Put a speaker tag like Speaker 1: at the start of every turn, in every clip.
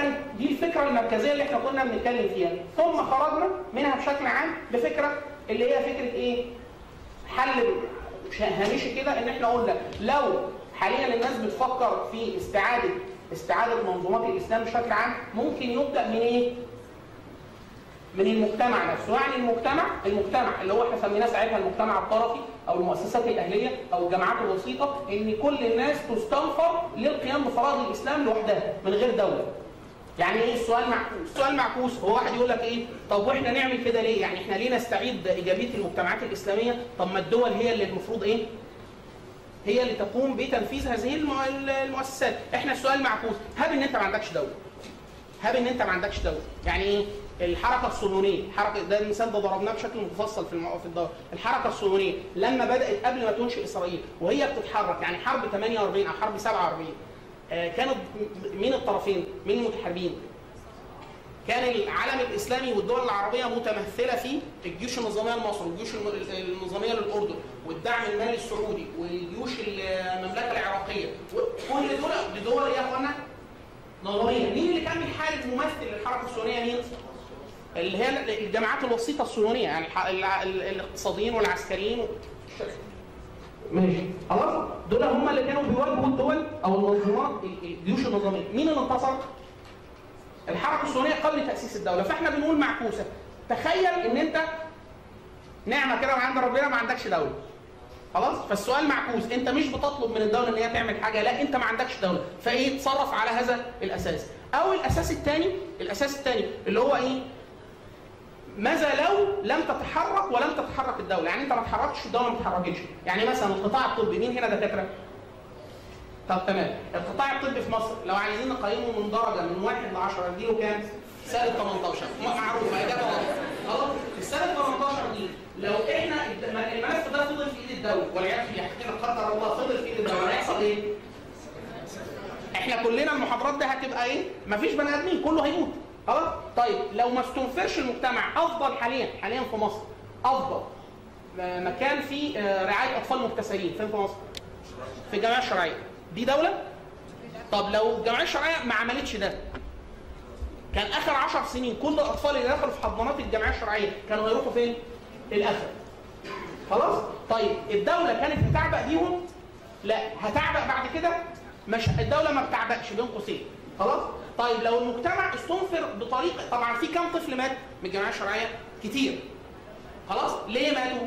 Speaker 1: دي الفكره المركزيه اللي احنا كنا بنتكلم فيها ثم خرجنا منها بشكل عام بفكره اللي هي فكره ايه حل هامشي كده ان احنا قلنا لو حاليا الناس بتفكر في استعاده استعاده منظومات الاسلام بشكل عام ممكن يبدا من ايه من المجتمع نفسه يعني المجتمع المجتمع اللي هو احنا سميناه ساعتها المجتمع الطرفي او المؤسسات الاهليه او الجامعات الوسيطه ان كل الناس تستنفر للقيام بفرائض الاسلام لوحدها من غير دوله يعني ايه السؤال معكوس السؤال معكوس هو واحد يقول لك ايه طب واحنا نعمل كده ليه يعني احنا ليه نستعيد ايجابيه المجتمعات الاسلاميه طب ما الدول هي اللي المفروض ايه هي اللي تقوم بتنفيذ هذه الم- المؤسسات احنا السؤال معكوس هب ان انت ما عندكش دوله هب ان انت ما عندكش دوله يعني ايه الحركه الصهيونيه الحركه ده المثال ده ضربناه بشكل مفصل في المو... في الدورة. الحركه الصهيونيه لما بدات قبل ما تنشئ اسرائيل وهي بتتحرك يعني حرب 48 او حرب 47 آه كانت م- مين الطرفين مين المتحاربين كان العالم الاسلامي والدول العربيه متمثله في الجيوش النظاميه لمصر والجيوش الم- النظاميه للاردن والدعم المالي السعودي والجيوش المملكه العراقيه كل دول دي دول ايه يا اخوانا؟ نظاميه مين اللي كان بيحارب ممثل للحركه الصهيونيه مين؟ اللي هي الجماعات الوسيطه الصهيونيه يعني الح- الع- ال- الاقتصاديين والعسكريين و... ماشي خلاص دول هم اللي كانوا بيواجهوا الدول او المنظمات ال- الجيوش النظاميه مين اللي انتصر؟ الحركه الصهيونيه قبل تاسيس الدوله فاحنا بنقول معكوسه تخيل ان انت نعمه كده من عند ربنا ما عندكش دوله خلاص فالسؤال معكوس انت مش بتطلب من الدوله ان هي تعمل حاجه لا انت ما عندكش دوله فايه تصرف على هذا الاساس او الاساس الثاني الاساس الثاني اللي هو ايه ماذا لو لم تتحرك ولم تتحرك الدوله يعني انت ما اتحركتش الدوله ما اتحركتش يعني مثلا القطاع الطبي مين هنا دكاتره طب تمام القطاع الطبي في مصر لو عايزين نقيمه من درجه من 1 ل 10 نديله كام؟ سالب 18 معروفه اجابه واضحه خلاص السالب 18 دي لو احنا الد- الملف ده فضل في ايد الدوله والعياذ بالله لا قدر الله فضل في ايد الدوله هيحصل ايه؟ احنا كلنا المحاضرات دي هتبقى ايه؟ مفيش بني ادمين كله هيموت خلاص؟ طيب لو ما استنفرش المجتمع افضل حاليا حاليا في مصر افضل آه، مكان فيه آه، رعايه اطفال مبتسرين فين في مصر؟ في الجمعيه الشرعيه دي دوله؟ طب لو الجمعيه الشرعيه ما عملتش ده كان اخر 10 سنين كل الاطفال اللي دخلوا في حضانات الجمعيه الشرعيه كانوا هيروحوا فين؟ الاخر خلاص؟ طيب الدوله كانت هتعبأ بيهم؟ لا هتعبأ بعد كده مش الدوله ما بتعبأش بين قوسين خلاص؟ طيب لو المجتمع استنفر بطريقه طبعا في كام طفل مات من الجمعيه الشرعيه؟ كتير خلاص؟ ليه ماتوا؟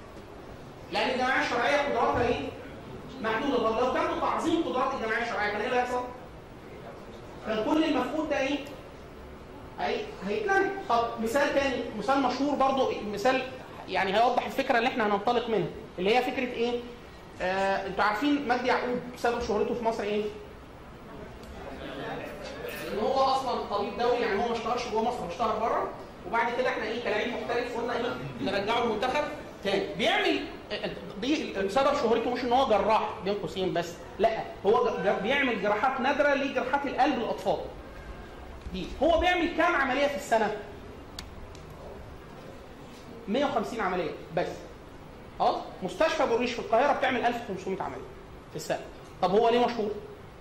Speaker 1: لان الجمعيه الشرعيه قدراتها ايه؟ محدوده طب لو كان بتعظيم قدرات الجمعيه الشرعيه كان ايه اللي هيحصل؟ كان كل المفقود ده ايه؟ هي هيتلم طب مثال تاني مثال مشهور برضو مثال يعني هيوضح الفكره اللي احنا هننطلق منها اللي هي فكره ايه؟ آه انتوا عارفين مجدي يعقوب سبب شهرته في مصر ايه؟ ان هو اصلا طبيب دولي يعني هو ما اشتهرش جوه مصر هو اشتهر بره وبعد كده احنا ايه كلاعب محترف قلنا ايه نرجعه المنتخب تاني بيعمل دي سبب شهرته مش ان هو جراح بين قوسين بس لا هو ج- بيعمل جراحات نادره لجراحات القلب للاطفال دي هو بيعمل كام عمليه في السنه 150 عمليه بس خلاص مستشفى بوريش في القاهره بتعمل 1500 عمليه في السنه طب هو ليه مشهور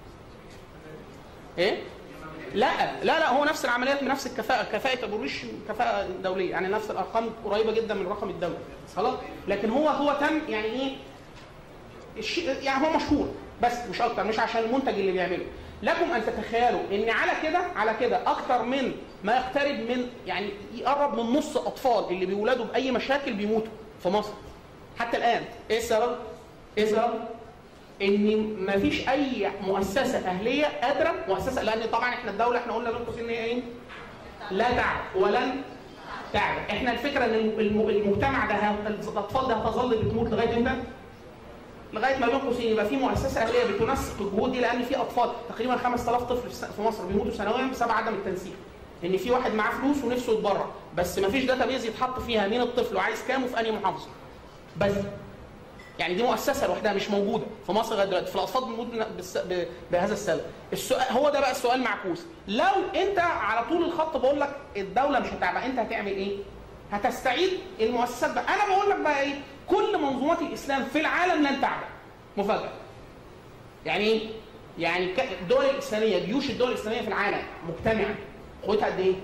Speaker 1: ايه لا لا لا هو نفس العمليات بنفس الكفاءه كفاءه ابو ريش كفاءه دوليه يعني نفس الارقام قريبه جدا من الرقم الدولي خلاص لكن هو هو تم يعني ايه الشيء يعني هو مشهور بس مش اكتر مش عشان المنتج اللي بيعمله لكم ان تتخيلوا ان على كده على كده اكتر من ما يقترب من يعني يقرب من نص اطفال اللي بيولدوا باي مشاكل بيموتوا في مصر حتى الان ايه السبب؟ ايه السبب؟ ان ما فيش اي مؤسسه اهليه قادره مؤسسه لان طبعا احنا الدوله احنا قلنا بين قوسين ان هي ايه؟ لا تعب ولن تعب احنا الفكره ان الم- المجتمع ده ه- الاطفال ده هتظل بتموت لغايه امتى؟ لغايه ما بين قوسين يبقى في مؤسسه اهليه بتنسق الجهود دي لان في اطفال تقريبا 5000 طفل في الس- في مصر بيموتوا سنويا بسبب عدم التنسيق ان في واحد معاه فلوس ونفسه يتبرع بس ما فيش داتابيز يتحط فيها مين الطفل وعايز كام وفي انهي محافظه بس يعني دي مؤسسه لوحدها مش موجوده في مصر لغايه دلوقتي في الاطفال بنموت بالس- ب- بهذا السبب السؤال هو ده بقى السؤال معكوس لو انت على طول الخط بقول لك الدوله مش هتعمل انت هتعمل ايه هتستعيد المؤسسات بقى انا بقول لك بقى ايه كل منظومات الاسلام في العالم لن تعمل مفاجاه يعني ايه يعني الدول الاسلاميه جيوش الدول الاسلاميه في العالم مجتمعه قوتها قد ايه؟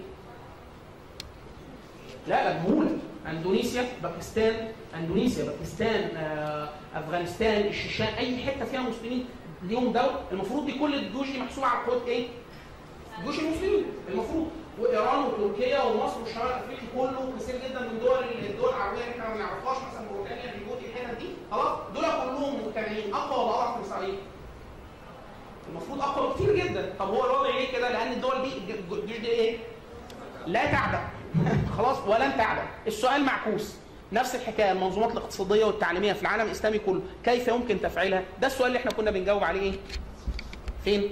Speaker 1: لا لا مهوله اندونيسيا باكستان اندونيسيا باكستان آه، افغانستان الشيشان اي حته فيها مسلمين ليهم دوله المفروض دي كل الجيوش دي محسوبه على قوه ايه؟ جيوش المسلمين المفروض وايران وتركيا ومصر والشمال الافريقي كله كثير جدا من دول الدول العربيه اللي احنا ما نعرفهاش مثلا موريتانيا جيبوتي الحتت دي خلاص دول كلهم مجتمعين اقوى ولا اضعف من اسرائيل؟ المفروض اقوى كتير جدا طب هو الوضع ليه كده؟ لان الدول دي الجيوش دي ايه؟ لا تعدم خلاص ولن تعدم السؤال معكوس نفس الحكايه المنظومات الاقتصاديه والتعليميه في العالم الاسلامي كله كيف يمكن تفعيلها ده السؤال اللي احنا كنا بنجاوب عليه ايه فين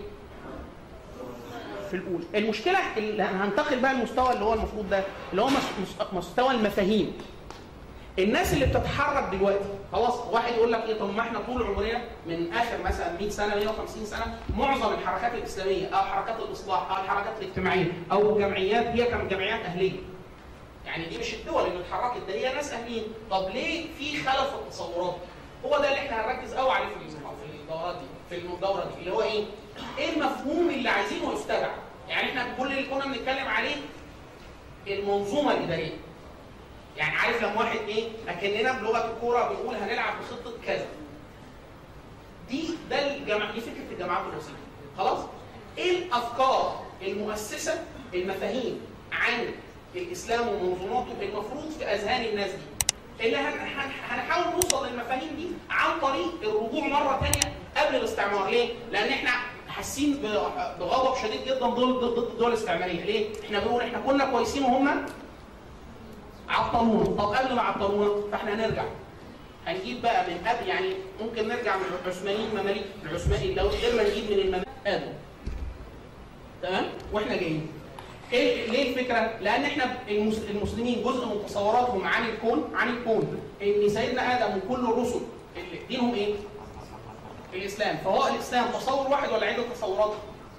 Speaker 1: في الاولى المشكله اللي هننتقل بقى المستوى اللي هو المفروض ده اللي هو مستوى المفاهيم الناس اللي بتتحرك دلوقتي خلاص واحد يقول لك ايه طب ما احنا طول عمرنا من اخر مثلا 100 سنه 150 سنه معظم الحركات الاسلاميه او حركات الاصلاح او الحركات الاجتماعيه او جمعيات هي كانت جمعيات اهليه يعني دي مش الدول اللي اتحركت ده هي ناس اهليين طب ليه في خلل في التصورات هو ده اللي احنا هنركز قوي عليه في في الدورات دي في الدوره دي اللي هو ايه ايه المفهوم اللي عايزينه يستدعى يعني احنا كل اللي كنا بنتكلم عليه المنظومه الاداريه يعني عارف لما واحد ايه اكننا بلغه الكوره بنقول هنلعب بخطه كذا دي ده الجماعة دي فكره الجامعات الوسيطه خلاص ايه الافكار المؤسسه المفاهيم عن الاسلام ومنظوماته المفروض في اذهان الناس دي اللي هنحاول نوصل للمفاهيم دي عن طريق الرجوع مره ثانيه قبل الاستعمار ليه؟ لان احنا حاسين بغضب شديد جدا ضد ضد الدول الاستعماريه ليه؟ احنا بنقول احنا كنا كويسين وهم عطلونا طب قبل ما عطلونا فاحنا هنرجع هنجيب بقى من قبل يعني ممكن نرجع من العثمانيين مماليك العثماني لو قدرنا نجيب من المماليك ادم تمام واحنا جايين ايه ليه الفكره؟ لان احنا المسلمين جزء من تصوراتهم عن الكون عن الكون ان سيدنا ادم وكل الرسل دينهم ايه؟ الاسلام فهو الاسلام تصور واحد ولا عده تصورات؟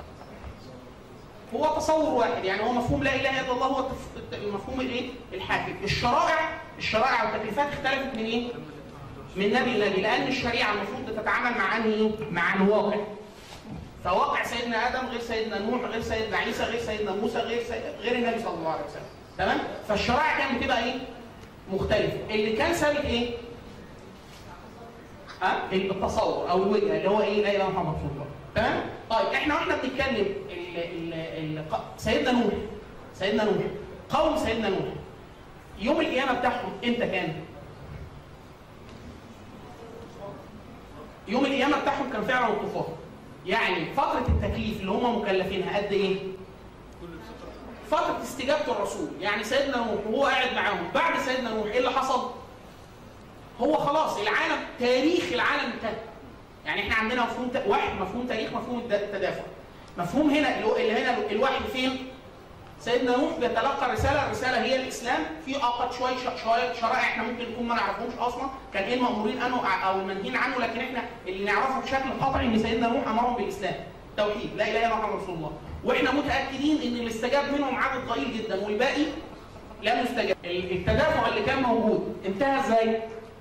Speaker 1: هو تصور واحد يعني هو مفهوم لا اله الا الله هو المفهوم الايه؟ الحاكم الشرائع الشرائع والتكليفات اختلفت من ايه؟ من نبي لنبي لان الشريعه المفروض تتعامل مع انهي؟ مع الواقع فواقع سيدنا ادم غير سيدنا نوح غير سيدنا عيسى غير سيدنا موسى غير سي... غير النبي صلى الله عليه وسلم تمام فالشرائع كانت بتبقى ايه مختلفه اللي كان ثابت ايه ها التصور او الوجهه اللي هو ايه لا اله الا محمد رسول الله تمام طيب احنا واحنا بنتكلم ال... ال... ال... سيدنا نوح سيدنا نوح قوم سيدنا نوح يوم القيامه بتاعهم امتى كان يوم القيامه بتاعهم كان فعلا الطوفان يعني فترة التكليف اللي هم مكلفينها قد ايه؟ فترة استجابة الرسول، يعني سيدنا نوح وهو قاعد معاهم، بعد سيدنا نوح ايه اللي حصل؟ هو خلاص العالم تاريخ العالم انتهى. يعني احنا عندنا مفهوم ت... واحد مفهوم تاريخ مفهوم التدافع. مفهوم هنا اللي هنا الوحي فين؟ سيدنا نوح بيتلقى رسالة، الرسالة هي الإسلام، في أوقات شوية شوية شرائع احنا ممكن نكون ما نعرفهمش أصلا، كان إيه المأمورين عنه أو المنهيين عنه، لكن احنا اللي نعرفه بشكل قطعي إن سيدنا نوح أمرهم بالإسلام، توحيد، لا إله إلا محمد رسول الله، واحنا متأكدين إن اللي استجاب منهم عدد قليل جدا والباقي لم يستجاب. التدافع اللي كان موجود انتهى إزاي؟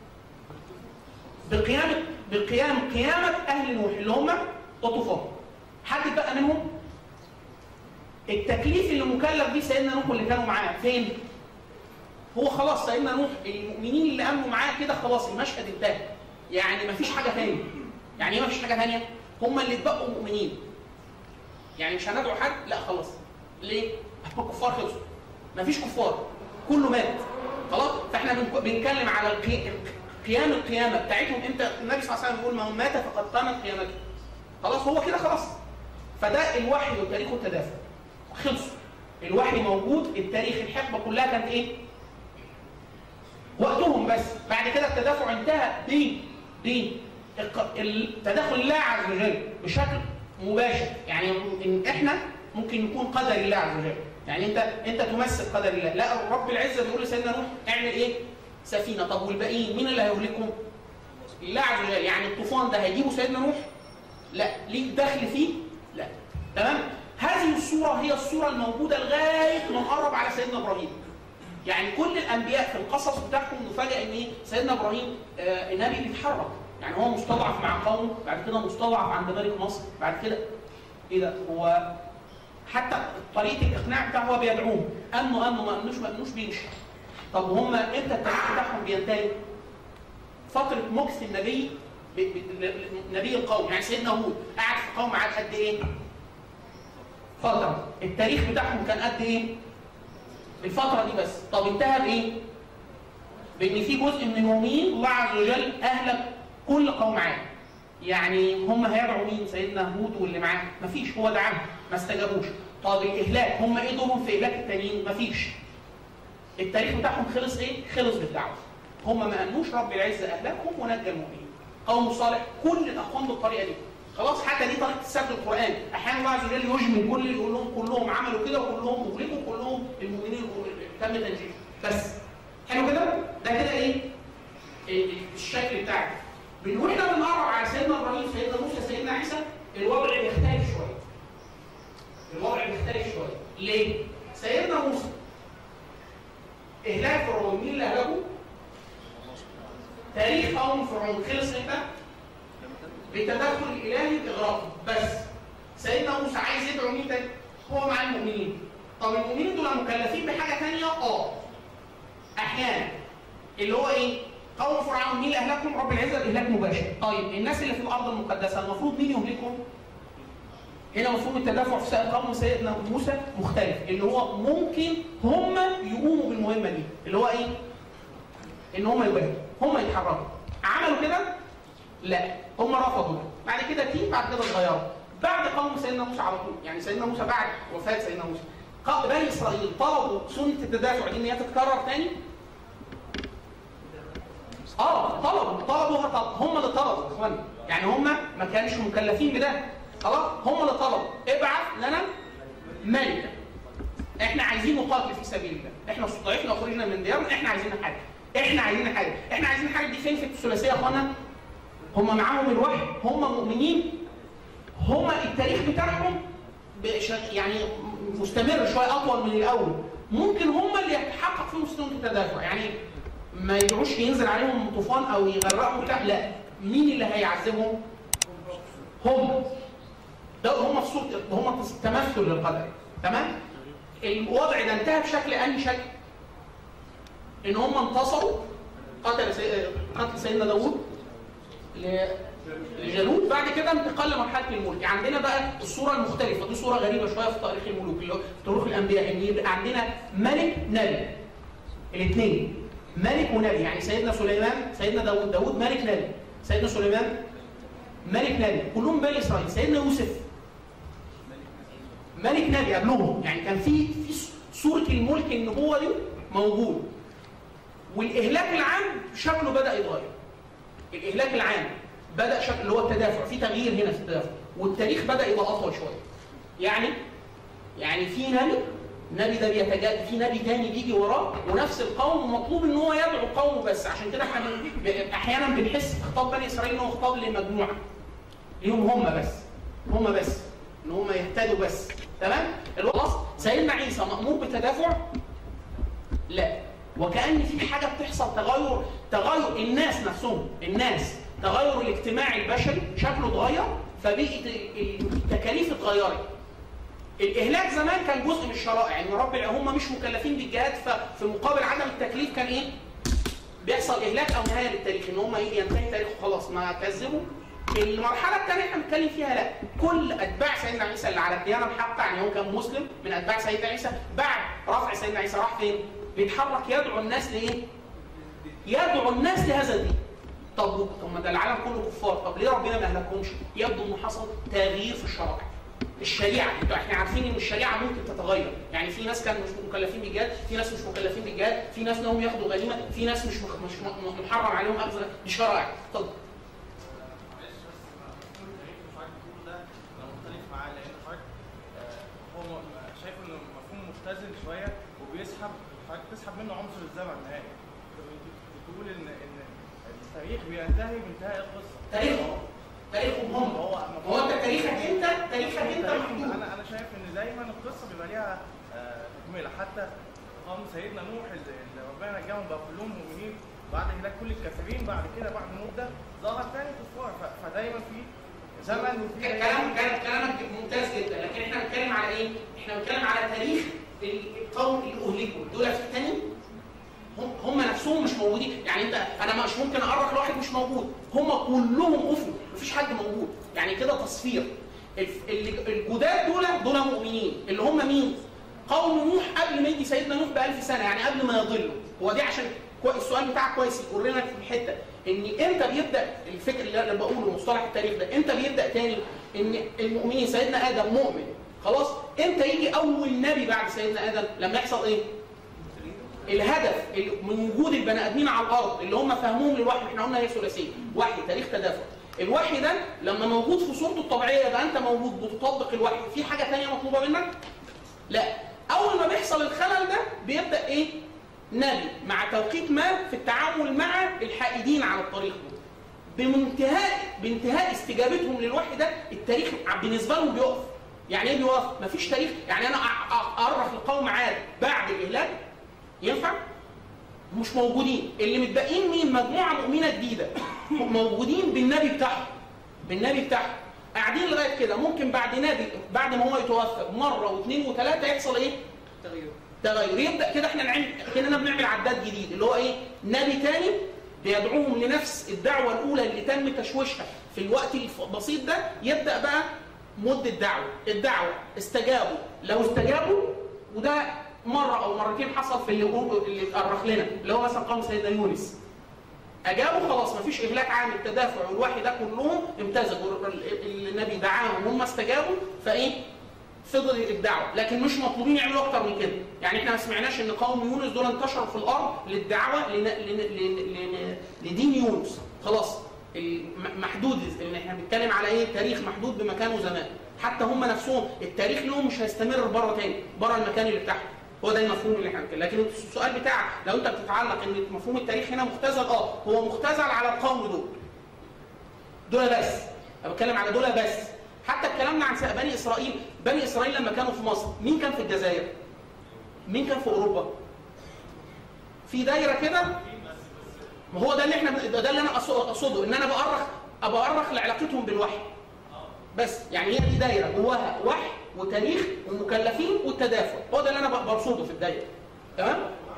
Speaker 1: بقيامة بقيام قيامة أهل نوح اللي هم الطوفان. حد بقى منهم التكليف اللي مكلف بيه سيدنا نوح واللي كانوا معاه فين؟ هو خلاص سيدنا نوح المؤمنين اللي امنوا معاه كده خلاص المشهد انتهى يعني مفيش حاجه ثانيه يعني ايه مفيش حاجه ثانيه؟ هم اللي اتبقوا مؤمنين يعني مش هندعو حد لا خلاص ليه؟ الكفار خلصوا مفيش كفار كله مات خلاص فاحنا بنتكلم على قيام القيامه بتاعتهم امتى النبي صلى الله عليه وسلم بيقول من مات فقد قامت قيامته خلاص هو كده خلاص فده الوحي والتاريخ والتدافع خلصوا الوحي موجود التاريخ الحقبه كلها كانت ايه وقتهم بس بعد كده التدافع انتهى ب ب التدخل الله عز وجل بشكل مباشر يعني إن احنا ممكن نكون قدر الله عز وجل يعني انت انت تمثل قدر الله لا رب العزه بيقول لسيدنا نوح اعمل ايه سفينه طب والباقيين مين اللي هيهلكهم الله عز وجل يعني الطوفان ده هيجيبه سيدنا نوح لا ليك دخل فيه لا تمام هذه الصورة هي الصورة الموجودة لغاية ما قرب على سيدنا إبراهيم. يعني كل الأنبياء في القصص بتاعهم نفاجئ إن إيه؟ سيدنا إبراهيم آه النبي بيتحرك، يعني هو مستضعف مع قومه بعد كده مستضعف عند ملك مصر بعد كده ايه ده هو حتى طريقه الاقناع بتاعه هو بيدعوهم امنوا امنوا ما امنوش ما امنوش بيمشي طب هم امتى التاريخ بتاعهم بينتهي؟ فتره مكث النبي ب- ب- نبي القوم يعني سيدنا هود قعد في قوم قعد قد ايه؟ فتره التاريخ بتاعهم كان قد ايه؟ الفتره دي بس طب انتهى بايه؟ بان في جزء من المؤمنين الله عز وجل اهلك كل قوم عاد يعني هم هيدعوا مين سيدنا هود واللي معاه مفيش هو دعاهم ما استجابوش طب الاهلاك هم ايه دورهم في اهلاك التانيين مفيش التاريخ بتاعهم خلص ايه خلص بالدعوه هم ما امنوش رب العزه اهلاكهم ونجى المؤمنين قوم صالح كل الاقوام بالطريقه دي خلاص حتى دي طريقه السرد القران احيانا الله عز وجل يجمل كل اللي يقول لهم كلهم عملوا كده وكلهم اغلقوا كلهم المؤمنين تم تنجيهم بس حلو كده ده كده ايه إيه الشكل بتاعك بنقول احنا بنقرب على سيدنا ابراهيم سيدنا موسى سيدنا عيسى الوضع بيختلف شويه الوضع بيختلف شويه ليه؟ سيدنا موسى اهلاك فرعون مين اللي اهلكه؟ تاريخ قوم فرعون خلص امتى؟ بالتدخل الالهي باغراقه بس سيدنا موسى عايز يدعو مين تاني؟ هو مع المؤمنين طب المؤمنين دول مكلفين بحاجه ثانيه؟ اه احيانا اللي هو ايه؟ قوم فرعون مين اللي اهلكهم؟ رب العزه اهلاك مباشر. طيب الناس اللي في الارض المقدسه المفروض مين يهلكهم؟ هنا مفهوم التدافع في سائر قوم سيدنا موسى مختلف اللي هو ممكن هم يقوموا بالمهمه دي اللي هو ايه؟ ان هم يواجهوا هم يتحركوا عملوا كده؟ لا هم رفضوا ده بعد كده تيم بعد كده اتغيروا بعد قوم سيدنا موسى على طول يعني سيدنا موسى بعد وفاه سيدنا موسى ق- بني اسرائيل طلبوا سنه التدافع دي ان هي تتكرر تاني اه طلبوا طلبوها طب هم اللي طلبوا يا اخوانا يعني هم ما كانش مكلفين بده خلاص هم اللي طلبوا ابعث لنا ملكا احنا عايزين نقاتل في سبيل الله احنا استضعفنا وخرجنا من ديارنا احنا عايزين حاجه احنا عايزين حاجه احنا عايزين حاجه دي فين في الثلاثيه يا اخوانا هم معاهم الوحي هم مؤمنين هم التاريخ بتاعهم بش- يعني مستمر شويه اطول من الاول ممكن هم اللي يتحقق فيهم سنه التدافع يعني ما يدعوش ينزل عليهم طوفان او يغرقهم بتاع لا مين اللي هيعذبهم؟ هم ده هم في صوره هم تمثل للقدر تمام؟ الوضع ده انتهى بشكل انهي شكل؟ ان هم انتصروا قتل سي... قتل سيدنا داوود ل- لجالوت بعد كده انتقال لمرحله الملك عندنا بقى الصوره المختلفه دي صوره غريبه شويه في تاريخ الملوك اللي هو في تاريخ الانبياء ان يبقى عندنا ملك نبي الاثنين ملك ونبي يعني سيدنا سليمان سيدنا داوود داوود ملك نبي سيدنا سليمان ملك نبي كلهم بني اسرائيل سيدنا يوسف ملك نبي قبلهم يعني كان في في صوره الملك النبوه دي موجود والاهلاك العام شكله بدا يتغير الاهلاك العام بدا شكل اللي هو التدافع في تغيير هنا في التدافع والتاريخ بدا يبقى اطول شويه يعني يعني في نبي النبي ده بيتجاد في نبي تاني بيجي وراه ونفس القوم مطلوب ان هو يدعو قومه بس عشان كده احنا بن- ب- احيانا بنحس في خطاب بني اسرائيل ان هو خطاب لمجموعه ليهم هم بس هم بس ان هم يهتدوا بس تمام خلاص سيدنا عيسى مامور بالتدافع لا وكأن في حاجة بتحصل تغير تغير الناس نفسهم الناس تغير الاجتماع البشري شكله اتغير فبقت التكاليف اتغيرت الاهلاك زمان كان جزء من الشرائع ان رب الع- هم مش مكلفين بالجهاد ففي مقابل عدم التكليف كان ايه؟ بيحصل اهلاك او نهايه للتاريخ ان هم ايه ينتهي تاريخه خلاص ما كذبوا المرحله الثانيه احنا بنتكلم فيها لا كل اتباع سيدنا عيسى اللي على الديانه الحقه يعني هو كان مسلم من اتباع سيدنا عيسى بعد رفع سيدنا عيسى راح فين؟ بيتحرك يدعو الناس لايه؟ يدعو الناس لهذا الدين طب طب ما ده العالم كله كفار طب ليه ربنا ما اهلكهمش؟ يبدو انه حصل تغيير في الشرائع الشريعه انتوا احنا عارفين ان الشريعه ممكن تتغير يعني في ناس كانوا مش مكلفين بالجهاد في ناس مش مكلفين بالجهاد في ناس انهم ياخدوا غنيمه في ناس مش مخ- مش م- محرم عليهم اخذ دي شرائع اتفضل
Speaker 2: انا مختلف معاه لان حضرتك آه، هو م- شايف انه مفهوم مختزل شويه وبيسحب حضرتك تسحب منه عنصر الزمن نهائي بتقول ان ان التاريخ بينتهي بانتهاء القصه
Speaker 1: تاريخهم تاريخهم هم
Speaker 2: هو
Speaker 1: هو انت تاريخك انت تاريخك انت
Speaker 2: تاريخ-
Speaker 1: محدود
Speaker 2: انا انا شايف ان دايما القصه بيبقى ليها آه، تكمله حتى قوم سيدنا نوح اللي اللي ربنا نجاهم بقى كلهم مؤمنين بعد هلاك كل الكافرين بعد كده بعد مده ظهر تاني كفار ف- فدايما في زمن وفي
Speaker 1: كلام كلام كلامك ممتاز جدا لكن احنا بنتكلم على ايه؟ احنا بنتكلم على تاريخ القوم اللي اهلكوا دول في الثاني هم هم نفسهم مش موجودين يعني انت انا مش ممكن اعرف لواحد مش موجود هم كلهم افوا مفيش حد موجود يعني كده تصفير الف- اللي- الجداد دول دول مؤمنين اللي هم مين؟ قوم نوح قبل ما يجي سيدنا نوح ب 1000 سنه يعني قبل ما يضلوا هو دي عشان كوي- السؤال بتاعك كويس يورينا في الحته ان امتى بيبدا الفكر اللي انا بقوله مصطلح التاريخ ده امتى بيبدا تاني ان المؤمنين سيدنا ادم مؤمن خلاص امتى يجي اول نبي بعد سيدنا ادم لما يحصل ايه الهدف اللي- من وجود البني ادمين على الارض اللي هم فهموهم للوحي احنا قلنا هي ثلاثيه وحي تاريخ تدافع الوحي ده لما موجود في صورته الطبيعيه يبقى انت موجود بتطبق الوحي في حاجه ثانيه مطلوبه منك لا اول ما بيحصل الخلل ده بيبدا ايه نبي مع توقيت ما في التعامل مع الحائدين على الطريق ده بمنتهاء بانتهاء استجابتهم للوحي ده التاريخ بالنسبه لهم بيقف يعني ايه بيقف مفيش تاريخ يعني انا أ- أ- اؤرخ لقوم عاد بعد الاهلاك ينفع مش موجودين اللي متبقين مين مجموعه مؤمنه جديده موجودين بالنبي بتاعهم بالنبي بتاعهم قاعدين لغايه كده ممكن بعد نبي بعد ما هو يتوفى مره واثنين وثلاثه يحصل ايه
Speaker 3: تغيير
Speaker 1: تغير يبدا كده احنا نعمل كاننا بنعمل عداد جديد اللي هو ايه نبي تاني بيدعوهم لنفس الدعوه الاولى اللي تم تشويشها في الوقت البسيط ده يبدا بقى مده دعوه الدعوه استجابوا لو استجابوا وده مره او مرتين حصل في اللي هو- اللي اتأرخ لنا اللي هو مثلا قوم سيدنا يونس اجابوا خلاص مفيش اهلاك عام التدافع والوحي ده كلهم امتزجوا ال- ال- النبي دعاهم هم استجابوا فايه فضل الدعوه لكن مش مطلوبين يعملوا اكتر من كده يعني احنا ما سمعناش ان قوم يونس دول انتشروا في الارض للدعوه لن... لن... لن... لن... لدين يونس خلاص الم- محدود ان احنا بنتكلم على ايه تاريخ محدود بمكان وزمان حتى هم نفسهم التاريخ لهم مش هيستمر بره تاني بره المكان اللي بتاعهم هو ده المفهوم اللي احنا بنتكلم لكن السؤال بتاعك لو انت بتتعلق ان مفهوم التاريخ هنا مختزل اه هو مختزل على القوم دول دول بس انا بتكلم على دول بس حتى اتكلمنا عن بني اسرائيل بني اسرائيل لما كانوا في مصر مين كان في الجزائر مين كان في اوروبا في دايره كده ما هو ده اللي احنا ده اللي انا أقص- اقصده ان انا بأرخ بأرخ لعلاقتهم بالوحي بس يعني هي دي دايره جواها وحي وتاريخ ومكلفين والتدافع هو ده اللي انا ب- برصده في الدايره تمام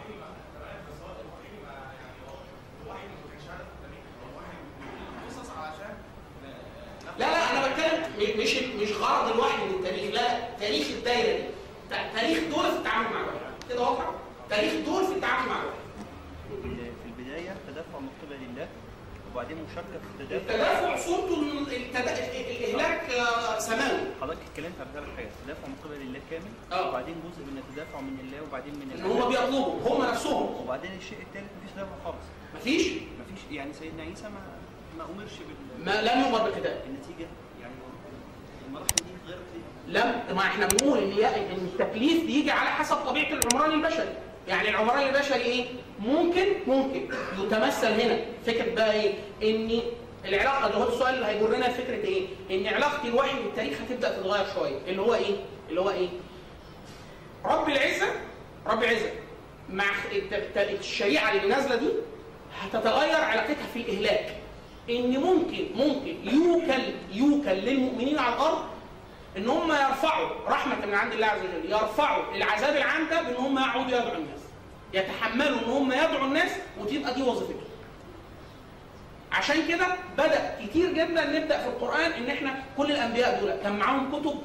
Speaker 2: قصص علشان
Speaker 1: لا لا انا بتكلم م- مش مش غرض الوحي من التاريخ لا تاريخ الدايره دي تا- تاريخ دول في التعامل مع الوحي كده واضحه تاريخ دول في التعامل مع الوحي
Speaker 3: في البداية تدافع من قبل الله وبعدين مشاركة في التدافع
Speaker 1: التدافع صورته ال- التد... الاهلاك آه، سماوي
Speaker 3: حضرتك اتكلمت عن ثلاث حاجات تدافع من قبل الله كامل
Speaker 1: اه.
Speaker 3: وبعدين جزء من التدافع من الله وبعدين من
Speaker 1: ان
Speaker 3: الله
Speaker 1: هم بيطلبوا هم نفسهم
Speaker 3: وبعدين الشيء الثالث مفيش تدافع خالص
Speaker 1: مفيش
Speaker 3: مفيش يعني سيدنا عيسى ما ما امرش بال
Speaker 1: ما لم يؤمر بكتاب
Speaker 3: النتيجة يعني المراحل دي غير كده
Speaker 1: لم ما احنا بنقول ان ي- ان التكليف بيجي على حسب طبيعه العمران البشري يعني العمران البشري ايه ممكن ممكن يتمثل هنا فكره بقى ايه ان العلاقه اللي هو السؤال اللي هيجرنا لفكره ايه ان علاقه الوحي بالتاريخ هتبدا تتغير شويه اللي هو ايه اللي هو ايه رب العزه رب العزه مع الت- الت- الشريعه اللي نازله دي هتتغير علاقتها في الاهلاك ان ممكن ممكن يوكل يوكل للمؤمنين على الارض ان هم يرفعوا رحمه من عند الله عز وجل يرفعوا العذاب العام ده بان هم يقعدوا يدعوا الناس يتحملوا ان هم يدعوا الناس وتبقى دي وظيفتهم عشان كده بدا كتير جدا نبدا في القران ان احنا كل الانبياء دول كان معاهم كتب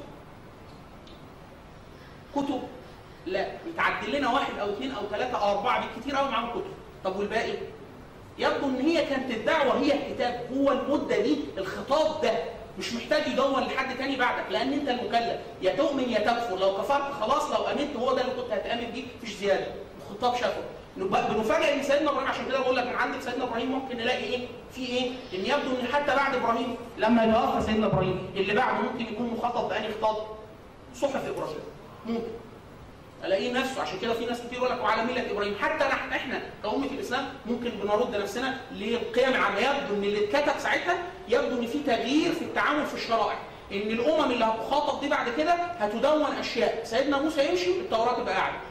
Speaker 1: كتب لا يتعدل لنا واحد او اثنين او ثلاثه او اربعه بالكثير قوي معاهم كتب طب والباقي يبدو ان هي كانت الدعوه هي الكتاب هو المده دي الخطاب ده مش محتاج يدور لحد تاني بعدك لان انت المكلف يا تؤمن يا تكفر لو كفرت خلاص لو امنت هو ده اللي كنت هتامن بيه مفيش زياده الخطاب شافه نب- بنفاجئ ان سيدنا ابراهيم عشان كده بقول لك من عند سيدنا ابراهيم ممكن نلاقي ايه في ايه ان يبدو ان حتى بعد ابراهيم لما يتوفى سيدنا ابراهيم اللي بعده ممكن يكون مخاطب باني خطاب صحف ابراهيم ممكن الاقيه نفسه عشان كده في ناس كتير يقول لك وعلى مله ابراهيم حتى نحن احنا كأمة الاسلام ممكن بنرد نفسنا للقيم العامه يبدو ان اللي اتكتب ساعتها يبدو ان في تغيير في التعامل في الشرائع ان الامم اللي هتخاطب دي بعد كده هتدون اشياء سيدنا موسى يمشي التوراه تبقى قاعده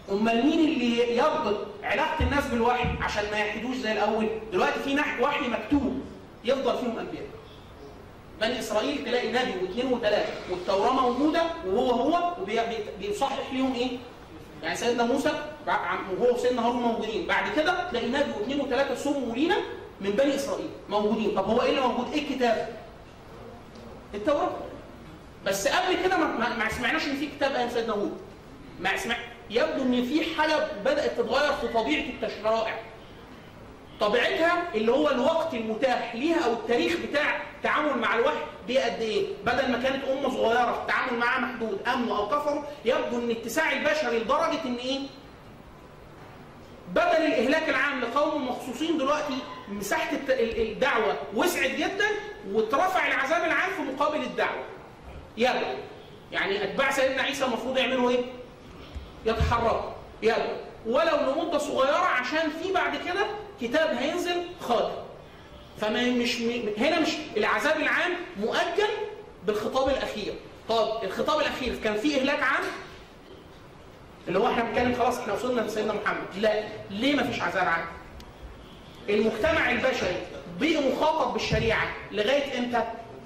Speaker 1: امال مين اللي يربط علاقه الناس بالوحي عشان ما يحدوش زي الاول دلوقتي في نح وحي مكتوب يفضل فيهم انبياء بني اسرائيل تلاقي نبي واثنين وثلاثه والتوراه موجوده وهو هو وبيصحح ليهم ايه؟ يعني سيدنا موسى بع- عم- وهو وسيدنا هارون موجودين بعد كده تلاقي نبي واثنين وثلاثه سموا لينا من بني اسرائيل موجودين طب هو ايه اللي موجود؟ ايه الكتاب؟ التوراه بس قبل كده ما, ما, ما سمعناش ان في كتاب ايام سيدنا هود ما سمع يبدو ان في حاجه بدات تتغير في طبيعه الشرائع طبيعتها اللي هو الوقت المتاح ليها او التاريخ بتاع التعامل مع الوحي دي قد ايه بدل ما كانت امه صغيره في التعامل معاها محدود امنوا او كفروا يبدو ان اتساع البشري لدرجه ان ايه بدل الاهلاك العام لقوم مخصوصين دلوقتي مساحه الت- ال- الدعوه وسعت جدا واترفع العذاب العام في مقابل الدعوه يلا يعني اتباع سيدنا عيسى المفروض يعملوا ايه يتحركوا يلا ولو لمده صغيره عشان في بعد كده كتاب هينزل خالد فما مش م- هنا مش العذاب العام مؤجل بالخطاب الاخير طب الخطاب الاخير كان فيه اهلاك عام اللي هو احنا بنتكلم خلاص احنا وصلنا لسيدنا محمد لا ليه ما فيش عذاب عام المجتمع البشري بقي مخاطب بالشريعه لغايه امتى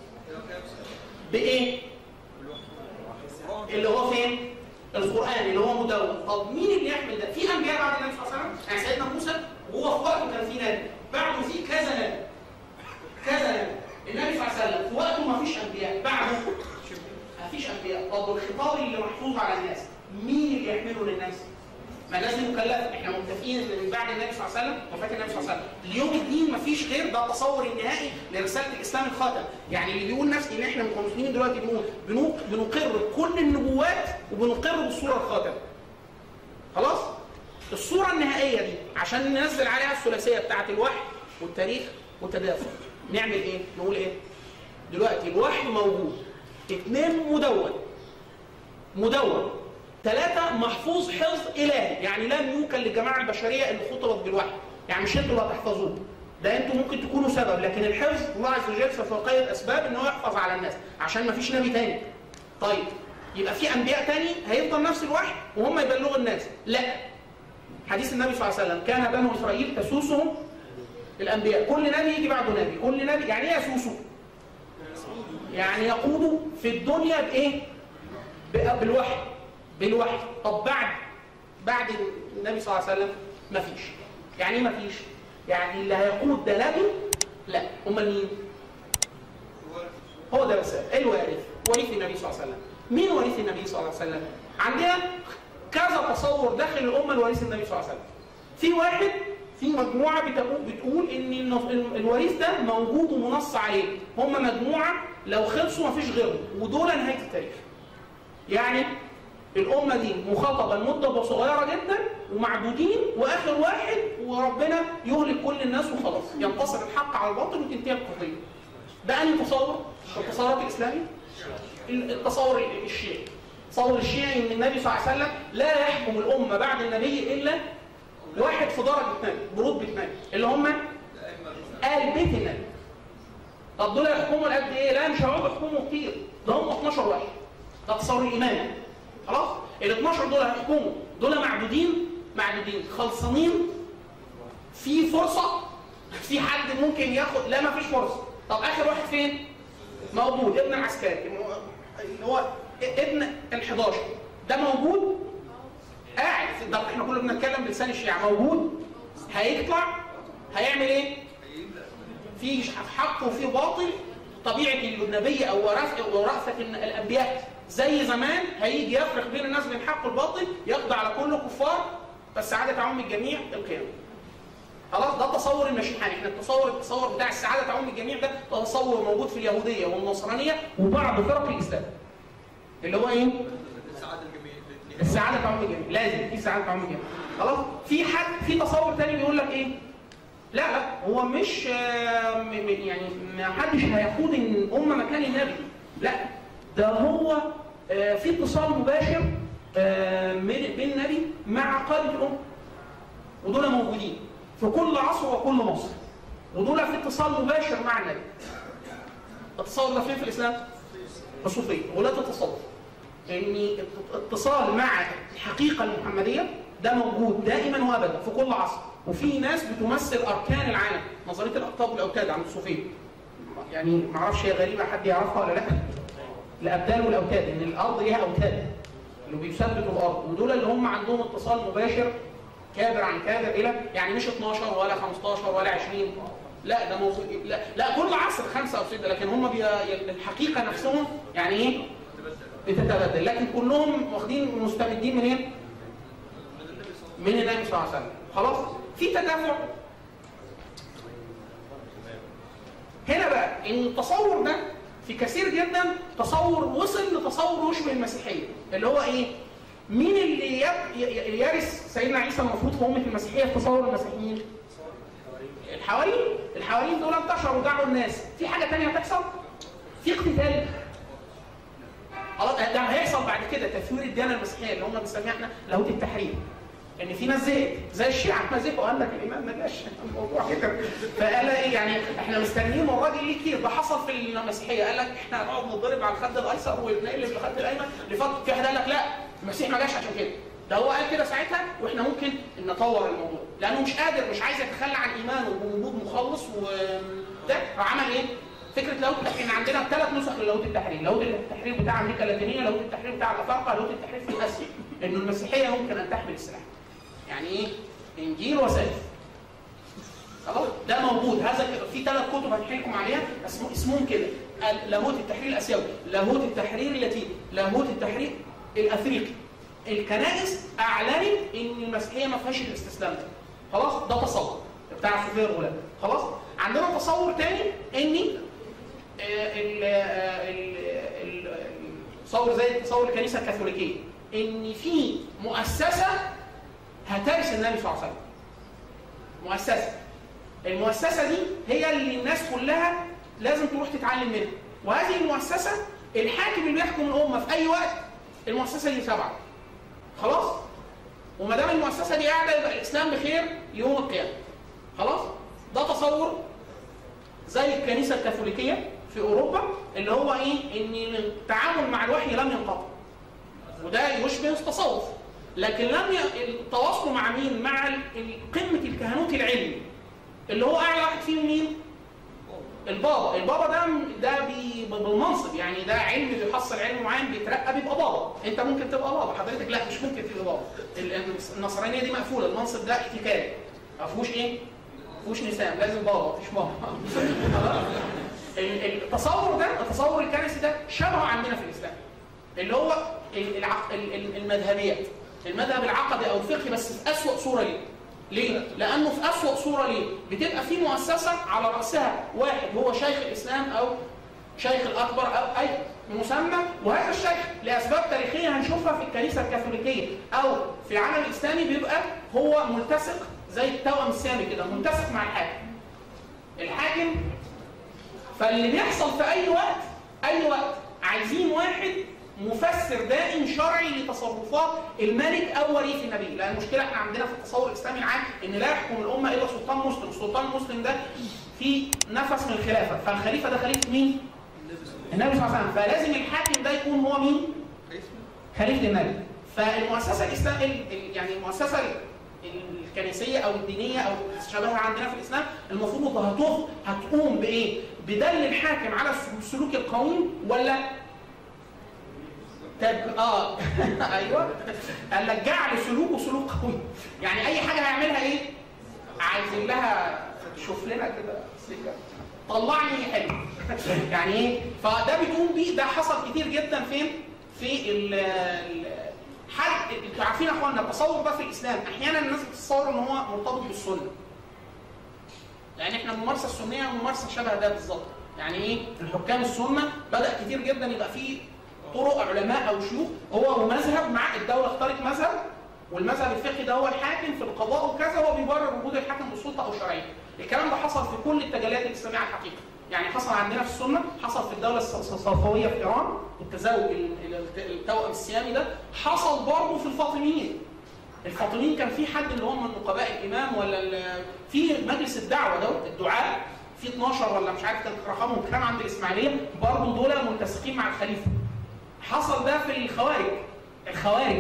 Speaker 1: بايه اللي هو فين القران اللي هو مدون طب مين اللي يحمل ده في انبياء بعد النبي صلى الله عليه وسلم يعني سيدنا موسى وهو في وقته كان في نبي بعده في كذا نبي كذا نبي النبي صلى الله عليه وسلم في وقته ما فيش انبياء بعده ما فيش انبياء طب الخطاب اللي محفوظ على الناس مين اللي يحمله للناس ما الناس دي مكلفه احنا متفقين ان من بعد النبي صلى الله عليه وسلم وفاه النبي صلى الله عليه وسلم اليوم الدين ما فيش غير ده التصور النهائي لرساله الاسلام الخاتم يعني اللي بيقول نفس ان احنا كمسلمين دلوقتي بنقول بنو- بنقر بكل النبوات وبنقر بالصوره الخاتم خلاص الصوره النهائيه دي عشان ننزل عليها الثلاثيه بتاعه الوحي والتاريخ والتدافع نعمل ايه نقول ايه دلوقتي الوحي موجود اثنين مدون مدون ثلاثة محفوظ حفظ إلهي يعني لم يوكل للجماعة البشرية اللي خطبت بالوحي يعني مش انتوا اللي هتحفظوه ده انتوا ممكن تكونوا سبب لكن الحفظ الله عز وجل في فوقية أسباب ان هو يحفظ على الناس عشان ما فيش نبي تاني طيب يبقى في أنبياء تاني هيفضل نفس الوحي وهم يبلغوا الناس لا حديث النبي صلى الله عليه وسلم كان بنو إسرائيل تسوسهم الأنبياء كل نبي يجي بعده نبي كل نبي يعني ايه يسوسه يعني يقودوا في الدنيا بايه بقى بالوحي بالوحي طب بعد بعد النبي صلى الله عليه وسلم مفيش يعني ايه مفيش يعني اللي هيقود ده نبي لا امال مين هو ده بس الوارث وريث النبي صلى الله عليه وسلم مين وريث النبي صلى الله عليه وسلم عندنا كذا تصور داخل الامه لوريث النبي صلى الله عليه وسلم في واحد في مجموعه بتقول بتقول ان النف- الوريث ده موجود ومنص عليه هم مجموعه لو خلصوا مفيش غيرهم ودول نهايه التاريخ يعني الأمة دي مخاطبة لمدة صغيرة جدا ومعدودين وآخر واحد وربنا يهلك كل الناس وخلاص ينتصر الحق على الباطل وتنتهي القضية. ده أنهي تصور؟ التصورات الإسلامي؟ التصور الشيعي. تصور الشيعي إن النبي صلى الله عليه وسلم لا يحكم الأمة بعد النبي إلا واحد في درجة نبي برتبة نبي اللي هم آل بيت النبي. طب دول يحكموا قد إيه؟ لا مش هيقعدوا يحكموا كتير ده هم 12 واحد. ده تصور الإمامة. خلاص ال 12 دول هيحكموا دول معدودين معدودين خلصانين في فرصه في حد ممكن ياخد لا ما فيش فرصه طب اخر واحد فين موجود ابن العسكري اللي هو ابن ال 11 ده موجود قاعد ده احنا كنا بنتكلم بلسان الشيعة موجود هيطلع هيعمل ايه في حق وفي باطل طبيعه النبي او ورثه ورأفة الانبياء زي زمان هيجي يفرق بين الناس بين الحق والباطل يقضي على كل كفار بس سعاده تعم الجميع القيامه. خلاص ده التصور المشيحاني احنا التصور التصور بتاع السعاده تعم الجميع ده تصور موجود في اليهوديه والنصرانيه وبعض فرق الاسلام. اللي هو ايه؟ السعاده تعم الجميع لازم في سعاده تعم الجميع. خلاص؟ في حد في تصور تاني بيقول لك ايه؟ لا لا هو مش آه، م- م- يعني ما حدش هيقود ان الامه مكان النبي لا ده هو آه، في اتصال مباشر آه، من- بين النبي مع قاده الامه ودول موجودين في كل عصر وكل مصر ودول في اتصال مباشر مع النبي التصور ده فين في الاسلام؟ في الصوفيه ولاة التصوف ان اتصال مع الحقيقه المحمديه ده موجود دائما وابدا في كل عصر وفي ناس بتمثل اركان العالم نظريه الاقطاب والاوتاد عند الصوفيه يعني ما اعرفش هي غريبه حد يعرفها ولا لا الابدال والاوتاد ان الارض ليها اوتاد اللي بيثبتوا الارض ودول اللي هم عندهم اتصال مباشر كابر عن كابر الى يعني مش 12 ولا 15 ولا 20 لا ده موجود لا, لا كل عصر خمسه او سته لكن هم بي... الحقيقه نفسهم يعني ايه؟ بتتبدل لكن كلهم واخدين مستمدين منين؟ من النبي صلى الله عليه وسلم خلاص؟ في تدافع هنا بقى ان التصور ده في كثير جدا تصور وصل لتصور يشبه المسيحيه اللي هو ايه؟ مين اللي يب- ي- ي- يرث سيدنا عيسى المفروض في امه المسيحيه في تصور المسيحيين؟ الحواريين الحواريين دول انتشروا ودعوا الناس في حاجه ثانيه هتحصل؟ في اقتتال خلاص ده هيحصل بعد كده تثوير الديانه المسيحيه اللي هم بنسميها احنا لاهوت التحرير ان في ناس زهقت زي الشيعه ما زهقوا قال لك الامام ما جاش الموضوع كده فقال ايه يعني احنا مستنيين والراجل ليه كتير ده حصل في المسيحيه قال لك احنا هنقعد نضرب على الخد الايسر ونقلب للخد الايمن لفتره في واحد قال لك لا المسيح ما جاش عشان كده ده هو قال كده ساعتها واحنا ممكن نطور الموضوع لانه مش قادر مش عايز يتخلى عن ايمانه بوجود مخلص وده فعمل ايه؟ فكره لاهوت التحرير احنا عندنا ثلاث نسخ للاهوت التحرير، لاهوت التحرير بتاع امريكا اللاتينيه، لاهوت التحرير بتاع الافارقه، لاهوت التحرير في اسيا، انه المسيحيه يمكن ان تحمل السلاح. يعني ايه؟ انجيل وسيف. خلاص؟ ده موجود، هذا كده. في ثلاث كتب هحكي لكم عليها اسمه اسمهم كده ال- لاهوت التحرير الاسيوي، لاهوت التحرير اللاتيني، لاهوت التحرير الافريقي. الكنائس اعلنت ان المسيحيه ما فيهاش الاستسلام ده. خلاص؟ ده تصور بتاع الصوفيه الغلاء. خلاص؟ عندنا تصور تاني ان ال- ال- ال- تصور زي تصور الكنيسه الكاثوليكيه ان في مؤسسه هترث النبي صلى الله عليه وسلم مؤسسه المؤسسه دي هي اللي الناس كلها لازم تروح تتعلم منها وهذه المؤسسه الحاكم اللي بيحكم الامه في اي وقت المؤسسه دي تبعه خلاص وما دام المؤسسه دي قاعده يبقى الاسلام بخير يوم القيامه خلاص ده تصور زي الكنيسه الكاثوليكيه في اوروبا اللي هو ايه ان التعامل مع الوحي لم ينقطع وده يشبه التصوف لكن لم ي... التواصل مع مين مع ال- ال- قمه الكهنوت العلمي اللي هو اعلى واحد فيهم مين البابا البابا ده ده بي... بالمنصب يعني ده علم بيحصل علم معين بيترقى بيبقى بابا انت ممكن تبقى بابا حضرتك لا مش ممكن تبقى بابا ال- النصرانيه دي مقفوله المنصب ده احتكاري ما فيهوش ايه ما فيهوش نساء لازم بابا مفيش بابا ال- التصور ده التصور الكنسي ده شبهه عندنا في الاسلام اللي هو ال- الع- ال- ال- المذهبيات المذهب العقدي او الفقهي بس في اسوأ صوره ليه ليه؟ لانه في اسوأ صوره ليه؟ بتبقى في مؤسسه على راسها واحد هو شيخ الاسلام او شيخ الاكبر او اي مسمى وهذا الشيخ لاسباب تاريخيه هنشوفها في الكنيسه الكاثوليكيه او في العالم الاسلامي بيبقى هو ملتصق زي التوأم السامي كده ملتصق مع الحاكم الحاكم فاللي بيحصل في اي وقت اي وقت عايزين واحد مفسر دائم شرعي لتصرفات الملك او وريث النبي لان المشكله احنا عندنا في التصور الاسلامي العام ان لا يحكم الامه الا سلطان مسلم السلطان المسلم ده في نفس من الخلافه فالخليفه ده خليفه مين النبي صلى الله عليه وسلم فلازم الحاكم ده يكون هو مين خليفه النبي فالمؤسسه الاسلام ال- ال- يعني المؤسسه ال- الكنسيه او الدينيه او شبهها عندنا في الاسلام المفروض هتقوم هتقوم بايه؟ بدل الحاكم على السلوك القويم ولا تب... اه ايوه قال لك جعل سلوكه سلوك قوي يعني اي حاجه هيعملها ايه؟ عايزين لها شوف لنا كده سكه طلعني حلو يعني ايه؟ فده بتقوم بيه ده حصل كتير جدا فين؟ في ال ال- حد انتوا عارفين يا اخوانا التصور ده في الاسلام احيانا الناس بتتصور ان هو مرتبط بالسنه يعني احنا الممارسه السنيه ممارسه شبه ده بالظبط يعني ايه الحكام السنه بدا كتير جدا يبقى فيه طرق علماء او شيوخ هو مذهب مع الدوله اختارت مذهب والمذهب الفقهي ده هو الحاكم في القضاء وكذا هو بيبرر وجود الحاكم بالسلطه او شرعيه الكلام ده حصل في كل التجليات الاسلاميه على الحقيقه يعني حصل عندنا في السنه حصل في الدوله الص- الصفويه في ايران التزاوج ال- ال- التوأم السيامي ده حصل برضه في الفاطميين الفاطميين كان في حد اللي هم من نقباء الامام ولا ال- في مجلس الدعوه ده الدعاء في 12 ولا مش عارف كان رقمهم كام عند الاسماعيليه برضه دول ملتصقين مع الخليفه حصل ده في الخوارج الخوارج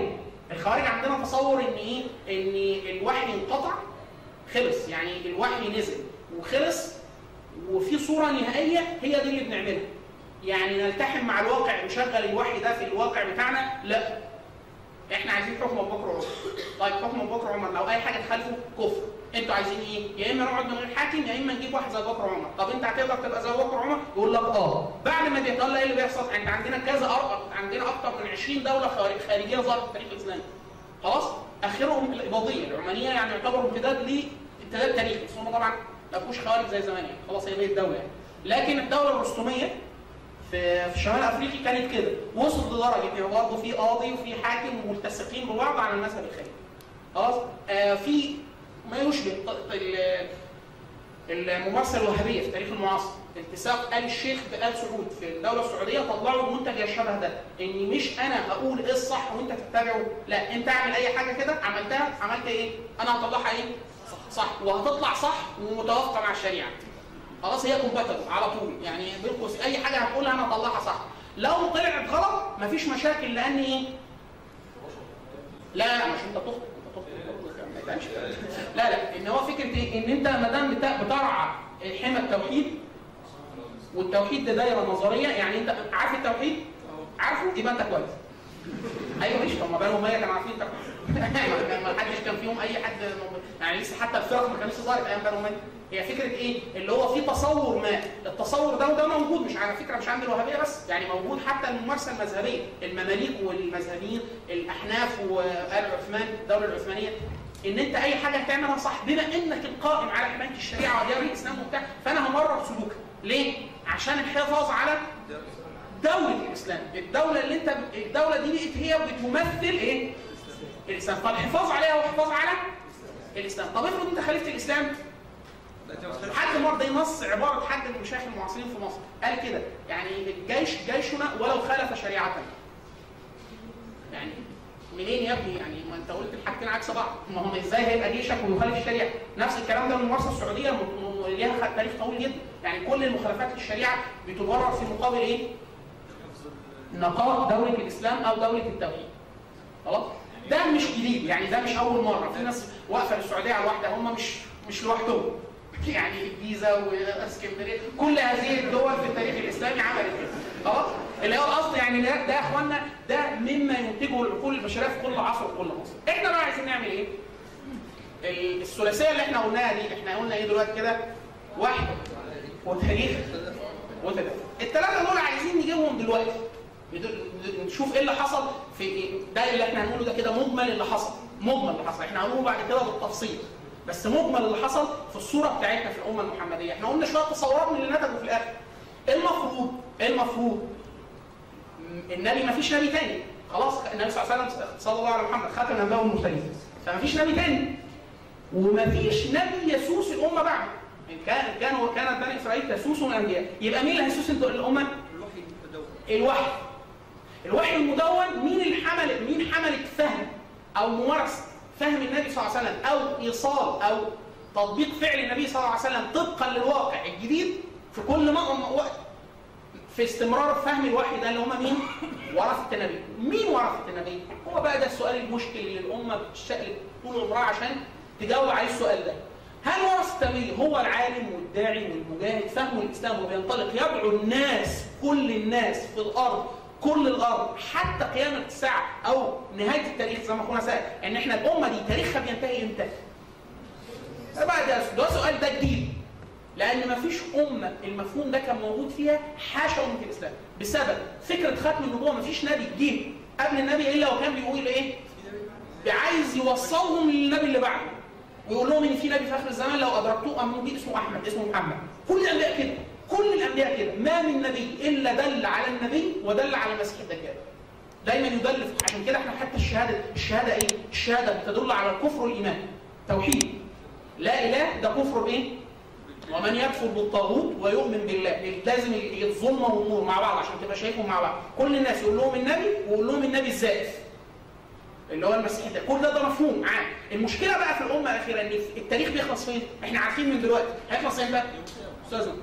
Speaker 1: الخوارج عندنا تصور ان ايه ان الوحي انقطع خلص يعني الوحي نزل وخلص وفي صوره نهائيه هي دي اللي بنعملها يعني نلتحم مع الواقع نشغل الوحي ده في الواقع بتاعنا لا احنا عايزين حكم ابو بكر وعمر طيب حكم ابو بكر وعمر لو اي حاجه تخالفه كفر انتوا عايزين ايه يا اما نقعد من غير حاكم يا اما نجيب واحد زي ابو بكر وعمر طب انت هتقدر تبقى زي ابو بكر وعمر يقول لك اه بعد ما بيطلع ايه اللي بيحصل انت عندنا كذا أرقى. عندنا اكتر من 20 دوله خارج خارجيه ظهرت في التاريخ الاسلامي خلاص اخرهم الاباضيه العمانيه يعني يعتبروا امتداد لامتداد تاريخي بس هم طبعا ما فيهوش خوارج زي زمان يعني خلاص هي بقت دوله يعني لكن الدوله الرستميه في في شمال افريقيا كانت كده وصل لدرجه ان برضه في قاضي وفي حاكم ملتصقين ببعض على المذهب الخارجي خلاص آه في ما يشبه ط- ال- الممارسه الوهابيه في التاريخ المعاصر التصاق ال الشيخ بال سعود في الدوله السعوديه طلعوا منتج يشبه ده ان مش انا هقول ايه الصح وانت تتبعه لا انت اعمل اي حاجه كده عملتها عملت ايه انا هطلعها ايه صح وهتطلع صح ومتوافقه مع الشريعه خلاص هي كومباتبل على طول يعني بين قوسين اي حاجه هتقولها انا اطلعها صح لو طلعت غلط مفيش مشاكل لان ايه لا لا مش انت تخطئ انت تخطئ ما يتقالش كده. لا لا ان هو فكره ايه ان انت ما دام بتا- بترعى حمى التوحيد والتوحيد ده دايره نظريه يعني انت عارف التوحيد عارفه يبقى انت كويس ايوه مش هم بقالهم 100 كانوا عارفين التوحيد ما حدش كان فيهم اي حد يعني لسه حتى الفرق ما كانتش ظهرت ايام بنو اميه هي فكره ايه؟ اللي هو في تصور ما، التصور ده وده موجود مش على فكره مش عند الوهابيه بس، يعني موجود حتى الممارسه المذهبيه، المماليك والمذهبيين، الاحناف وال عثمان، الدوله العثمانيه، ان انت اي حاجه هتعملها صح بما انك القائم على حمايه الشريعه وديار الاسلام وبتاع، فانا همرر سلوكك، ليه؟ عشان الحفاظ على دولة الإسلام، الدولة اللي أنت الدولة دي بقت هي بتمثل إيه؟ الإسلام، فالحفاظ عليها والحفاظ على الإسلام، طب افرض أنت خالفت الإسلام حد مرة ده نص عبارة حد من المشايخ المعاصرين في مصر قال كده يعني الجيش جيشنا ولو خالف شريعتنا يعني منين يا ابني يعني ما انت قلت الحاجتين عكس بعض ما هو ازاي هيبقى جيشك ويخالف الشريعه نفس الكلام ده من الممارسه السعوديه م- م- ليها خ- تاريخ طويل جدا يعني كل المخالفات للشريعه بتبرر في مقابل ايه نقاء دوله الاسلام او دوله التوحيد خلاص ده مش جديد يعني ده مش اول مره في ناس واقفه للسعوديه على الواحده هم مش مش لوحدهم يعني الجيزه واسكندريه كل هذه الدول في التاريخ الاسلامي عملت كده خلاص اللي هو القصد يعني ده, ده يا اخوانا ده مما ينتجه العقول البشريه في كل عصر وكل مصر احنا بقى عايزين نعمل ايه ال- الثلاثيه اللي احنا قلناها دي احنا قلنا ايه دلوقتي كده واحد وتاريخ وتدافع الثلاثه دول عايزين نجيبهم دلوقتي ندل- نشوف ايه اللي حصل في إيه؟ ده اللي احنا هنقوله ده كده مجمل اللي حصل مجمل اللي حصل احنا هنقوله بعد كده بالتفصيل بس مجمل اللي حصل في الصوره بتاعتنا في الامه المحمديه احنا قلنا شويه تصورات من اللي نتجوا في الاخر المفروض المفروض م- النبي ما فيش نبي تاني خلاص النبي صلى الله عليه وسلم صلى الله على محمد خاتم الانبياء والمرسلين فما فيش نبي تاني وما فيش نبي يسوس الامه بعد إن كان كانوا كانت بني اسرائيل تسوس الانبياء يبقى مين اللي هيسوس الامه؟
Speaker 3: الوحي المتداول
Speaker 1: الوحي الوحي المدون مين اللي حمل مين حملت فهم او ممارسه فهم النبي صلى الله عليه وسلم او ايصال او تطبيق فعل النبي صلى الله عليه وسلم طبقا للواقع الجديد في كل ما وقت في استمرار فهم الوحي ده اللي هم مين؟ ورثة النبي. مين ورثة النبي؟ هو بقى ده السؤال المشكل اللي الأمة بتشتغل طول عمرها عشان تجاوب عليه السؤال ده. هل ورثة النبي هو العالم والداعي والمجاهد فهمه الإسلام وبينطلق يدعو الناس كل الناس في الأرض كل الأرض حتى قيامة الساعة أو نهاية التاريخ زي ما أخونا سأل إن إحنا الأمة دي تاريخها بينتهي إمتى؟ ده بقى ده, ده سؤال ده جديد لان مفيش امه المفهوم ده كان موجود فيها حاشا امه الاسلام بسبب فكره ختم النبوه مفيش نبي جه قبل النبي الا وكان بيقول ايه؟ عايز يوصلهم للنبي اللي بعده ويقول لهم ان في نبي في اخر الزمان لو ادركتوه امنوا بيه اسمه احمد اسمه محمد كل الانبياء كده كل الانبياء كده ما من نبي الا دل على النبي ودل على المسيح الدجال دايما يدل في- عشان كده احنا حتى الشهاده الشهاده ايه؟ الشهاده بتدل على الكفر والايمان توحيد لا اله ده كفر بايه؟ ومن يكفر بالطاغوت ويؤمن بالله لازم الظلمه والنور مع بعض عشان تبقى شايفهم مع بعض كل الناس يقول لهم النبي ويقول لهم النبي الزائف اللي هو المسيح ده كل ده ده مفهوم عام المشكله بقى في الامه الاخيره ان التاريخ بيخلص فين احنا عارفين من دلوقتي هيخلص فين بقى استاذنا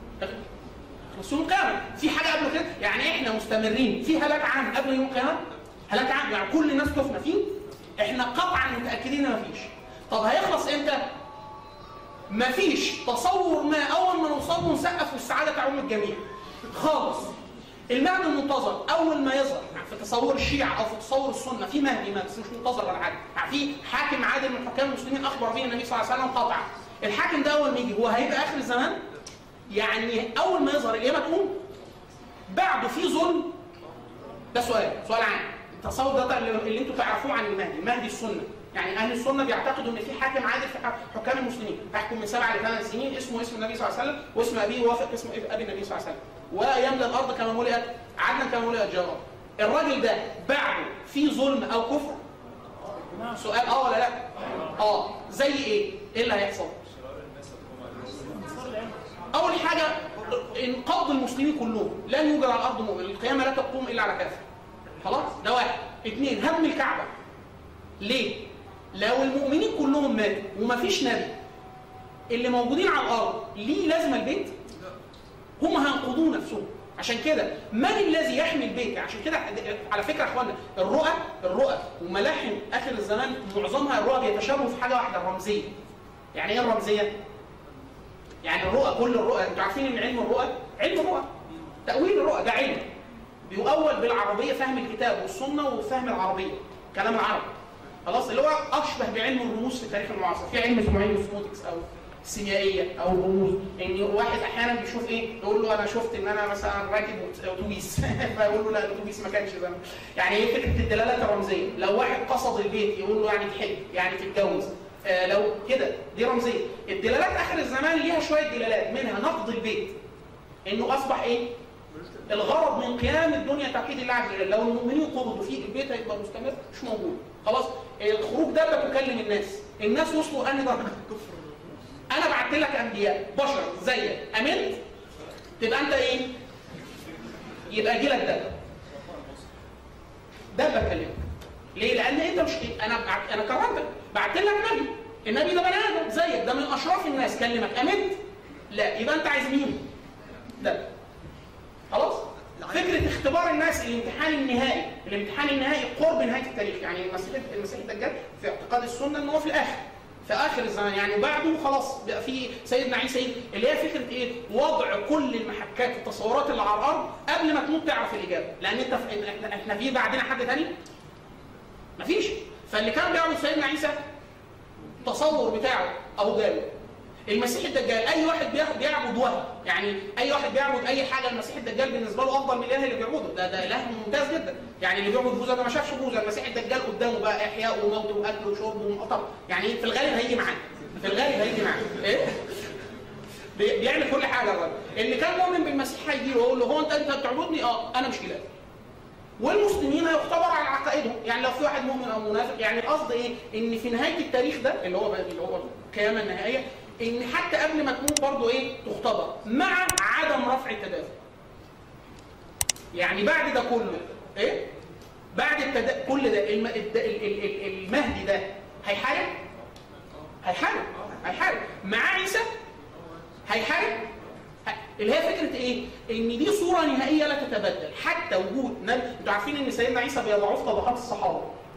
Speaker 1: يخلص يوم القيامه في حاجه قبل كده يعني احنا مستمرين في هلاك عام قبل يوم القيامه هلاك عام يعني كل الناس تفنى فيه احنا قطعا متاكدين ان مفيش طب هيخلص امتى مفيش تصور ما اول ما نوصل له نسقف والسعاده تعم الجميع خالص المهدي المنتظر اول ما يظهر في تصور الشيعة او في تصور السنه في مهدي ما بس مش منتظر ولا حاجه يعني في حاكم عادل من حكام المسلمين اخبر به النبي صلى الله عليه وسلم قطعا الحاكم ده اول ما يجي هو هيبقى اخر الزمان يعني اول ما يظهر القيامه تقوم بعده في ظلم ده سؤال سؤال عام التصور ده اللي اللي انتوا تعرفوه عن المهدي مهدي السنه يعني اهل السنه بيعتقدوا ان في حاكم عادل في ح- حكام المسلمين يحكم من سبع لثمان سنين اسمه اسم النبي صلى الله عليه وسلم واسم ابيه يوافق اسم ابي النبي صلى الله عليه وسلم ويملى الارض كما ملئت عدلا كما ملئت جرا الراجل ده بعده في ظلم او كفر سؤال اه ولا لا اه زي ايه ايه اللي هيحصل اول حاجه انقض المسلمين كلهم لن يوجد على الارض مؤمن القيامه لا تقوم الا على كافر خلاص ده واحد اثنين هدم الكعبه ليه لو المؤمنين كلهم ماتوا ومفيش نبي اللي موجودين على الارض ليه لازمه البيت هم هينقضوا نفسهم عشان كده من الذي يحمي البيت عشان كده على فكره يا اخوانا الرؤى الرؤى وملاحم اخر الزمان معظمها الرؤى بيتشابهوا في حاجه واحده الرمزيه يعني ايه الرمزيه يعني الرؤى كل الرؤى انتوا عارفين ان علم الرؤى علم الرؤى تاويل الرؤى ده علم بيؤول بالعربيه فهم الكتاب والسنه وفهم العربيه كلام العرب خلاص اللي هو اشبه بعلم الرموز في التاريخ المعاصر في علم اسمه علم الفوتكس او السيميائيه او الرموز ان واحد احيانا بيشوف ايه يقول له انا شفت ان انا مثلا راكب اتوبيس فيقول له لا الاتوبيس ما كانش زمان يعني ايه فكره الدلالات الرمزيه لو واحد قصد البيت يقول له يعني تحب يعني تتجوز آه لو كده دي رمزيه الدلالات اخر الزمان ليها شويه دلالات منها نقض البيت انه اصبح ايه الغرض من قيام الدنيا توحيد الله عز وجل لو المؤمنين قبضوا فيه البيت هيبقى مستمر مش موجود خلاص الخروج ده بتكلم الناس الناس وصلوا انهي درجه الكفر انا بعت لك انبياء بشر زيك امنت تبقى انت ايه يبقى جيلك ده ده بكلمك ليه لان انت مش انا بعت... انا كرمتك بعت لك نبي النبي ده بني ادم زيك ده من اشراف الناس كلمك امنت لا يبقى انت عايز مين ده خلاص فكره اختبار الناس الامتحان النهائي الامتحان النهائي قرب نهايه التاريخ يعني المسيح المسيح الدجال في اعتقاد السنه ان هو في الاخر في اخر الزمان يعني بعده خلاص بقى في سيدنا عيسى اللي هي فكره ايه وضع كل المحكات والتصورات اللي على الارض قبل ما تموت تعرف الاجابه لان انت في احنا احنا في بعدنا حد تاني مفيش فاللي كان بيعبد سيدنا عيسى التصور بتاعه ابو جهل المسيح الدجال اي واحد بياخد بيعبد وهم يعني اي واحد بيعبد اي حاجه المسيح الدجال بالنسبه له افضل من الاله اللي بيعبده ده ده اله ممتاز جدا يعني اللي بيعبد بوذا ده ما شافش بوذا المسيح الدجال قدامه بقى احياء وموت واكل وشرب ومقطع يعني في الغالب هيجي معاه في الغالب هيجي معاه ايه بي- بيعمل كل حاجه الراجل اللي كان مؤمن بالمسيح هيجي له ويقول له هو انت انت بتعبدني اه انا مش اله والمسلمين هيختبر على عقائدهم يعني لو في واحد مؤمن او منافق يعني القصد ايه ان في نهايه التاريخ ده اللي هو اللي هو القيامه النهائيه ان حتى قبل ما تموت برضه ايه تختبر مع عدم رفع التدافع يعني بعد ده كله ايه بعد التدا... كل ده الم... الد... ال... ال... ال... المهدي ده هيحارب هيحارب هيحارب مع عيسى هيحارب ه- اللي هي فكره ايه؟ ان دي صوره نهائيه لا تتبدل حتى وجود نبي انتوا عارفين ان سيدنا عيسى بيضعوه في طبقات الصحابه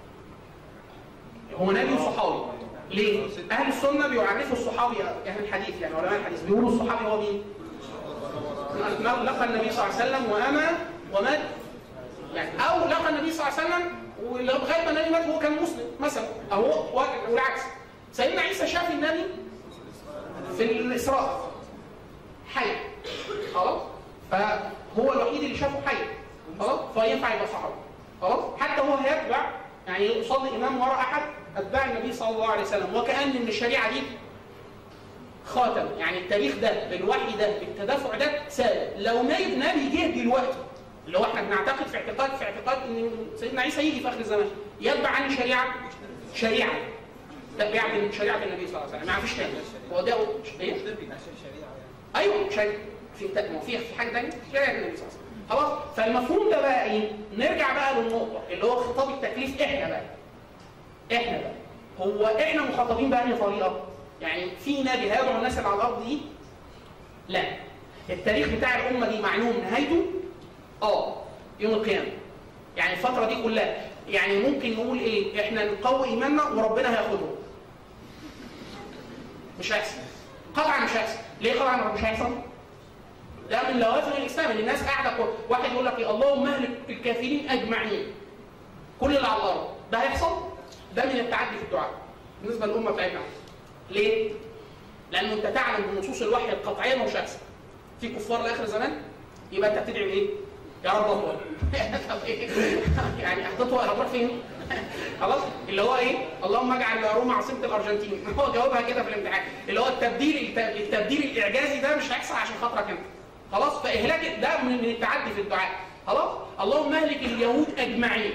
Speaker 1: هو نبي وصحابي ليه؟ اهل السنه بيعرفوا الصحابي اهل الحديث يعني علماء الحديث بيقولوا الصحابي هو مين؟ لقى النبي صلى الله عليه وسلم وامن ومات يعني او لقى النبي صلى الله عليه وسلم ولغايه ما النبي مات وهو كان مسلم مثلا او والعكس سيدنا عيسى شاف النبي في الاسراء حي خلاص فهو الوحيد اللي شافه حي خلاص فينفع يبقى صحابي خلاص حتى هو هيتبع يعني يصلي امام وراء احد اتباع النبي صلى الله عليه وسلم وكان ان الشريعه دي خاتم يعني التاريخ ده بالوحي ده بالتدافع ده ثابت لو نبي نبي جه دلوقتي اللي هو احنا بنعتقد في اعتقاد في اعتقاد ان سيدنا عيسى يجي في اخر الزمان يتبع عن شريعه شريعه تتبع عن شريعه النبي صلى الله عليه وسلم ما فيش تاني هو ده ايه؟ ايوه شريعه في ما في في حاجه ثانيه شريعه النبي صلى الله عليه وسلم خلاص فالمفهوم ده بقى ايه؟ نرجع بقى للنقطه اللي هو خطاب التكليف احنا بقى احنا بقى هو احنا مخاطبين بأنهي طريقه؟ يعني في نبي هيدعو الناس اللي على الارض دي؟ لا التاريخ بتاع الامه دي معلوم نهايته اه يوم القيامه يعني الفتره دي كلها يعني ممكن نقول ايه احنا نقوي ايماننا وربنا هياخدهم مش هيحصل قطعا مش هيحصل ليه قطعا مش هيحصل ده من لوازم الاسلام ان الناس قاعده كو- واحد يقول لك إيه اللهم اهلك الكافرين اجمعين كل اللي على الارض ده هيحصل ده من التعدي في الدعاء بالنسبه للامه بتاعتنا ليه؟ لانه انت تعلم بنصوص الوحي القطعيه انه مش هيحصل في كفار لاخر زمان يبقى انت بتدعي ايه؟ يا رب اطول طب إيه؟ يعني هتطول هتروح فين؟ خلاص اللي هو ايه؟ اللهم اجعل روما عاصمه الارجنتين هو جاوبها كده في الامتحان اللي هو التبديل الت- التبديل الاعجازي ده مش هيحصل عشان خاطرك انت خلاص فاهلاك ده من من التعدي في الدعاء خلاص اللهم اهلك اليهود اجمعين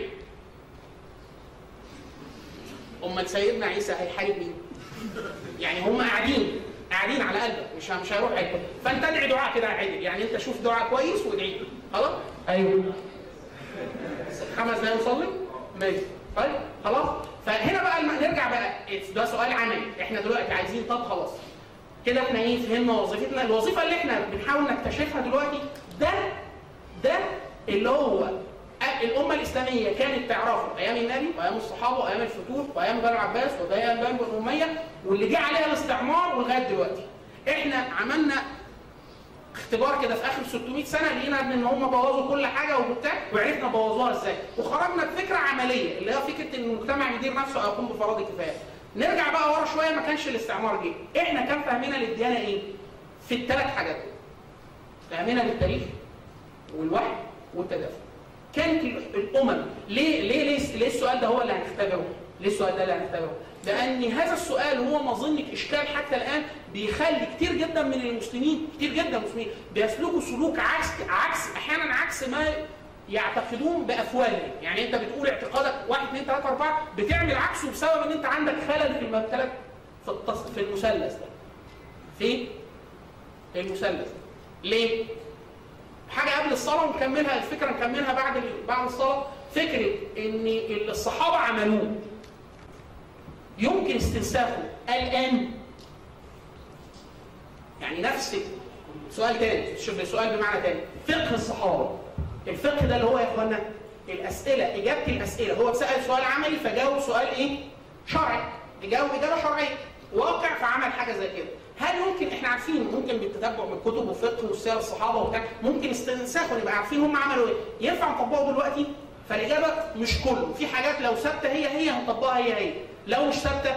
Speaker 1: امال سيدنا عيسى هيحارب مين؟ يعني هم قاعدين قاعدين على قلبك مش مش هيروح عدل فانت ادعي دعاء كده عدل يعني انت شوف دعاء كويس وادعي له. خلاص ايوه خمس دقايق نصلي ماشي طيب خلاص فهنا بقى الم- نرجع بقى ده سؤال عملي احنا دلوقتي عايزين طب خلاص كده احنا ايه فهمنا وظيفتنا الوظيفه اللي احنا بنحاول نكتشفها دلوقتي ده ده اللي هو أ- الامه الاسلاميه كانت تعرفه ايام النبي وايام الصحابه وايام الفتوح وايام بني العباس وايام بني اميه واللي جه عليها الاستعمار ولغايه دلوقتي احنا عملنا اختبار كده في اخر 600 سنه لقينا ان هم بوظوا كل حاجه وبتاع وعرفنا بوظوها ازاي وخرجنا بفكره عمليه اللي هي فكره ان المجتمع يدير نفسه او يقوم بفرائض الكفايه نرجع بقى ورا شويه ما كانش الاستعمار جه احنا كان فهمنا للديانه ايه في الثلاث حاجات دول. فهمنا للتاريخ والوحي والتدافع كانت ال- الامم ليه ليه ليه, ليه السؤال ده هو اللي هنختبره ليه السؤال ده اللي هنختبره لان هذا السؤال هو مظنه اشكال حتى الان بيخلي كتير جدا من المسلمين كتير جدا من المسلمين بيسلكوا سلوك عكس عكس احيانا عكس ما يعتقدون بافواههم يعني انت بتقول اعتقادك 1 2 3 4 بتعمل عكسه بسبب ان انت عندك خلل في المثلث في التص... في المثلث ده في المثلث ده ليه حاجه قبل الصلاه ونكملها الفكره نكملها بعد ال- بعد الصلاه فكره ان اللي الصحابه عملوه يمكن استنساخه الان يعني نفس سؤال تاني شوف سؤال بمعنى تاني فقه الصحابه الفقه ده اللي هو يا اخوانا الاسئله اجابه الاسئله هو سال سؤال عملي فجاوب سؤال ايه شرعي جاوب اجابه شرعيه واقع فعمل حاجه زي كده هل يمكن احنا عارفين ممكن بالتتبع من كتب وفقه وسير الصحابه وبتاع ممكن استنساخه نبقى عارفين هم عملوا ايه ينفع نطبقه دلوقتي فالاجابه مش كله في حاجات لو ثابته هي هي هنطبقها هي هي لو مش ثابته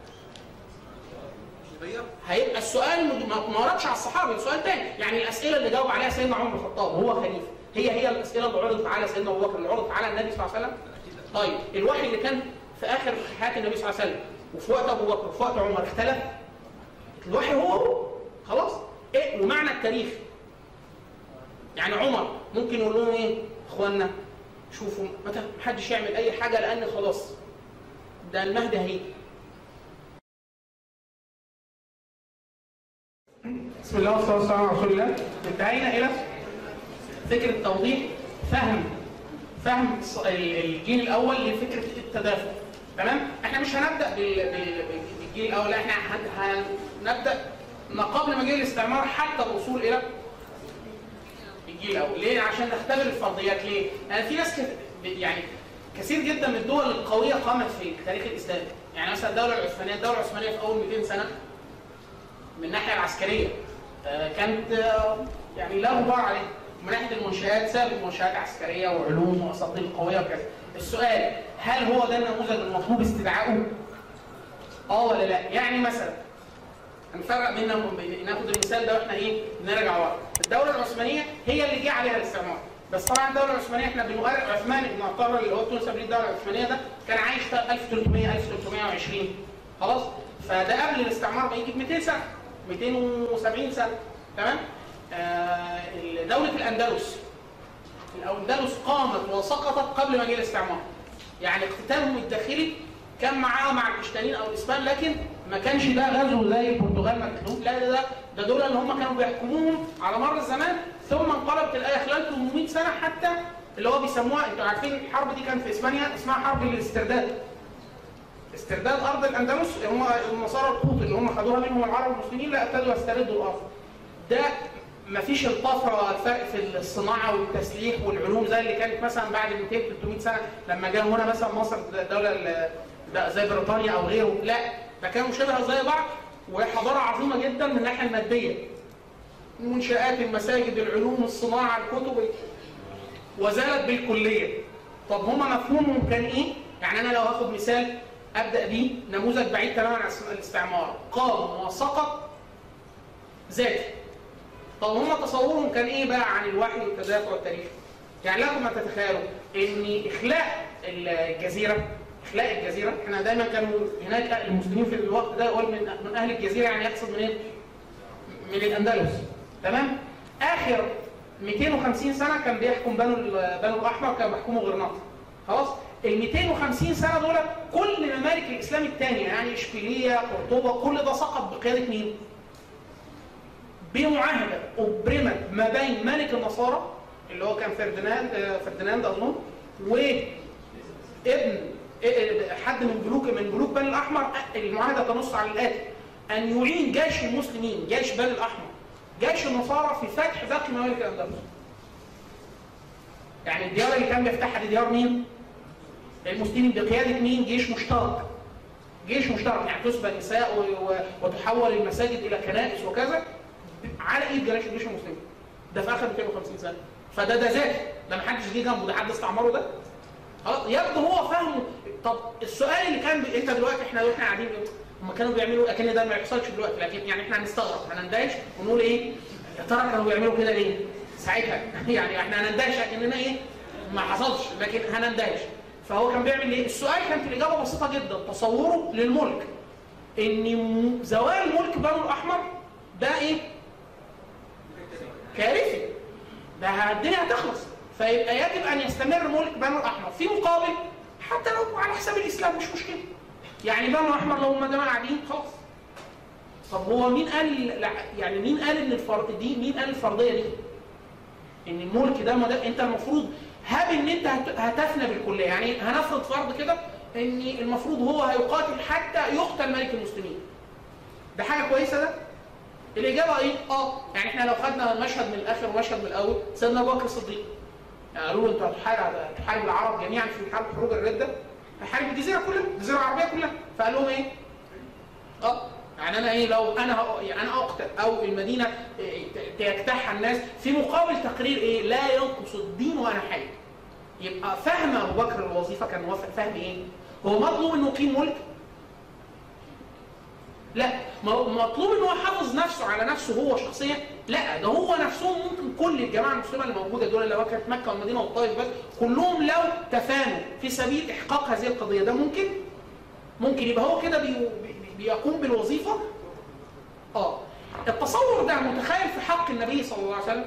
Speaker 1: هيبقى السؤال ما ما وردش على الصحابه سؤال تاني يعني الاسئله اللي جاوب عليها سيدنا عمر بن الخطاب وهو خليفه هي هي الاسئله اللي عرضت على سيدنا ابو بكر اللي عرضت على النبي صلى الله عليه وسلم طيب الوحي اللي كان في اخر حياه النبي صلى الله عليه وسلم وفي وقت ابو بكر وفي وقت عمر اختلف الوحي هو هو خلاص ايه ومعنى التاريخ يعني عمر ممكن يقول لهم ايه اخوانا شوفوا ما حدش يعمل اي حاجه لان خلاص ده المهدي هيجي بسم الله والصلاه والسلام على رسول الله انتهينا الى فكره توضيح فهم فهم الص- ال- الجيل الاول لفكره التدافع تمام احنا مش هنبدا بال- بال- بالجيل الاول لا احنا هن- هنبدا ما قبل ما جه الاستعمار حتى الوصول الى الجيل الاول ليه عشان نختبر الفرضيات ليه لان في ناس كت- يعني كثير جدا من الدول القويه قامت في التاريخ الاسلامي يعني مثلا الدوله العثمانيه الدوله العثمانيه في اول 200 سنه من الناحيه العسكريه آه، كانت آه، يعني لا غبار عليها من ناحيه المنشآت سابت منشآت عسكريه وعلوم واساطير قويه وكذا السؤال هل هو ده النموذج المطلوب استدعائه؟ اه ولا لا؟ يعني مثلا هنفرق بيننا وبين- ناخد المثال ده واحنا ايه نرجع ورا الدوله العثمانيه هي اللي جه عليها الاستعمار بس طبعا الدوله العثمانيه احنا بنؤرخ عثمان بن عطار اللي هو تونس قبل الدوله العثمانيه ده كان عايش في 1300 1320 خلاص فده قبل الاستعمار ما يجي ب 200 سنه 270 سنه تمام آه دوله الاندلس الاندلس قامت وسقطت قبل ما جه الاستعمار يعني اقتتالهم الداخلي كان معاها مع الاشتالين او الاسبان لكن ما كانش ده غزو زي البرتغال ما كانوا لا ده ده ده دول اللي هم كانوا بيحكموهم على مر الزمان ثم انقلبت الايه خلال 800 سنه حتى اللي هو بيسموها انتوا عارفين الحرب دي كانت في اسبانيا اسمها حرب الاسترداد استرداد ارض الاندلس هم النصارى القوط اللي هم خدوها منهم العرب المسلمين لا ابتدوا يستردوا الارض ده مفيش الطفره الفرق في الصناعه والتسليح والعلوم زي اللي كانت مثلا بعد 200 300 سنه لما جاء هنا مثلا مصر دوله ال- ده زي بريطانيا او غيره لا ده كانوا شبه زي بعض وحضاره عظيمه جدا من الناحيه الماديه منشآت المساجد العلوم الصناعه الكتب وزالت بالكليه طب هما مفهومهم كان ايه؟ يعني انا لو هاخد مثال ابدا بيه نموذج بعيد تماما عن الاستعمار قام وسقط ذاتي طب هم تصورهم كان ايه بقى عن الوحي والتدافع والتاريخ؟ يعني لكم ما تتخيلوا ان اخلاء الجزيره اخلاء الجزيره احنا دايما كانوا هناك المسلمين في الوقت ده يقول من من اهل الجزيره يعني يقصد من ايه؟ من الاندلس تمام؟ اخر 250 سنه كان بيحكم بنو ال- بنو الاحمر كانوا بيحكموا غرناطه خلاص؟ ال 250 سنه دول كل ممالك الاسلام الثانيه يعني اشبيليه قرطبه كل ده سقط بقياده مين؟ بمعاهده ابرمت ما بين ملك النصارى اللي هو كان فرديناند آه، فرديناند اظن وابن آه، حد من ملوك من ملوك بني الاحمر آه، المعاهده تنص على الاتي ان يعين جيش المسلمين جيش بني الاحمر جيش النصارى في فتح باقي ممالك الاندلس يعني الديار اللي كان بيفتحها دي ديار مين؟ المسلمين بقياده مين؟ جيش مشترك جيش مشترك يعني تسبى نساء و- و- وتحول المساجد الى كنائس وكذا على ايد جيش الجيش المسلمي ده في اخر 250 سنه فده ده ذاتي ده ما حدش جه جنبه ده حد استعمره ده خلاص يبدو هو فاهمه طب السؤال اللي كان بي... انت دلوقتي احنا واحنا قاعدين هم كانوا بيعملوا اكن ده ما يحصلش دلوقتي لكن يعني احنا هنستغرب هنندهش ونقول ايه يا ترى كانوا بيعملوا كده ليه؟ ساعتها يعني احنا هنندهش اكننا ايه ما حصلش لكن هنندهش فهو كان بيعمل ايه؟ السؤال كانت الاجابه بسيطه جدا تصوره للملك ان م- زوال ملك بنو الاحمر ده ايه؟ كارثي ده الدنيا هتخلص فيبقى يجب ان يستمر ملك بنو الاحمر في مقابل حتى لو على حساب الاسلام مش مشكله يعني بنو الاحمر لو هم جماعه قاعدين خلاص طب هو مين قال لا يعني مين قال ان الفرض دي مين قال الفرضيه دي؟ ان الملك ده, ما ده انت المفروض هاب ان انت هت- هتفنى بالكليه يعني هنفرض فرض كده ان المفروض هو هيقاتل حتى يقتل ملك المسلمين ده حاجه كويسه ده؟ الاجابه ايه؟ اه يعني احنا لو خدنا مشهد من الاخر ومشهد من الاول سيدنا ابو بكر الصديق يعني قالوا له انت هتحارب هتحارب العرب جميعا في حرب حروب الرده هحارب الجزيره كلها الجزيره العربيه كلها فقال لهم ايه؟ اه يعني انا ايه لو انا هق- يعني انا اقتل او المدينه إيه، ت- يجتاحها الناس في مقابل تقرير ايه؟ لا ينقص الدين وانا حي. يبقى فهم ابو بكر الوظيفه كان موافق فهم ايه؟ هو مطلوب انه يقيم ملك لا ما هو مطلوب ان هو يحافظ نفسه على نفسه هو شخصيا لا ده هو نفسهم ممكن كل الجماعه المسلمه اللي موجوده دول اللي هو كانت مكه والمدينه والطائف بس كلهم لو تفانوا في سبيل احقاق هذه القضيه ده ممكن ممكن يبقى هو كده بي بي- بيقوم بالوظيفه اه التصور ده متخيل في حق النبي صلى الله عليه وسلم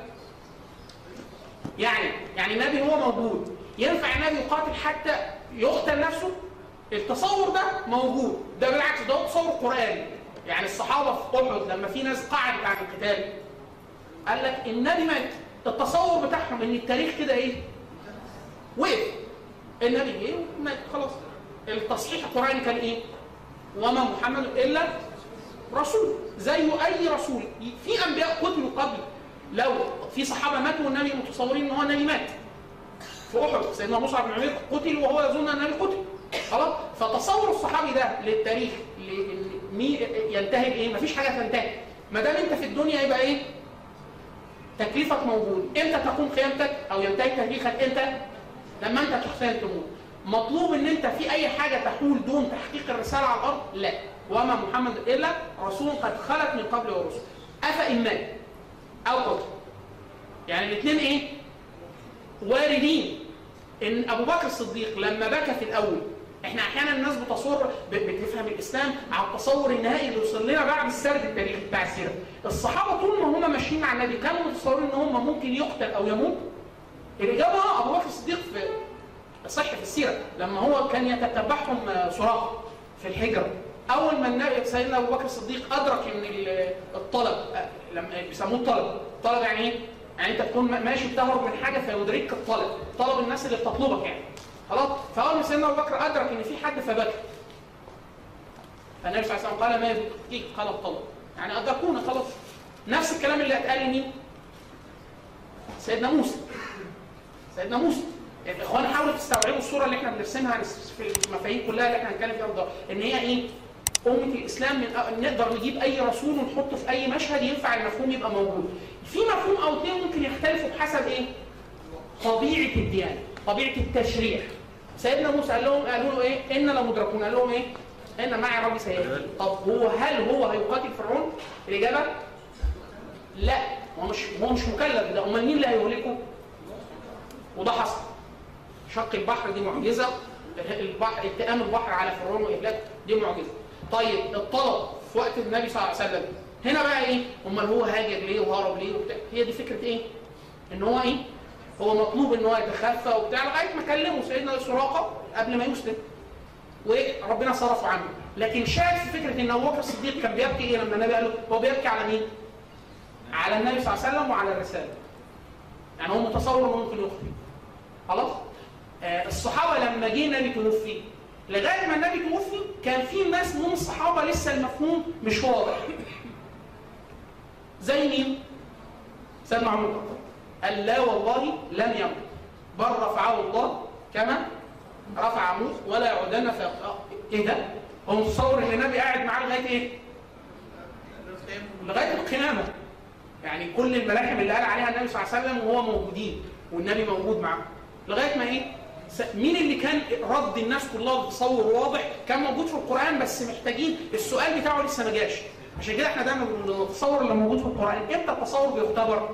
Speaker 1: يعني يعني النبي هو موجود ينفع النبي يقاتل حتى يقتل نفسه التصور ده موجود ده بالعكس ده هو تصور قرآني يعني الصحابة في أحد لما في ناس قعدت عن القتال قال لك النبي مات التصور بتاعهم ان التاريخ كده ايه وقف النبي ايه مات خلاص التصحيح القرآني كان ايه وما محمد الا رسول زيه اي رسول في انبياء قتلوا قبل لو في صحابه ماتوا والنبي متصورين ان هو النبي مات في احد سيدنا مصعب بن عمير قتل وهو يظن ان النبي قتل خلاص فتصور الصحابي ده للتاريخ ل- مي- ينتهي بايه؟ مفيش حاجه تنتهي ما دام انت في الدنيا يبقى ايه؟ تكليفك موجود امتى تقوم قيامتك او ينتهي تاريخك امتى؟ لما انت تحسن تموت مطلوب ان انت في اي حاجه تحول دون تحقيق الرساله على الارض لا وما محمد الا رسول قد خلت من قبل ورسل افان مات او قتل يعني الاثنين ايه واردين ان ابو بكر الصديق لما بكى في الاول احنا احيانا الناس بتصور ب- بتفهم الاسلام على التصور النهائي اللي وصل لنا بعد السرد التاريخي بتاع السيره الصحابه طول ما هم ماشيين مع النبي كانوا متصورين ان هم ممكن يقتل او يموت الاجابه اه ابو بكر الصديق في صح في السيره لما هو كان يتتبعهم آه، سراقه في الهجره اول ما النبي سيدنا ابو بكر الصديق ادرك ان ال- الطلب آه، لما بيسموه الطلب الطلب يعني ايه يعني انت تكون ماشي بتهرب من حاجه فيدركك الطلب طلب الناس اللي بتطلبك يعني خلاص فاول ما سيدنا ابو بكر ادرك ان في حد فبكى فالنبي صلى الله عليه وسلم قال ما يبكيك قال الطلب يعني ادركونا خلاص نفس الكلام اللي اتقال لمين سيدنا موسى سيدنا موسى الاخوان حاولوا تستوعبوا الصوره اللي احنا بنرسمها في المفاهيم كلها اللي احنا هنتكلم فيها النهارده ان هي ايه؟ أمة الإسلام من أ- نقدر نجيب أي رسول ونحطه في أي مشهد ينفع المفهوم يبقى موجود. في مفهوم أو اثنين ممكن يختلفوا بحسب إيه؟ طبيعة الديانة، طبيعة التشريع. سيدنا موسى قال لهم قالوا له إيه؟ إنا لمدركون، قال لهم إيه؟ إن معي ربي سيهدين. طب هو هل هو هيقاتل فرعون؟ الإجابة لا، هو مش هو مش مكلف ده، أمال مين اللي هيهلكه؟ وده حصل. شق البحر دي معجزه البحر التئام البحر على فرعون واهلاك دي معجزه طيب الطلب في وقت النبي صلى الله عليه وسلم هنا بقى ايه امال هو هاجر ليه وهرب ليه وبتاع هي دي فكره ايه ان هو ايه هو مطلوب ان هو يتخفى وبتاع لغايه ما كلمه سيدنا سراقه قبل ما يسلم وربنا صرفه عنه لكن شاهد في فكره ان ابو بكر الصديق كان بيبكي ايه لما النبي قال له هو بيبكي على مين على النبي صلى الله عليه وسلم وعلى الرساله يعني هو متصور انه ممكن يخطئ خلاص آه، الصحابه لما جه النبي توفي لغايه ما النبي توفي كان في ناس من الصحابه لسه المفهوم مش واضح زي مين؟ سيدنا عمر بن الخطاب قال لا والله لم يمت بل رفعه الله كما رفع موسى ولا يعودن في آه، ايه ده؟ هو متصور ان النبي قاعد معاه لغايه ايه؟ لغايه القيامه يعني كل الملاحم اللي قال عليها النبي صلى الله عليه وسلم وهو موجودين والنبي موجود معاه لغايه ما ايه س- مين اللي كان رد الناس كلها بتصور واضح كان موجود في القران بس محتاجين السؤال بتاعه لسه ما جاش عشان كده احنا دايما بنقول التصور اللي موجود في القران امتى التصور بيختبر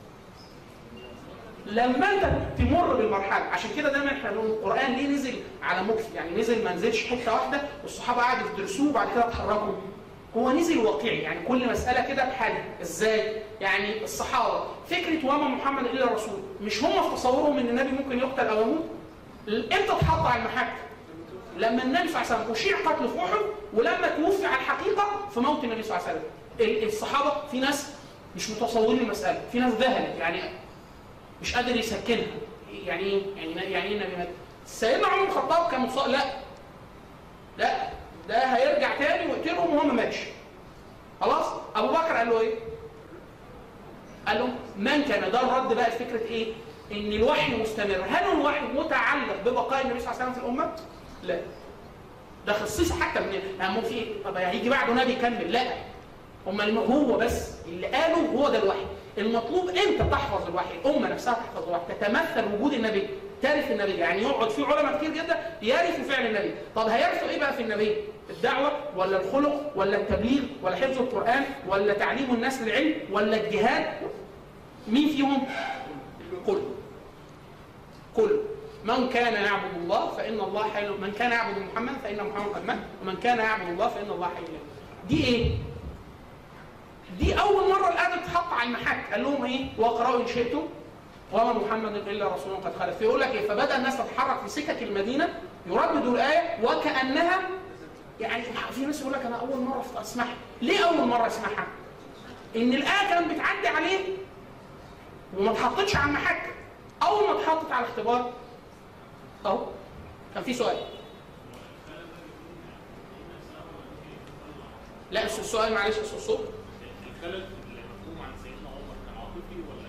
Speaker 1: لما انت تمر بالمرحله عشان كده دايما احنا بنقول القران ليه نزل على مكث يعني نزل ما نزلش حته واحده والصحابه قعدوا يدرسوه وبعد كده اتحركوا هو نزل واقعي يعني كل مساله كده بحل ازاي يعني الصحابه فكره وما محمد الا رسول مش هم في تصورهم ان النبي ممكن يقتل او يموت امتى اتحط على المحك لما النبي صلى الله عليه وسلم اشيع قتله في احد ولما توفي على الحقيقه في موت النبي صلى الله عليه وسلم ال- الصحابه في ناس مش متصورين المساله في ناس ذهلت يعني مش قادر يسكنها يعني ايه يعني يعني ايه النبي مات سيدنا عمر بن الخطاب كان مصاب لا لا ده هيرجع تاني ويقتلهم وهو ما ماتش خلاص ابو بكر قال له ايه قال له من كان ده الرد بقى لفكره ايه ان الوحي مستمر هل الوحي متعلق ببقاء النبي صلى الله عليه وسلم في الامه لا ده خصيصه حتى من يعني في ايه طب هيجي بعده نبي يكمل لا هم هو بس اللي قاله هو ده الوحي المطلوب انت تحفظ الوحي الامه نفسها تحفظ الوحي تتمثل وجود النبي ترث النبي يعني يقعد في علماء كتير جدا يرثوا فعل النبي طب هيرثوا ايه بقى في النبي الدعوه ولا الخلق ولا التبليغ ولا حفظ القران ولا تعليم الناس للعلم ولا الجهاد مين فيهم كله كله من كان يعبد الله فان الله حي من كان يعبد محمد فان محمد قد مات ومن كان يعبد الله فان الله حي لا يموت. دي ايه دي اول مره الادب اتحط على المحك قال لهم ايه واقرأوا ان شئتم وما محمد الا رسول قد خلت فيقول لك ايه فبدا الناس تتحرك في سكك المدينه يرددوا الايه وكانها يعني في ناس يقول لك انا اول مره اسمعها ليه اول مره اسمعها ان الايه كانت بتعدي عليه وما اتحطتش على المحك اول ما اتحطت على الاختبار اهو كان في سؤال لا السؤال معلش الصوت
Speaker 4: الخلل اللي مفهوم عن سيدنا عمر كان عاطفي ولا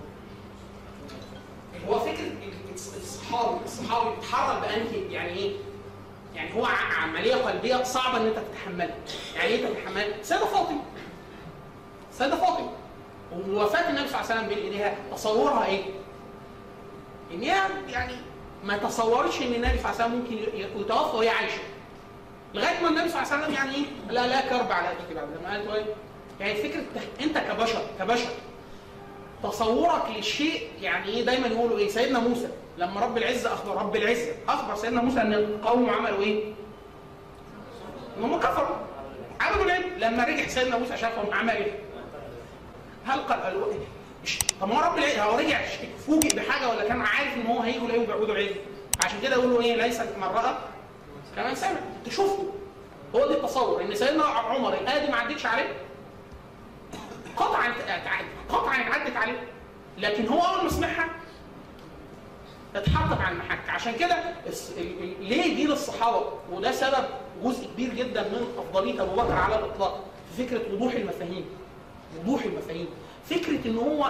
Speaker 4: كان
Speaker 1: هو فكره الصحابي الصحابي بيتحرك بانهي يعني ايه؟ يعني هو ع- عمليه قلبيه صعبه ان انت تتحملها، يعني ايه تتحملها؟ سيده فاطمه سيده فاطمه ووفاه النبي صلى الله عليه وسلم بين ايديها تصورها ايه؟ ان هي يعني ما تصورش ان النبي صلى الله عليه وسلم ممكن ي- ي- يتوفى وهي عايشه لغايه ما النبي صلى الله عليه وسلم يعني ايه؟ لا لا كرب على ابيك بعد لما قالت ايه؟ يعني فكره انت كبشر كبشر تصورك للشيء يعني ايه دايما يقولوا ايه سيدنا موسى لما رب العزه اخبر رب العزه اخبر سيدنا موسى ان القوم عملوا ايه؟ ان هم كفروا عملوا ايه؟ لما رجع سيدنا موسى شافهم عمل ايه؟ هل قال قالوا إيه؟ مش طب ما هو رب العزه هو رجع فوجئ بحاجه ولا كان عارف ان هو هيجوا لا يبعدوا عزه عشان كده يقولوا ايه ليست من راى كمان سمع تشوفوا هو ده التصور ان سيدنا عمر الايه دي ما عدتش عليه قطعا قطعا عدت عليه لكن هو اول ما سمعها اتحطت على المحك عشان كده الس- ال- ال- ليه جيل الصحابه وده سبب جزء كبير جدا من افضليه ابو بكر على الاطلاق في فكره وضوح المفاهيم وضوح المفاهيم فكره ان هو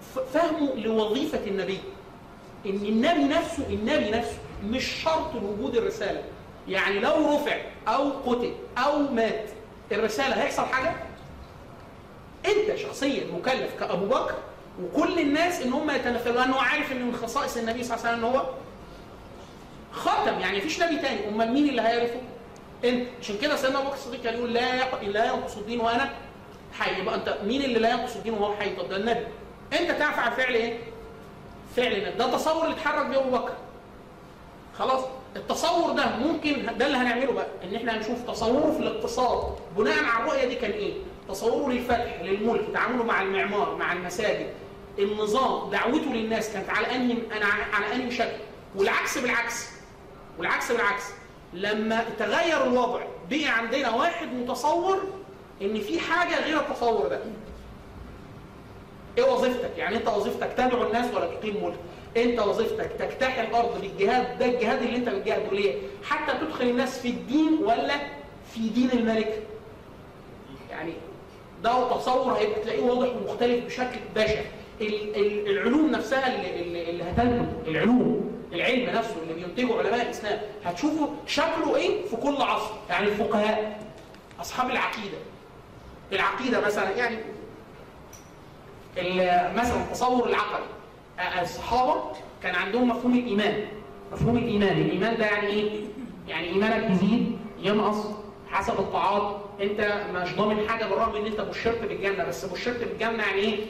Speaker 1: ف- فهمه لوظيفه النبي ان النبي نفسه النبي نفسه مش شرط لوجود الرساله يعني لو رفع او قتل او مات الرساله هيحصل حاجه انت شخصيا مكلف كابو بكر وكل الناس ان هم يتنفذوا لانه عارف ان من خصائص النبي صلى الله عليه وسلم ان هو خاتم يعني مفيش نبي تاني امال مين اللي هيعرفه؟ انت عشان كده سيدنا ابو بكر الصديق كان يقول لا يق... لا ينقص الدين وانا حي يبقى انت مين اللي لا ينقص الدين وهو حي؟ طب ده النبي انت تعرف عن فعل ايه؟ فعل النبي ده تصور اللي اتحرك بيه ابو بكر خلاص التصور ده ممكن ده اللي هنعمله بقى ان احنا هنشوف تصوره في الاقتصاد بناء على الرؤيه دي كان ايه تصوره للفتح للملك تعامله مع المعمار مع المساجد النظام دعوته للناس كانت على انهي انا على انهي شكل والعكس بالعكس والعكس بالعكس لما تغير الوضع بقي عندنا واحد متصور ان في حاجه غير التصور ده ايه وظيفتك؟ يعني انت وظيفتك تدعو الناس ولا تقيم ملك؟ انت وظيفتك تجتاح الارض بالجهاد ده الجهاد اللي انت بتجاهده ليه؟ حتى تدخل الناس في الدين ولا في دين الملك؟ يعني ده تصور هيبقى تلاقيه واضح ومختلف بشكل بشع ال- ال- العلوم نفسها اللي, اللي, اللي هتنتج العلوم العلم نفسه اللي بينتجه علماء الاسلام هتشوفوا شكله ايه في كل عصر يعني الفقهاء اصحاب العقيده العقيده مثلا يعني ال- مثلا التصور العقلي آه، الصحابه كان عندهم مفهوم الايمان مفهوم الايمان الايمان ده يعني ايه يعني ايمانك يزيد ينقص حسب الطاعات انت مش ضامن حاجه بالرغم ان انت بشرت بالجنه بس بشرت بالجنه يعني ايه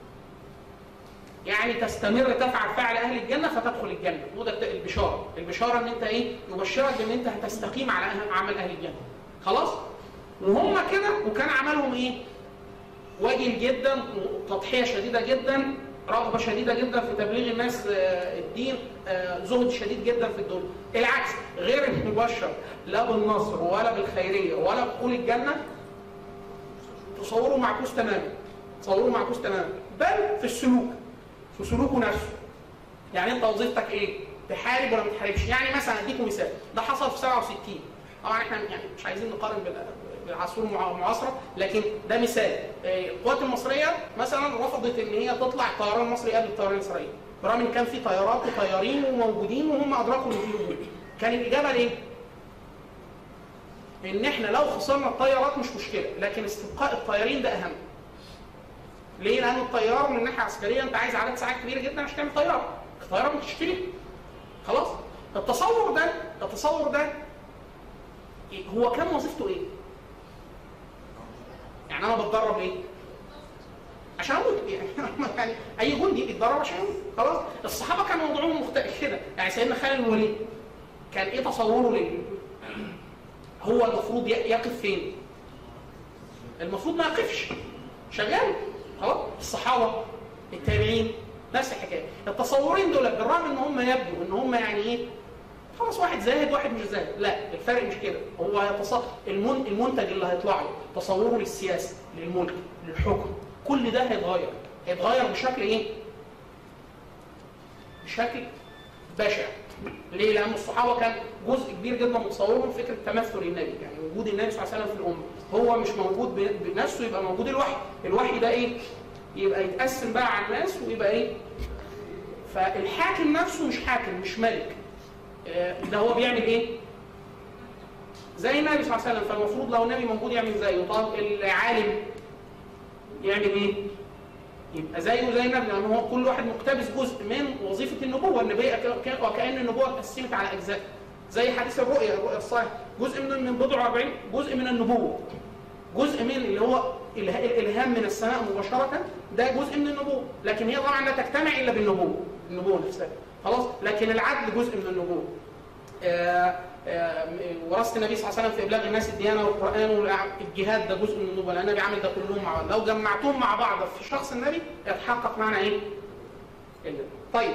Speaker 1: يعني تستمر تفعل فعل اهل الجنه فتدخل الجنه وده البشاره البشاره ان انت ايه يبشرك بان انت هتستقيم على أه- عمل اهل الجنه خلاص وهم كده وكان عملهم ايه واجل جدا تضحيه شديده جدا رغبه شديده جدا في تبليغ الناس آه، الدين آه، زهد شديد جدا في الدنيا العكس غير المبشر لا بالنصر ولا بالخيريه ولا بدخول الجنه تصوره معكوس تماما تصوره معكوس تماما بل في السلوك في سلوكه نفسه يعني انت وظيفتك ايه تحارب ولا ما تحاربش يعني مثلا اديكم مثال ده حصل في 67 طبعا احنا يعني مش عايزين نقارن بال- بالعصور المع- المعاصره لكن ده مثال آه، القوات المصريه مثلا رفضت ان هي تطلع الطيران المصري قبل الطيران الاسرائيلي برغم ان كان في طيارات وطيارين وموجودين وهم ادركوا ان في وجود كان الاجابه ليه؟ ان احنا لو خسرنا الطيارات مش مشكله لكن استبقاء الطيارين ده اهم ليه؟ لان الطيار من ناحيه عسكريه انت عايز عدد ساعات كبيره جدا عشان تعمل طياره الطياره بتشتري خلاص التصور ده التصور ده إيه؟ هو كان وظيفته ايه؟ يعني انا بتدرب ليه؟ عشان اموت يعني يعني اي جندي بيتدرب عشان يموت خلاص الصحابه كان موضوعهم مختلف كده يعني سيدنا خالد الوليد كان ايه تصوره لل هو المفروض ي- يقف فين؟ المفروض ما يقفش شغال خلاص الصحابه التابعين نفس الحكايه التصورين دول بالرغم ان هم يبدو ان هم يعني ايه خلاص واحد زاهد واحد مش زاهد لا الفرق مش كده هو يتصور المن... المنتج اللي هيطلع له تصوره للسياسه للملك للحكم كل ده هيتغير هيتغير بشكل ايه بشكل بشع ليه؟ لأن الصحابة كان جزء كبير جدا من تصورهم فكرة تمثل النبي، يعني وجود النبي صلى الله عليه وسلم في الأمة، هو مش موجود ب- بنفسه يبقى موجود الوحي، الوحي ده إيه؟ يبقى يتقسم بقى على الناس ويبقى إيه؟ فالحاكم نفسه مش حاكم مش ملك. آه، ده هو بيعمل إيه؟ زي النبي صلى الله عليه وسلم، فالمفروض لو النبي موجود يعمل زيه، طب العالم يعمل إيه؟ يبقى زيه زي النبي لان هو كل واحد مقتبس جزء من وظيفه النبوه النبيه ك- ك- وكان النبوه اتقسمت على اجزاء زي حديث الرؤيا الرؤيا الصالح جزء من من بضع 40 جزء من النبوه جزء من اللي هو اله- الالهام من السماء مباشره ده جزء من النبوه لكن هي طبعا لا تجتمع الا بالنبوه النبوه نفسها خلاص لكن العدل جزء من النبوه آه، آه، وراثه النبي صلى الله عليه وسلم في ابلاغ الناس الديانه والقران والجهاد ده جزء من النبوه لان النبي عامل ده كلهم مع بعض لو جمعتهم مع بعض في شخص النبي يتحقق معنى ايه؟ النبي. طيب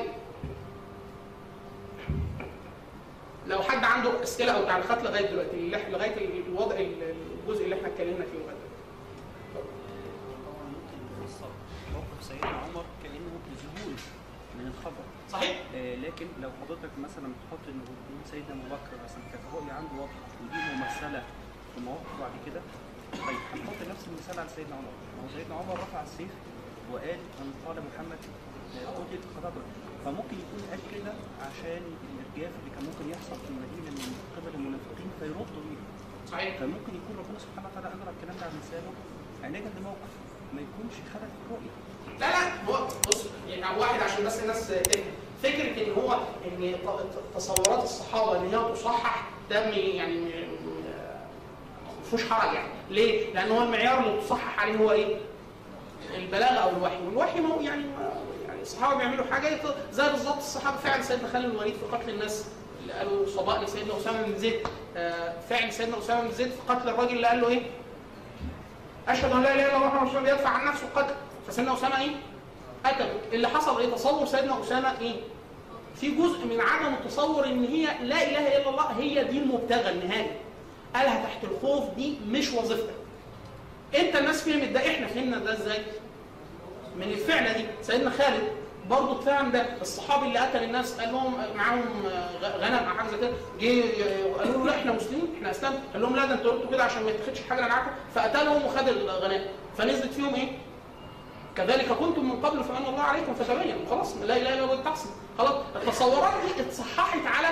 Speaker 1: لو حد عنده اسئله او تعليقات لغايه دلوقتي اللي إح- لغايه الوضع الجزء اللي احنا اتكلمنا فيه لغايه دلوقتي.
Speaker 3: طبعا ممكن نفسر موقف سيدنا عمر كانه ذهول من الخبر
Speaker 1: صحيح؟
Speaker 3: آه، لكن لو حضرتك مثلا تحط ان وجود سيدنا ابو بكر مثلا كانت الرؤيه عنده واضحه ودي ممثله في مواقف بعد كده طيب هنحط نفس المثال على سيدنا عمر ما هو سيدنا عمر رفع السيف وقال من قال محمد قتل خرجا فممكن يكون قال كده عشان الارجاف اللي كان ممكن يحصل في المدينه من قبل المنافقين فيردوا بيه
Speaker 1: صحيح
Speaker 3: فممكن يكون ربنا سبحانه وتعالى امر الكلام ده عن لسانه علاجا لموقف ما يكونش خلل في الرؤيه
Speaker 1: لا لا هو بص يعني واحد عشان بس الناس تفهم فكره ان هو ان ت- ت- تصورات الصحابه ان هي تصحح ده م- يعني م- م- ما فيهوش حرج يعني ليه؟ لان هو المعيار اللي تصحح عليه هو ايه؟ البلاغه او الوحي والوحي ما هو يعني ما يعني الصحابه بيعملوا حاجه يط- زي بالظبط الصحابه فعل سيدنا خالد بن الوليد في قتل الناس اللي قالوا صباء لسيدنا اسامه بن زيد آه، فعل سيدنا اسامه بن زيد في قتل الراجل اللي قال له ايه؟ اشهد ان لا اله الا الله محمد رسول الله يدفع عن نفسه القتل فسيدنا اسامه ايه؟ قتله اللي حصل ايه؟ تصور سيدنا اسامه ايه؟ في جزء من عدم التصور ان هي لا اله الا الله هي دي المبتغى النهائي قالها تحت الخوف دي مش وظيفتك انت الناس فهمت ده احنا فهمنا ده ازاي؟ من الفعله دي سيدنا خالد برضه اتفهم ده الصحابي اللي قتل الناس قال لهم معاهم غ- غنم او حاجه زي كده جه قالوا له لا احنا مسلمين احنا اسلام قال لهم لا ده انتوا قلتوا كده عشان ما يتاخدش حاجه معاكم فقتلهم وخد الغنائم فنزلت فيهم ايه؟ كذلك كنتم من قبل فان الله عليكم فتبينوا خلاص لا اله الا الله تحصل خلاص التصورات دي اتصححت على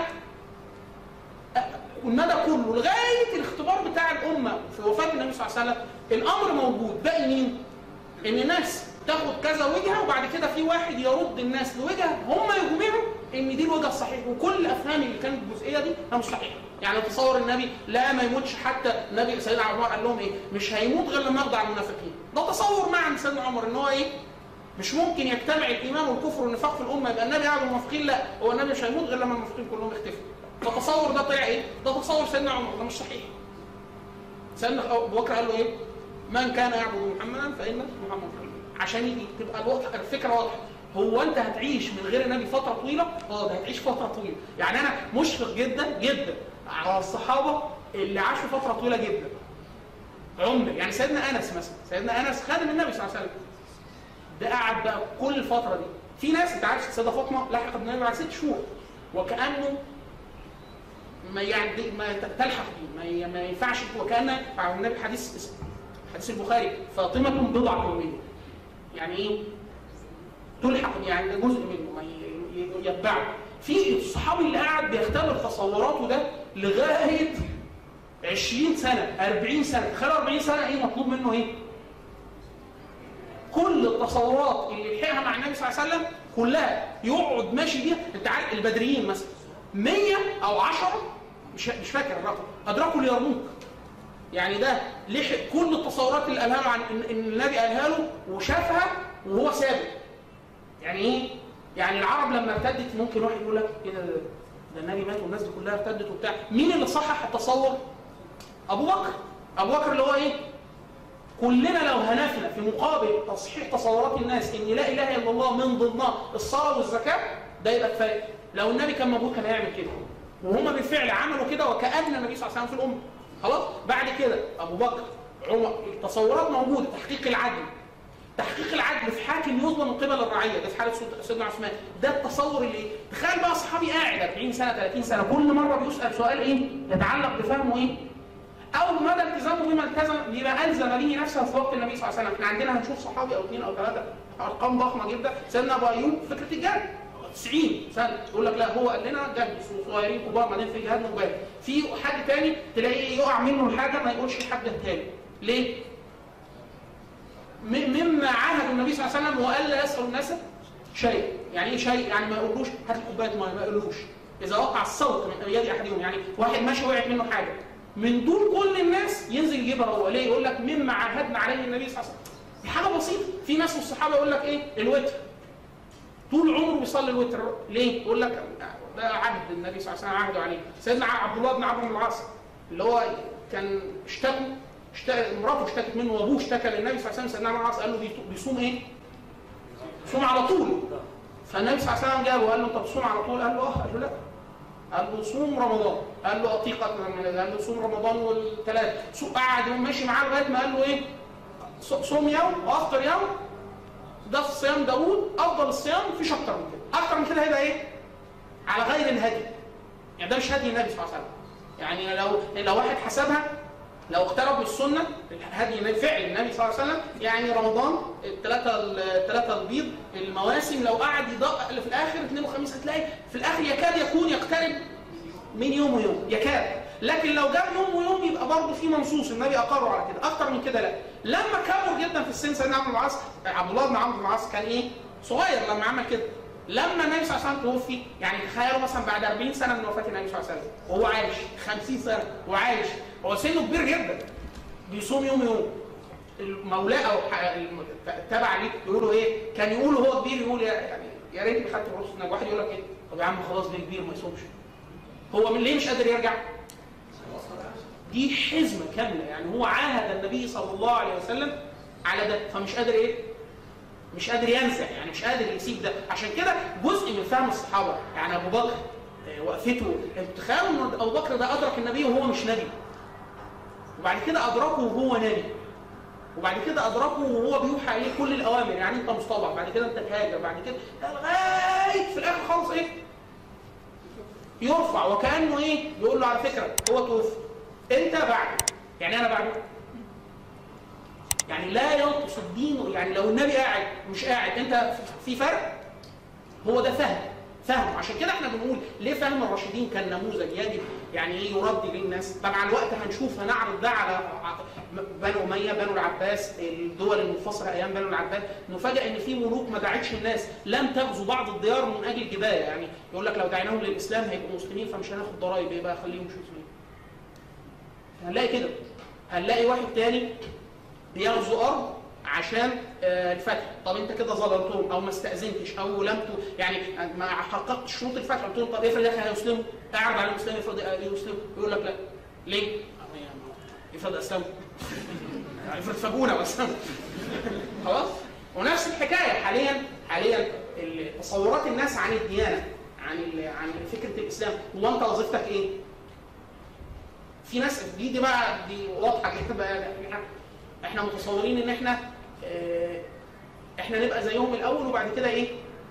Speaker 1: والمدى كله لغايه الاختبار بتاع الامه في وفاه النبي صلى الله عليه وسلم الامر موجود باقي مين؟ ان ناس تاخد كذا وجهه وبعد كده في واحد يرد الناس لوجهه هم يجمعوا ان دي الوجهه الصحيح وكل الافهام اللي كانت الجزئيه دي هي مش صحيحه يعني تصور النبي لا ما يموتش حتى النبي سيدنا عمر قال لهم ايه مش هيموت غير لما يقضي على المنافقين ده تصور ما عند سيدنا عمر ان هو ايه مش ممكن يجتمع الايمان والكفر والنفاق في الامه يبقى النبي قاعد والمنافقين لا هو النبي مش هيموت غير لما المنافقين كلهم يختفوا ده تصور ده طلع ايه ده تصور سيدنا عمر ده مش صحيح سيدنا ابو بكر قال له ايه من كان يعبد محمدا فان محمد محمد عشان يجي تبقى الوضع الفكره واضحه هو انت هتعيش من غير النبي فتره طويله اه ده هتعيش فتره طويله يعني انا مشفق جدا جدا على الصحابه اللي عاشوا فتره طويله جدا عمر يعني سيدنا انس مثلا سيدنا انس خادم النبي صلى الله عليه وسلم ده قعد بقى كل الفتره دي في ناس انت عارف السيده فاطمه لحقت النبي بعد ست شهور وكانه ما يعدي ما تلحق بيه ما, ي- ما ينفعش وكان على النبي حديث اسمه حديث البخاري فاطمه بضعه مني يعني ايه تلحق يعني ده جزء منه ما ي- ي- يتبعه في الصحابي اللي قاعد بيختبر تصوراته ده لغايه 20 سنه 40 سنه تخيل 40 سنه ايه مطلوب منه ايه كل التصورات اللي لحقها مع النبي صلى الله عليه وسلم كلها يقعد ماشي بيها انت عارف البدريين مثلا 100 او 10 مش مش فاكر الرقم ادركوا اليرموك يعني ده لحق كل التصورات اللي قالها له عن ان إن النبي قالها له وشافها وهو ثابت يعني ايه؟ يعني العرب لما ارتدت ممكن واحد يقول لك ايه ده ده ده النبي مات والناس دي كلها ارتدت وبتاع مين اللي صحح التصور؟ ابو بكر ابو بكر اللي هو ايه؟ كلنا لو هنفنا في مقابل تصحيح تصورات الناس ان لا اله الا الله من ضمنها الصلاه والزكاه ده يبقى كفايه لو النبي كان موجود كان هيعمل كده وهما بالفعل عملوا كده وكان النبي صلى الله عليه وسلم في الامه خلاص بعد كده ابو بكر عمر التصورات موجوده تحقيق العدل تحقيق العدل في حاكم يظلم من قبل الرعيه ده في حاله سيد- سيدنا عثمان ده التصور اللي تخيل بقى صحابي قاعد 40 سنه 30 سنه كل مره بيسال سؤال ايه يتعلق بفهمه ايه او مدى التزامه بما التزم بما الزم به نفسه في وقت النبي صلى الله عليه وسلم احنا عندنا هنشوف صحابي او اثنين او ثلاثه ارقام ضخمه جدا سيدنا ابو ايوب فكره الجهاد 90 سنه يقول لك لا هو قال لنا جهد صغيرين كبار بعدين في جهاد مبارك في حد تاني تلاقيه يقع منه الحاجه ما يقولش لحد تاني ليه؟ م- مما عاهد النبي صلى الله عليه وسلم والا يسال الناس شيء يعني ايه شيء يعني ما يقولوش هات لي كوبايه ميه ما يقولوش اذا وقع الصوت من يد احدهم يعني واحد ماشي وقعت منه حاجه من دون كل الناس ينزل يجيبها هو ليه يقول لك مما عاهدنا عليه النبي صلى الله عليه وسلم دي حاجه بسيطه في ناس من الصحابه يقول لك ايه الوتر طول عمره بيصلي الوتر ليه يقول لك ده عهد النبي صلى الله عليه وسلم عهده عليه سيدنا عبد الله بن عمرو بن العاص اللي هو كان اشتكوا اشتكى مراته اشتكت منه وابوه اشتكى للنبي صلى الله عليه وسلم سيدنا عمرو بن العاص قال له بيتو- بيصوم ايه؟ بيصوم على طول فالنبي صلى الله عليه وسلم جابه وقال له انت بتصوم على طول؟ قال له اه قال له لا قال له صوم رمضان قال له اطيق قال له صوم رمضان والثلاث صو- قعد يوم ماشي معاه لغايه ما قال له ايه؟ ص- صوم يوم وافطر يوم ده في صيام داوود افضل الصيام مفيش اكتر من كده اكتر من كده هيبقى ايه؟ على غير الهدي يعني ده مش هدي النبي صلى الله عليه وسلم يعني لو لو واحد حسبها لو اقترب من السنه هدي فعل النبي صلى الله عليه وسلم يعني رمضان الثلاثه الثلاثه البيض المواسم لو قعد يدق في الاخر اثنين وخميس هتلاقي في الاخر يكاد يكون يقترب من يوم ويوم يكاد لكن لو جاب يوم ويوم يبقى برضه في منصوص النبي اقره على كده اكتر من كده لا لما كبر جدا في السن سيدنا عمرو بن العاص عبد الله بن عمرو بن العاص كان ايه صغير لما عمل كده لما النبي صلى الله عليه وسلم توفي يعني تخيلوا مثلا بعد 40 سنه من وفاه النبي صلى الله عليه وسلم وهو عايش 50 سنه وعايش هو سنه كبير جدا بيصوم يوم يوم المولاه او ح- الم- تبع ليه يقولوا ايه كان يقول هو كبير يقول يا يعني يا ريتني خدت الرخص انك واحد يقول لك ايه طب يا عم خلاص ده كبير ما يصومش هو من ليه مش قادر يرجع دي حزمه كامله يعني هو عاهد النبي صلى الله عليه وسلم على ده فمش قادر ايه مش قادر ينزع يعني مش قادر يسيب ده عشان كده جزء من فهم الصحابه يعني ابو بكر آه، وقفته تخيلوا ان ابو بكر ده ادرك النبي وهو مش نبي وبعد كده ادركه وهو نبي وبعد كده ادركه وهو بيوحى عليه كل الاوامر يعني انت مستضعف بعد كده انت تهاجر بعد كده لغايه في الاخر خالص ايه يرفع وكانه ايه يقول له على فكره هو توفي انت بعد يعني انا بعده يعني لا ينقص الدين يعني لو النبي قاعد مش قاعد انت في فرق هو ده فهم فهم عشان كده احنا بنقول ليه فهم الراشدين كان نموذج يجب يعني ايه يرد للناس طبعا الوقت هنشوف هنعرض ده على ع- بنو اميه بنو العباس الدول المنفصله ايام بنو العباس نفاجئ ان في ملوك ما دعتش الناس لم تغزو بعض الديار من اجل جبايه يعني يقول لك لو دعيناهم للاسلام هيبقوا مسلمين فمش هناخد ضرائب يبقى خليهم مش مسلمين هنلاقي كده هنلاقي واحد تاني بيغزو ارض عشان آه، الفتح طب انت كده ظلمتهم او ما استاذنتش او لم ت- يعني ما حققتش شروط الفتح قلت لهم طب افرض يا اخي هيسلموا اعرض على المسلم افرض يسلموا يقول لك لا ليه؟ افرض اسلموا يعني افرض فاجونا بس خلاص ونفس الحكايه حاليا حاليا ال- تصورات الناس عن الديانه عن ال- عن فكره الاسلام هو انت وظيفتك ايه؟ في ناس دي دي بقى دي واضحه جدا بقى احنا احنا متصورين ان احنا اه احنا نبقى زيهم الاول وبعد كده ايه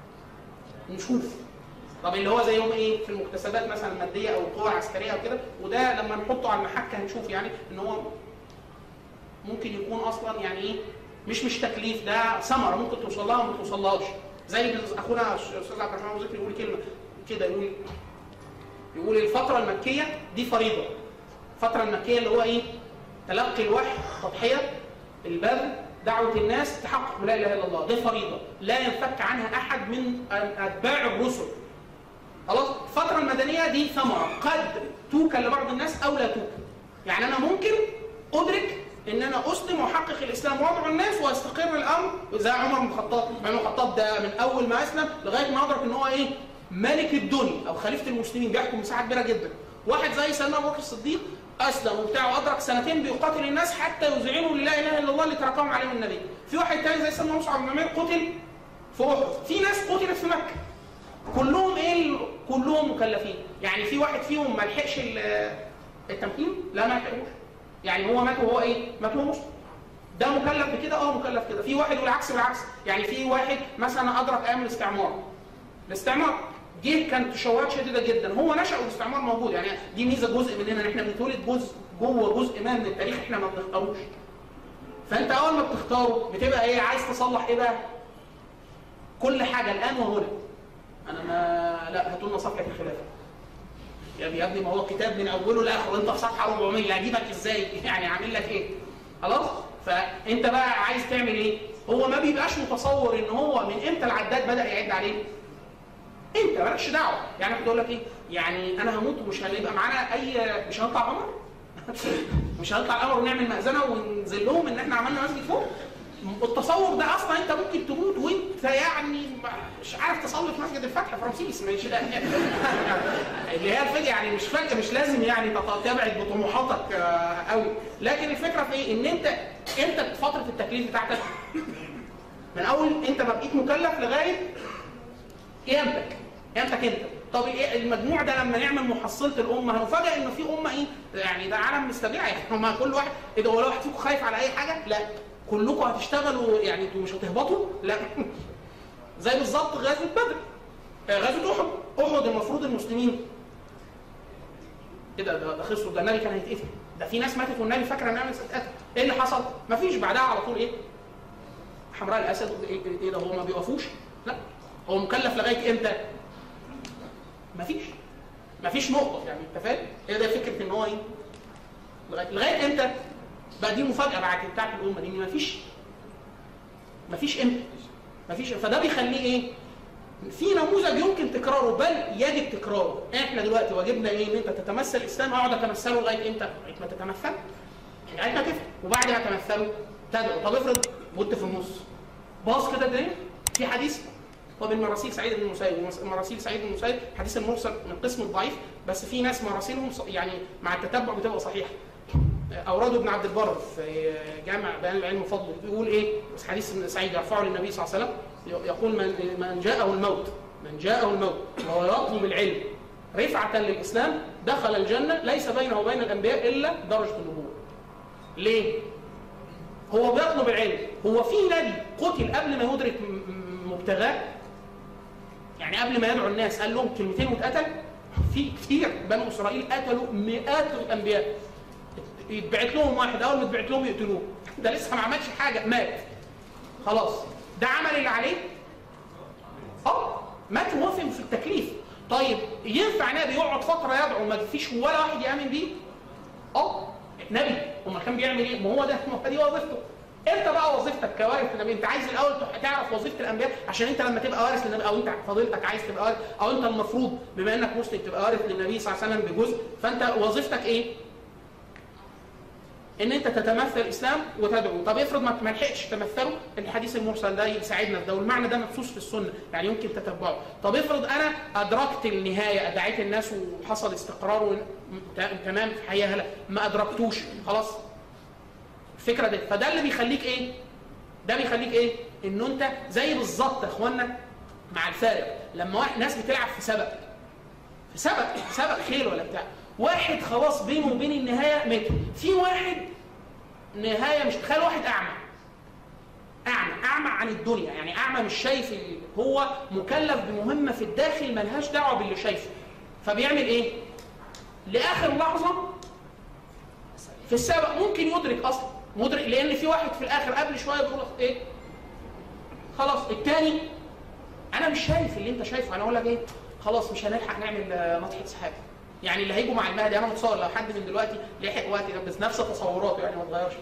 Speaker 1: نشوف طب اللي هو زيهم ايه في المكتسبات مثلا الماديه او القوى العسكريه او كده وده لما نحطه على المحك هنشوف يعني ان هو ممكن يكون اصلا يعني ايه مش مش تكليف ده ثمره ممكن توصل لها وما توصلهاش زي بز- اخونا الاستاذ عبد الرحمن أبو ذكر يقول كلمه كده يقول يقول الفتره المكيه دي فريضه الفتره المكيه اللي هو ايه تلقي الوحي تضحيه البذل دعوه الناس تحقق لا اله الا الله دي فريضه لا ينفك عنها احد من اتباع الرسل خلاص الفتره المدنيه دي ثمره قد توكل لبعض الناس او لا توكل يعني انا ممكن ادرك ان انا اسلم واحقق الاسلام وادعو الناس ويستقر الامر زي عمر بن الخطاب عمر بن الخطاب ده من اول ما اسلم لغايه ما ادرك ان هو ايه ملك الدنيا او خليفه المسلمين بيحكم مساحه كبيره جدا واحد زي سيدنا ابو بكر الصديق اسلم وبتاع وادرك سنتين بيقاتل الناس حتى يذعنوا للا اله الا الله اللي تركهم عليهم النبي في واحد تاني زي سيدنا مصعب بن عمير قتل في احد في ناس قتلت في مكه كلهم ايه ال- كلهم مكلفين يعني في واحد فيهم ما لحقش ال- التمكين لا ما لحقوش يعني هو مات وهو ايه مات وهو مسلم ده مكلف بكده اه مكلف كده في واحد والعكس بالعكس يعني في واحد مثلا ادرك ايام الاستعمار الاستعمار جه كانت تشوهات شديده جدا هو نشا والاستعمار موجود يعني دي ميزه جزء مننا ان احنا بنتولد جزء جوه جزء ما من التاريخ احنا ما بنختاروش فانت اول ما بتختاره بتبقى ايه عايز تصلح ايه بقى كل حاجه الان وهنا انا ما لا هاتوا لنا صفحه الخلافه يا ابني يا ابني ما هو كتاب من اوله لاخره انت في صفحه 400 اجيبك ازاي يعني عامل لك ايه خلاص فانت بقى عايز تعمل ايه هو ما بيبقاش متصور ان هو من امتى العداد بدا يعد عليه انت مالكش دعوه يعني بتقول لك ايه يعني انا هموت ومش هيبقى معانا اي مش هنطلع قمر مش هنطلع القمر ونعمل مأذنه وننزل لهم ان احنا عملنا مسجد فوق التصور ده اصلا انت ممكن تموت وانت يعني مش عارف تصلي في مسجد الفتح في رمسيس مش اللي هي الفكره يعني مش فاكر مش لازم يعني تط- تبعد بطموحاتك آه، قوي لكن الفكره في ايه؟ ان انت انت فتره التكليف بتاعتك من اول انت ما بقيت مكلف لغايه قيامتك قيامتك انت طب ايه المجموع ده لما نعمل محصله الامه هنفاجئ ان في امه ايه يعني ده عالم مستبيع يعني هما كل واحد ايه ده هو لو واحد فيكم خايف على اي حاجه لا كلكم هتشتغلوا يعني انتوا مش هتهبطوا لا زي بالظبط غزوه بدر آه، غزوه احد احد المفروض المسلمين ايه ده ده ده خسروا ده النبي كان هيتقتل ده في ناس ماتت والنبي فاكره انها لسه اتقتل ايه اللي حصل؟ مفيش بعدها على طول ايه؟ حمراء الاسد ايه إيه ده هو ما بيوقفوش؟ لا هو مكلف لغايه امتى؟ مفيش مفيش نقطه يعني انت فاهم؟ هي ده فكره ان هو ايه؟ لغايه لغايه امتى؟ بقى دي مفاجاه بعد بتاعت الامه دي ان مفيش مفيش امتى مفيش فده بيخليه ايه؟ في نموذج يمكن تكراره بل يجب تكراره احنا دلوقتي واجبنا ايه ان انت تتمثل الاسلام اقعد اتمثله لغايه امتى؟ لغايه ما تتمثل لغايه ما تفهم وبعد ما تمثله تدعو طب افرض وانت في النص باص كده الدنيا في حديث هو من مراسيل سعيد بن المسيب مراسيل سعيد بن المسيب حديث المرسل من قسم الضعيف بس في ناس مراسيلهم ص- يعني مع التتبع بتبقى صحيحه اورده ابن عبد البر في جامع بيان العلم وفضله بيقول ايه بس حديث سعيد يرفعه للنبي صلى الله عليه وسلم يقول من من جاءه الموت من جاءه الموت وهو يطلب العلم رفعة للإسلام دخل الجنة ليس بينه وبين الأنبياء إلا درجة النبوة ليه؟ هو بيطلب العلم هو في نبي قتل قبل ما يدرك م- م- مبتغاه يعني قبل ما يدعو الناس قال لهم كلمتين واتقتل في كتير بنو اسرائيل قتلوا مئات الانبياء يتبعت لهم واحد اول ما يتبعت لهم يقتلوه ده لسه ما عملش حاجه مات خلاص ده عمل اللي عليه اه مات وهو في في التكليف طيب ينفع نبي يقعد فتره يدعو ما فيش ولا واحد يامن بيه اه نبي امال كان بيعمل ايه ما هو ده ما هو دي وظيفته انت بقى وظيفتك كوارث النبي انت عايز الاول تح- تعرف وظيفه الانبياء عشان انت لما تبقى وارث للنبي او انت فضيلتك عايز تبقى وارث او انت المفروض بما انك مسلم تبقى وارث للنبي صلى الله عليه وسلم بجزء فانت وظيفتك ايه؟ ان انت تتمثل الاسلام وتدعو طب افرض ما ما لحقتش تمثله الحديث المرسل ده يساعدنا في ده والمعنى ده مبثوث في السنه يعني يمكن تتبعه طب افرض انا ادركت النهايه دعيت الناس وحصل استقرار ون- ت- تمام في حياه هلا ما ادركتوش خلاص الفكره دي فده اللي بيخليك ايه ده بيخليك ايه انه انت زي بالظبط يا اخوانا مع الفارق لما واحد ناس بتلعب في سبق في سبق سبق خيل ولا بتاع واحد خلاص بينه وبين النهايه متر في واحد نهايه مش تخيل واحد اعمى اعمى اعمى عن الدنيا يعني اعمى مش شايف ال- هو مكلف بمهمه في الداخل ملهاش دعوه باللي شايفه فبيعمل ايه لاخر لحظه في السبق ممكن يدرك اصلا مدرك لان في واحد في الاخر قبل شويه بيقول ايه خلاص التاني انا مش شايف اللي انت شايفه انا اقول لك ايه خلاص مش هنلحق نعمل آه، نطحه سحاب يعني اللي هيجوا مع المهدي انا متصور لو حد من دلوقتي لحق وقت ده بس نفس تصوراته يعني ما اتغيرش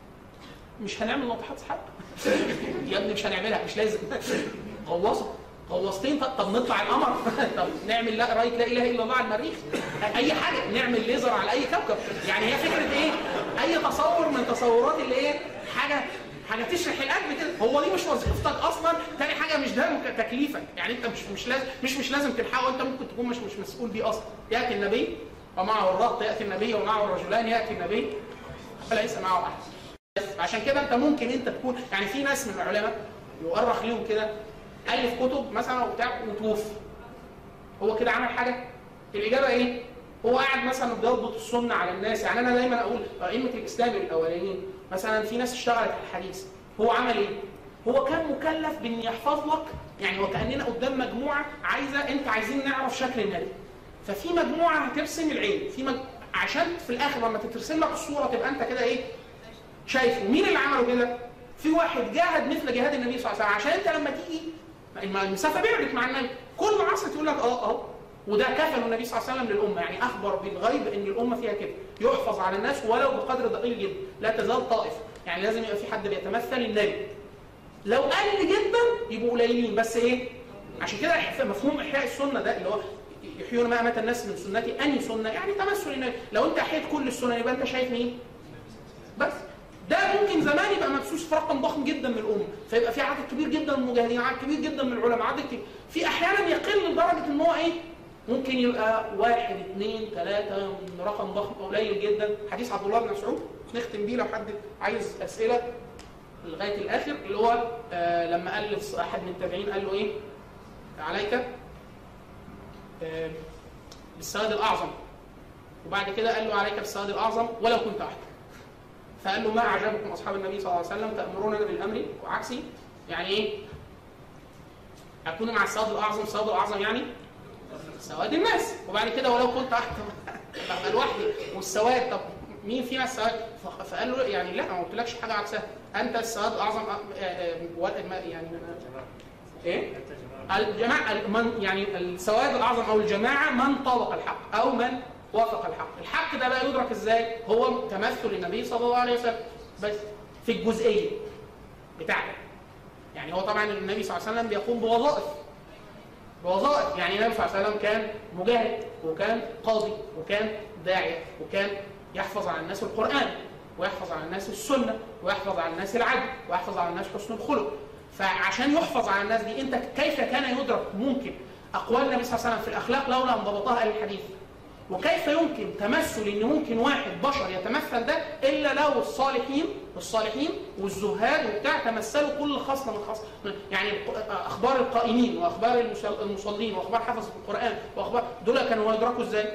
Speaker 1: مش هنعمل نطحه سحاب يا ابني مش هنعملها مش لازم غواصه غواصتين طب, طب نطلع القمر طب نعمل لا رايت لا اله الا الله على المريخ اي حاجه نعمل ليزر على اي كوكب يعني هي فكره ايه اي تصور من تصورات اللي ايه حاجه حاجه تشرح القلب كده هو دي مش وظيفتك اصلا تاني حاجه مش ده مك- تكليفك يعني انت مش مش لازم مش مش لازم تلحقه انت ممكن تكون مش مش مسؤول بيه اصلا ياتي النبي ومعه الرهط ياتي النبي ومعه الرجلان ياتي النبي فليس معه احد بس عشان كده انت ممكن انت تكون يعني في ناس من العلماء يؤرخ ليهم كده الف كتب مثلا وبتاع وتوفي هو كده عمل حاجه الاجابه ايه هو قاعد مثلا بيضبط السنه على الناس يعني انا دايما اقول ائمه الاسلام الاولانيين مثلا في ناس اشتغلت في الحديث هو عمل ايه هو كان مكلف بان يحفظ لك يعني وكاننا قدام مجموعه عايزه انت عايزين نعرف شكل النبي ففي مجموعه هترسم العين في مج... عشان في الاخر لما تترسم لك الصوره تبقى انت كده ايه شايفه مين اللي عمله كده في واحد جاهد مثل جهاد النبي صلى الله عليه وسلم عشان انت لما تيجي المسافه بعدت مع النبي كل عصر تقول لك اه اه وده كفل النبي صلى الله عليه وسلم للامه يعني اخبر بالغيب ان الامه فيها كده يحفظ على الناس ولو بقدر ضئيل جدا لا تزال طائفه يعني لازم يبقى في حد بيتمثل النبي لو قل جدا يبقوا قليلين بس ايه عشان كده في مفهوم احياء السنه ده اللي هو يحيون ما امات الناس من سنتي اني سنه يعني تمثل النبي لو انت احييت كل السنن يبقى انت شايف مين بس ده ممكن زمان يبقى مبثوث في رقم ضخم جدا من الامه فيبقى في عدد كبير جدا من المجاهدين عدد كبير جدا من العلماء عدد كبير في احيانا يقل لدرجه ان هو ايه ممكن يبقى واحد اثنين ثلاثة من رقم ضخم قليل جدا حديث عبد الله بن مسعود نختم بيه لو حد عايز اسئله لغايه الاخر اللي هو آه لما قال لص- احد من التابعين قال له ايه عليك آه بالسواد الاعظم وبعد كده قال له عليك بالسواد الاعظم ولو كنت احد فقال له ما اعجبكم اصحاب النبي صلى الله عليه وسلم تامروننا بالامر وعكسي يعني ايه اكون مع السواد الاعظم السواد الاعظم يعني سواد الناس وبعد كده ولو كنت احد ابقى لوحدي والسواد طب مين فينا السواد ف- فقال له يعني لا ما قلتلكش حاجه عكسها انت السواد اعظم أ- آه، آه، و- ما- يعني ايه الجماعه من يعني السواد الاعظم او الجماعه من طابق الحق او من وافق الحق الحق ده بقى يدرك ازاي هو تمثل النبي صلى الله عليه وسلم بس في الجزئيه بتاعته يعني هو طبعا النبي صلى الله عليه وسلم بيقوم بوظائف بوظائف يعني النبي صلى الله عليه وسلم كان مجاهد وكان قاضي وكان داعية وكان يحفظ على الناس القرآن ويحفظ على الناس السنة ويحفظ على الناس العدل ويحفظ على الناس حسن الخلق فعشان يحفظ على الناس دي انت كيف كان يدرك ممكن اقوال النبي صلى الله عليه وسلم في الاخلاق لولا ان ضبطها اهل الحديث وكيف يمكن تمثل ان ممكن واحد بشر يتمثل ده الا لو الصالحين الصالحين والزهاد وبتاع تمثلوا كل خصله من خصله يعني الق- اخبار القائمين واخبار المسل- المصلين واخبار حفظ القران واخبار دول كانوا يدركوا ازاي؟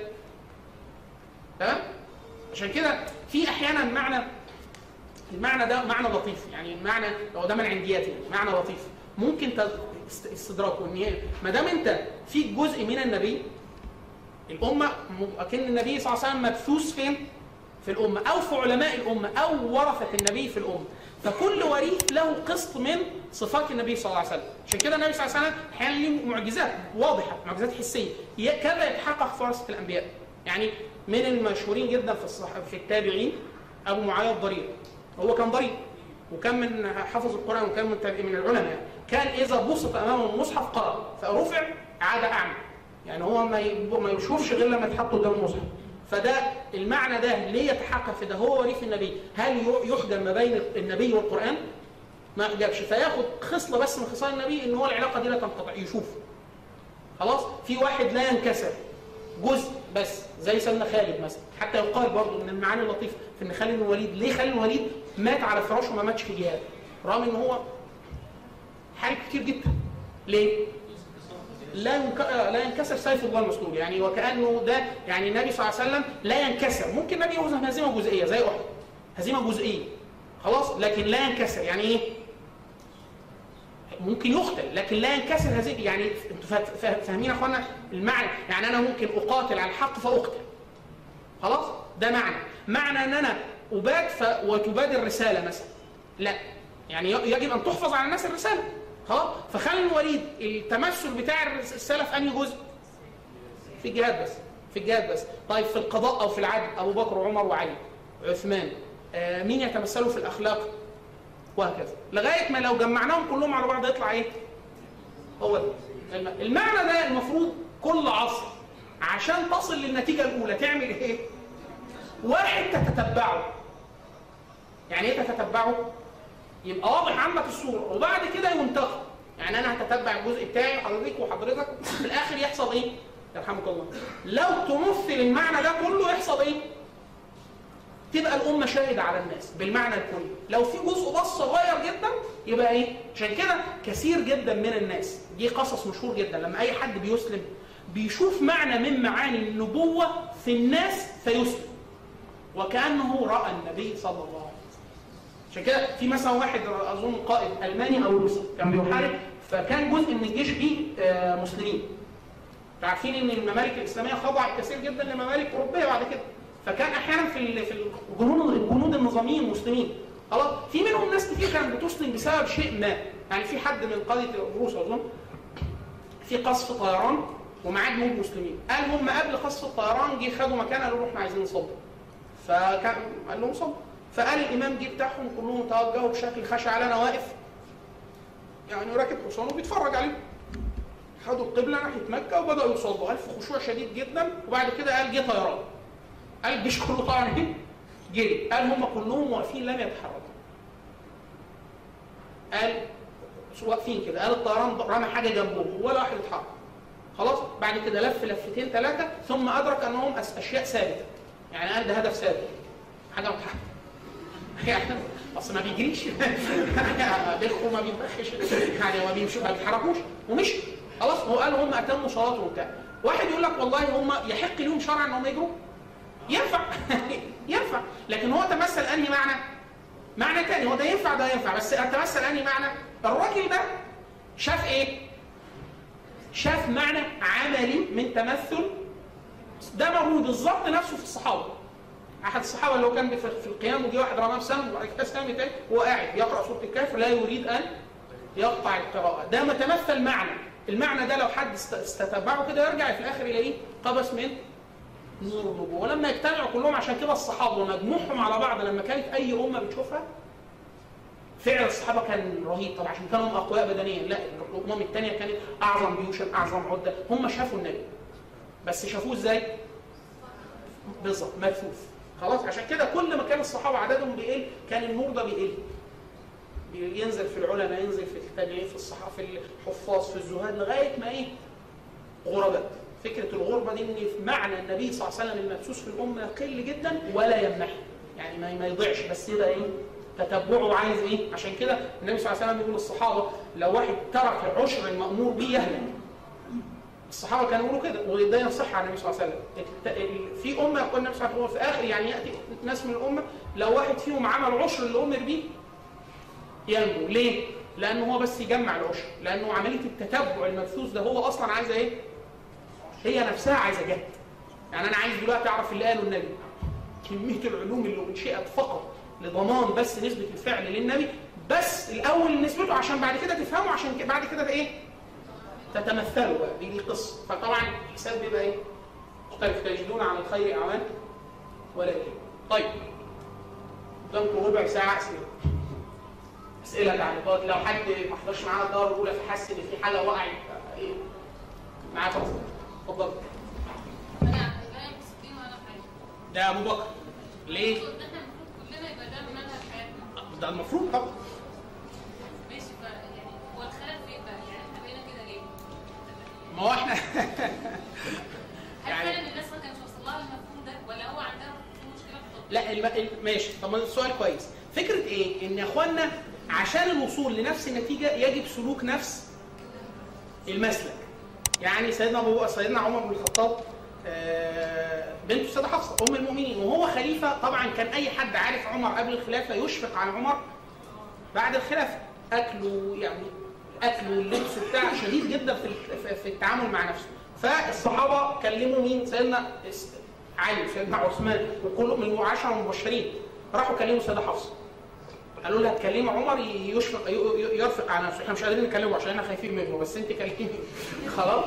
Speaker 1: تمام؟ عشان كده في احيانا معنى المعنى ده معنى لطيف يعني المعنى لو ده من عندياتي يعني معنى لطيف ممكن تد- است- استدراكه ان هي ما دام انت في جزء من النبي الامه م- اكن النبي صلى الله عليه وسلم مبثوث فين؟ في الامه او في علماء الامه او ورثه النبي في الامه فكل وريث له قسط من صفات النبي صلى الله عليه وسلم عشان كده النبي صلى الله عليه وسلم احيانا ليه معجزات واضحه معجزات حسيه ي- كذا يتحقق في ورثه الانبياء يعني من المشهورين جدا في الصح... في التابعين ابو معاويه الضرير هو كان ضرير وكان من حفظ القران وكان من التابع- من العلماء كان اذا بسط امامه المصحف قرأ فرفع عاد اعمى يعني هو ما ي- ما يشوفش غير لما يتحط قدام المصحف فده المعنى ده ليه يتحقق في ده هو وريث النبي هل ي- يحجم ما بين النبي والقران ما يحجبش فياخد خصله بس من خصال النبي ان هو العلاقه دي لا تنقطع يشوف خلاص في واحد لا ينكسر جزء بس زي سيدنا خالد مثلا حتى يقال برضه من المعاني اللطيفه في ان خالد بن الوليد ليه خالد بن الوليد مات على فراشه وما ماتش في جهاد رغم ان هو حارب كتير جدا ليه؟ لا ينك... لا ينكسر سيف الله المسلول يعني وكانه ده يعني النبي صلى الله عليه وسلم لا ينكسر ممكن النبي يهزم هزيمه جزئيه زي احد هزيمه جزئيه خلاص لكن لا ينكسر يعني ايه؟ ممكن يقتل لكن لا ينكسر هذه يعني انتوا فا- فا- فاهمين يا اخوانا المعنى يعني انا ممكن اقاتل على الحق فاقتل خلاص ده معنى معنى ان انا اباد ف... وتباد الرساله مثلا لا يعني ي- يجب ان تحفظ على الناس الرساله خلاص فخالد بن الوليد التمثل بتاع الرس- الرساله في انهي جزء في الجهاد بس في الجهاد بس طيب في القضاء او في العدل ابو بكر وعمر وعلي عثمان آه مين يتمثلوا في الاخلاق وهكذا لغايه ما لو جمعناهم كلهم على بعض يطلع ايه هو ده الم- المعنى ده المفروض كل عصر عشان تصل للنتيجه الاولى تعمل ايه واحد تتتبعه يعني ايه تتتبعه يبقى واضح عندك الصوره وبعد كده ينتقى يعني انا هتتبع الجزء بتاعي حضرتك وحضرتك في الاخر يحصل ايه يرحمك الله لو تمثل المعنى ده كله يحصل ايه تبقى الأمة شاهدة على الناس بالمعنى الكلي لو في جزء بس صغير جدا يبقى إيه؟ عشان كده كثير جدا من الناس دي قصص مشهور جدا لما أي حد بيسلم بيشوف معنى من معاني النبوة في الناس فيسلم وكأنه رأى النبي صلى الله عليه وسلم عشان كده في مثلا واحد أظن قائد ألماني أو روسي كان بيحارب فكان جزء من الجيش فيه آه، مسلمين انتوا عارفين ان الممالك الاسلاميه خضعت كثير جدا لممالك اوروبيه بعد كده فكان احيانا في ال- في الجنود الجنود النظاميين المسلمين خلاص في منهم ناس كتير كانت بتسلم بسبب شيء ما يعني في حد من قاده الروس اظن في قصف طيران ومعاه جنود مسلمين قال هم قبل قصف الطيران جه خدوا مكان قالوا له احنا عايزين نصلي فكان قال لهم صلوا فقال الامام جه بتاعهم كلهم توجهوا بشكل خشع لنا واقف يعني راكب حصان وبيتفرج عليهم خدوا القبلة ناحية مكة وبدأوا يصلوا قال في خشوع شديد جدا وبعد كده قال جه طيران قال الجيش كله طبعا ايه جري قال هم كلهم واقفين لم يتحركوا قال واقفين كده قال الطيران رمى حاجة جنبهم ولا واحد اتحرك خلاص بعد كده لف لفتين ثلاثة ثم أدرك أنهم أس- أشياء ثابتة يعني قال ده هدف ثابت حاجة متحركة يعني اصل ما بيجريش بيخوا ما بينبخش يعني ما بيمشوا ما بيتحركوش ومشي خلاص هو قال هم اتموا صلاتهم وبتاع واحد يقول لك والله هم يحق لهم شرعا ان هم يجروا ينفع ينفع لكن هو تمثل انهي معنى معنى تاني هو ده ينفع ده ينفع بس تمثل انهي معنى الراجل ده شاف ايه شاف معنى عملي من تمثل ده موجود بالظبط نفسه في الصحابه احد الصحابه اللي هو كان في في القيام وجه واحد رماه بسهم وبعد كده سهم تاني وهو قاعد يقرا سوره الكهف لا يريد ان يقطع القراءه ده متمثل معنى المعنى ده لو حد است- استتبعه كده يرجع في الاخر يلاقيه قبس من نور النبوه ولما يجتمعوا كلهم عشان كده الصحابه ومجموعهم على بعض لما كانت اي امه بتشوفها فعل الصحابه كان رهيب طبعا عشان كانوا هم اقوياء بدنيا لا الامم الثانيه كانت اعظم جيوشا اعظم عده هم شافوا النبي بس شافوه ازاي؟ بالظبط ملفوف خلاص عشان كده كل ما كان الصحابه عددهم بيقل كان النور ده بيقل ينزل في العلماء ينزل في التابعين في الصحابه في الحفاظ في الزهاد لغايه ما ايه غرباء فكره الغربه دي ان في معنى النبي صلى الله عليه وسلم المبثوث في الامه يقل جدا ولا يمنح يعني ما ما يضيعش بس يبقى ايه تتبعه عايز ايه عشان كده النبي صلى الله عليه وسلم يقول للصحابه لو واحد ترك العشر المامور به يهلك الصحابه كانوا يقولوا كده وده ينصح عن النبي صلى الله عليه وسلم الت- ال- في امه يقول النبي صلى الله عليه وسلم في اخر يعني ياتي ناس من الامه لو واحد فيهم عمل عشر اللي امر بيه ينجو ليه؟ لانه هو بس يجمع العشر لانه عمليه التتبع المبثوث ده هو اصلا عايزه ايه؟ هي نفسها عايزه جهد يعني انا عايز دلوقتي اعرف اللي قاله النبي كميه العلوم اللي انشئت فقط لضمان بس نسبه الفعل للنبي بس الاول نسبته عشان بعد كده تفهمه عشان ك- بعد كده ايه؟ تتمثلوا بقى دي دي قصه فطبعا الحساب بيبقى ايه؟ مختلف تجدون على الخير اعوان ولا ايه؟ طيب قدامكم ربع ساعه اسئله اسئله تعليقات لو حد ما حضرش معانا الدوره الاولى فحس ان في حاجه وقعت ايه معاك اتفضل اتفضل
Speaker 5: انا انا مسكين وانا حاجه
Speaker 1: ده ابو بكر ليه؟
Speaker 5: المفروض ان احنا المفروض كلنا يبقى ده منهج حياتنا
Speaker 1: ده المفروض طبعا
Speaker 5: ماشي ف يعني هو الخلل فين بقى يعني احنا بقينا كده ليه؟
Speaker 1: ما هو احنا
Speaker 5: هل
Speaker 1: يعني-
Speaker 5: فعلا الناس ما كانش واصل لها المفهوم ده ولا هو عندها في مشكله في التطبيق؟
Speaker 1: لا الم... الم- ماشي طب ما ده السؤال كويس فكره ايه ان يا اخوانا عشان الوصول لنفس النتيجه يجب سلوك نفس المسلك يعني سيدنا ابو سيدنا عمر بن الخطاب آه، بنت السيده حفصه ام المؤمنين وهو خليفه طبعا كان اي حد عارف عمر قبل الخلافه يشفق على عمر بعد الخلافه اكله يعني اكله واللبس بتاع شديد جدا في ال- في- في التعامل مع نفسه فالصحابه كلموا مين سيدنا اس- علي وسيدنا عثمان وكلهم من العشره المبشرين راحوا كلموا السيده حفصه قالوا لها تكلمي عمر يشفق ي- ي- يرفق على نفسه احنا مش قادرين نكلمه عشان احنا خايفين منه بس انت كلمي خلاص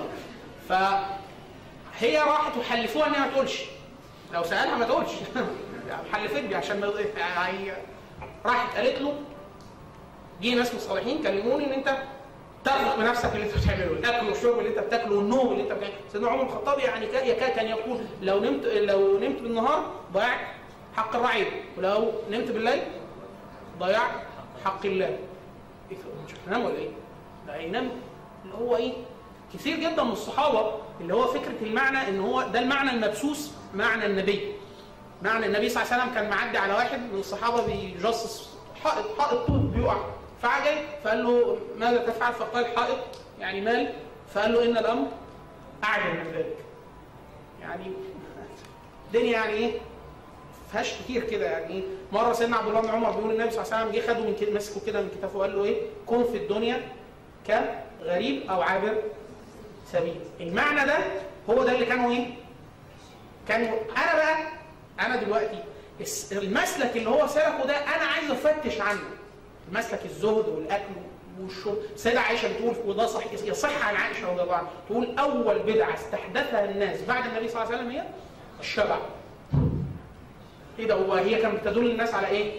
Speaker 1: فهي راحت وحلفوها ان هي ما تقولش لو سالها ما تقولش حلفتني عشان ما يض- يعني راحت قالت له جه ناس مصالحين كلموني ان انت ترفق بنفسك اللي انت بتعمله الاكل والشرب اللي انت بتاكله والنوم اللي انت بتعمله سيدنا عمر بن الخطاب يعني كا- يكاد كان يقول لو نمت لو نمت بالنهار ضيعت حق الرعيل ولو نمت بالليل ضيعت حق الله إيه ده؟ مش هتنام ولا ايه؟ ده هينام اللي هو ايه؟ كثير جدا من الصحابه اللي هو فكره المعنى ان هو ده المعنى المبثوث معنى النبي معنى النبي صلى الله عليه وسلم كان معدي على واحد من الصحابه بيجصص حائط حائط طوب بيقع فعجل فقال له ماذا تفعل؟ فقال حائط يعني مال فقال له ان الامر اعجل من ذلك يعني الدنيا يعني ايه؟ فيهاش كتير كده يعني ايه مره سيدنا عبد الله بن عمر بيقول النبي صلى الله عليه وسلم جه خده من كده مسكه كده من كتافه وقال له ايه كن في الدنيا كغريب او عابر سبيل المعنى ده هو ده اللي كانوا ايه كانوا انا بقى انا دلوقتي الس- المسلك اللي هو سلكه ده انا عايز افتش عنه مسلك الزهد والاكل والشرب السيده عائشه بتقول وده صح يصح عن عائشه رضي الله عنها تقول اول بدعه استحدثها الناس بعد النبي صلى الله عليه وسلم هي الشبع ايه ده هو هي كانت بتدل الناس على ايه؟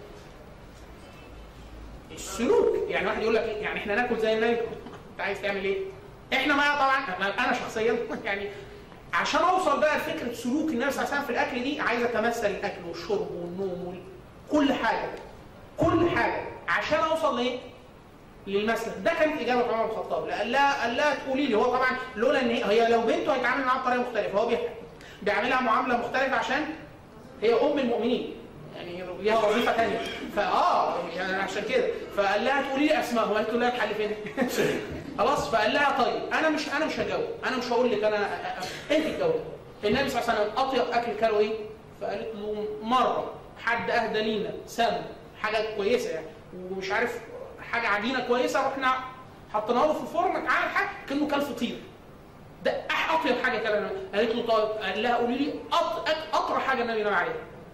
Speaker 1: السلوك يعني واحد يقول لك إيه؟ يعني احنا ناكل زي النبي انت عايز تعمل ايه؟ احنا ما طبعا أنا- انا شخصيا يعني عشان اوصل بقى لفكره سلوك النبي صلى الله عليه وسلم في الاكل دي عايز اتمثل الاكل والشرب والنوم وال... كل حاجه كل حاجه عشان اوصل لايه؟ للمسلك ده كانت اجابه عمر بن الخطاب قال لها قال لها تقولي لي هو طبعا لولا ان هي هي لو بنته هيتعامل معاها بطريقه مختلفه هو بي- بيعملها معامله مختلفه عشان هي ام المؤمنين يعني ليها وظيفه ثانيه فاه يعني عشان كده فقال لها تقولي لي اسماء وقالت له لا الحل فين خلاص فقال لها طيب انا مش انا مش هجاوب انا مش هقول لك انا أ- أ- انت تجاوبي النبي صلى الله عليه وسلم اطيب اكل كانوا ايه فقالت له مره حد اهدى لينا سم حاجه كويسه يعني ومش عارف حاجه عجينه كويسه رحنا حطيناها له في الفرن عمل حاجه كانه كان فطير ده أح- اطيب حاجه كان قالت له طيب قال لها قولي لي أط- أط- اطرى حاجه النبي نوى عليها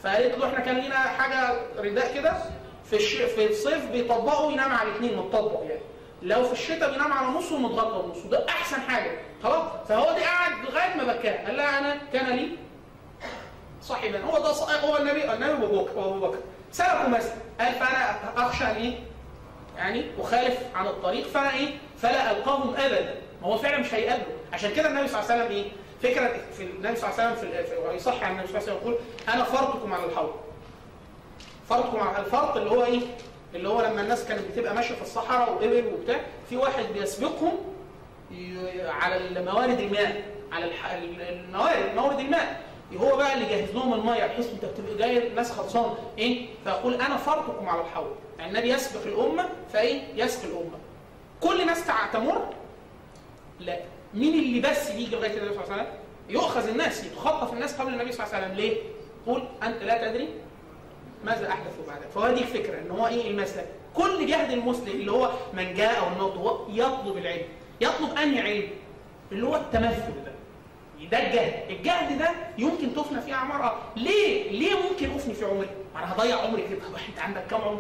Speaker 1: فقالت له احنا كان لينا حاجه رداء كده في الش... في الصيف بيطبقوا ينام على الاثنين متطبق يعني لو في الشتاء بينام على نص ومتغطى بنص وده احسن حاجه خلاص فهو دي قعد لغايه ما بكاه قال لها انا كان لي صاحبا هو ده ص- هو النبي النبي ابو بكر وابو بكر سلكوا مثلا قال فانا اخشى ان ايه يعني اخالف عن الطريق فانا ايه فلا القاهم ابدا ما هو فعلا مش هيقابله عشان كده النبي صلى الله عليه وسلم ايه فكره في النبي صلى الله عليه وسلم في, في ويصح عن النبي صلى الله عليه وسلم يقول انا فرطكم على الحوض فرطكم على الفرط اللي هو ايه اللي هو لما الناس كانت بتبقى ماشيه في الصحراء وابل وبتاع في واحد بيسبقهم ي- على الموارد الماء على الح... الموارد مورد الماء هو بقى اللي جهز لهم الميه بحيث انت بتبقى جاي الناس خلصانه ايه فيقول انا فرطكم على الحوض يعني النبي يسبق الامه فايه يسبق الامه كل الناس تع- تمر لا مين اللي بس بيجي لغايه النبي صلى الله عليه وسلم يؤخذ الناس يتخطف الناس قبل النبي صلى الله عليه وسلم ليه قل انت لا تدري ماذا احدث بعدك فهو دي الفكره ان هو ايه المسلك كل جهد المسلم اللي هو من جاء او النضج هو يطلب العلم يطلب انهي علم اللي هو التمثل ده ده الجهد الجهد ده يمكن تفنى فيه اعمار ليه ليه ممكن افني في عمري ما انا هضيع عمري كده طب انت عندك كام عمر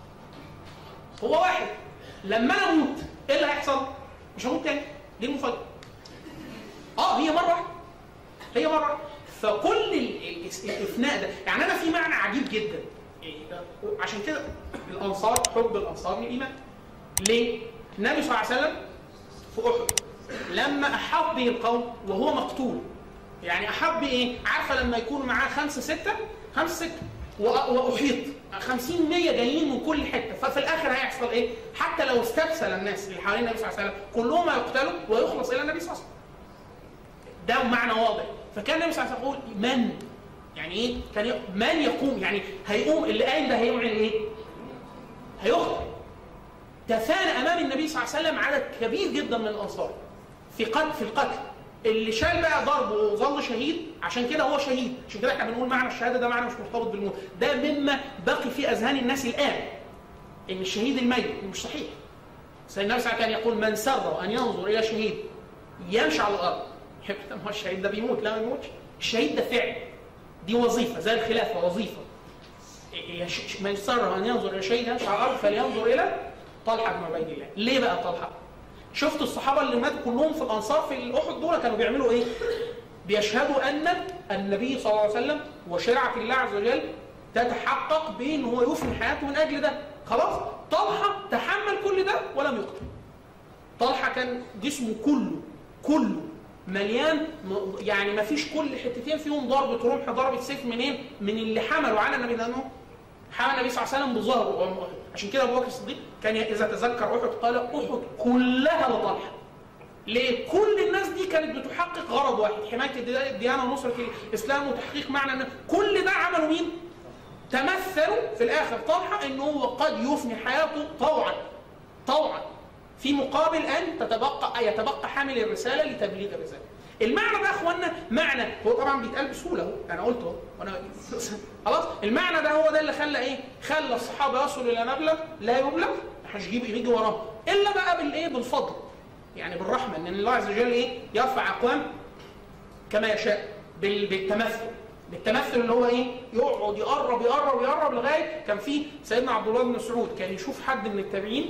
Speaker 1: هو واحد لما انا اموت ايه اللي هيحصل مش هموت تاني دي المفاجاه اه هي مره واحده هي مره واحدة. فكل ال- ال- الافناء ده يعني انا في معنى عجيب جدا إيه ده؟ عشان كده الانصار حب الانصار من الايمان ليه النبي صلى الله عليه وسلم في احد لما احب به القوم وهو مقتول يعني احب ايه عارفه لما يكون معاه خمسه سته خمسه سته وأ- واحيط 50 100 جايين من كل حته ففي الاخر هيحصل ايه حتى لو استبسل الناس اللي حوالين النبي صلى الله عليه وسلم كلهم هيقتلوا ويخلص الى النبي صلى الله عليه وسلم ده معنى واضح فكان النبي صلى الله عليه وسلم يقول من يعني ايه كان ي... من يقوم يعني هيقوم اللي قايم ده هيعمل ايه هيخطئ تفانى امام النبي صلى الله عليه وسلم عدد كبير جدا من الانصار في قتل في القتل اللي شال بقى ضرب وظل شهيد عشان كده هو شهيد عشان كده احنا بنقول معنى الشهاده ده معنى مش مرتبط بالموت ده مما بقي في اذهان الناس الان ان الشهيد الميت مش صحيح سيدنا النبي صلى الله عليه وسلم كان يقول من سر ان ينظر الى شهيد يمشي على الارض ما هو الشهيد ده بيموت لا ما بيموتش الشهيد ده فعل دي وظيفه زي الخلافه وظيفه إيه- إيه- من سر ان ينظر الى شيء يمشي على الارض فلينظر الى طلحه بن عبيد الله ليه بقى طلحه شفت الصحابه اللي ماتوا كلهم في الانصار في الاحد دول كانوا بيعملوا ايه بيشهدوا ان النبي صلى الله عليه وسلم وشرعه الله عز وجل تتحقق بان هو يفني حياته من اجل ده خلاص طلحه تحمل كل ده ولم يقتل طلحه كان جسمه كله كله مليان م- يعني ما فيش كل حتتين فيهم ضربة رمح ضربة سيف منين؟ من اللي حملوا على النبي لانه حمل النبي صلى الله عليه وسلم بظهره عشان كده ابو بكر الصديق كان اذا تذكر احد قال احد كلها لطلحه ليه؟ كل الناس دي كانت بتحقق غرض واحد حمايه الد- الديانه ونصره الاسلام وتحقيق معنى ان كل ده عملوا مين؟ تمثلوا في الاخر طلحه ان هو قد يفني حياته طوعا طوعا في مقابل ان تتبقى يتبقى حامل الرساله لتبليغ الرساله. المعنى ده يا اخوانا معنى هو طبعا بيتقال بسهوله اهو انا قلته اهو وانا خلاص المعنى ده هو ده اللي خلى ايه؟ خلى الصحابه يصلوا الى مبلغ لا يبلغ مش هيجيب يجي وراهم الا بقى بالايه؟ بالفضل يعني بالرحمه ان الله عز وجل ايه؟ يرفع اقوام كما يشاء بال- بالتمثل بالتمثل اللي هو ايه يقعد يقرب يقرب يقرب لغايه كان في سيدنا عبد الله بن مسعود كان يشوف حد من التابعين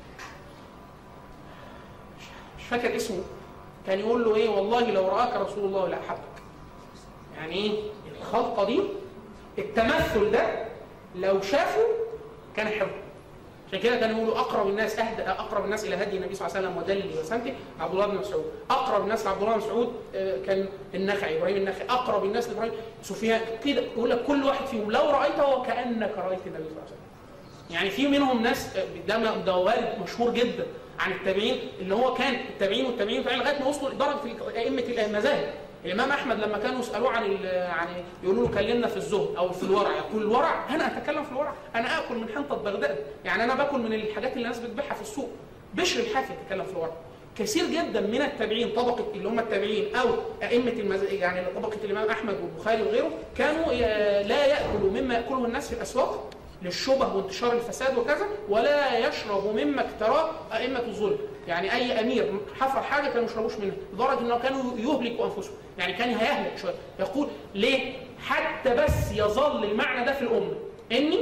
Speaker 1: مش فاكر اسمه كان يقول له ايه والله لو راك رسول الله لاحبك يعني ايه الخلطه دي التمثل ده لو شافه كان يحبه عشان كده كانوا يقولوا اقرب الناس اهدى اقرب الناس الى هدي النبي صلى الله عليه وسلم ودليل وسنته عبد الله بن مسعود اقرب الناس لعبد الله بن مسعود آه، كان النخعي ابراهيم النخعي اقرب الناس لابراهيم سفيان كده يقول لك كل واحد فيهم لو رايته وكانك رايت النبي صلى الله عليه وسلم يعني في منهم ناس آه، ده ده وارد مشهور جدا عن التابعين اللي هو كان التابعين والتابعين والتابعين لغايه ما وصلوا لدرجه ائمه المذاهب الامام احمد لما كانوا يسالوه عن ال- عن يقولوا له كلمنا في الزهد او في الورع يقول الورع انا اتكلم في الورع انا اكل من حنطه بغداد يعني انا باكل من الحاجات اللي الناس بتبيعها في السوق بشر الحافي يتكلم في الورع كثير جدا من التابعين طبقه اللي هم التابعين او ائمه المز... يعني طبقه الامام احمد والبخاري وغيره كانوا ي- لا ياكلوا مما ياكله الناس في الاسواق للشبه وانتشار الفساد وكذا ولا يشرب مما اكتراه ائمه الظلم يعني اي امير حفر حاجه كانوا ما يشربوش منها لدرجه انه كانوا يهلكوا انفسهم يعني كان هيهلك شويه يقول ليه حتى بس يظل المعنى ده في الامه اني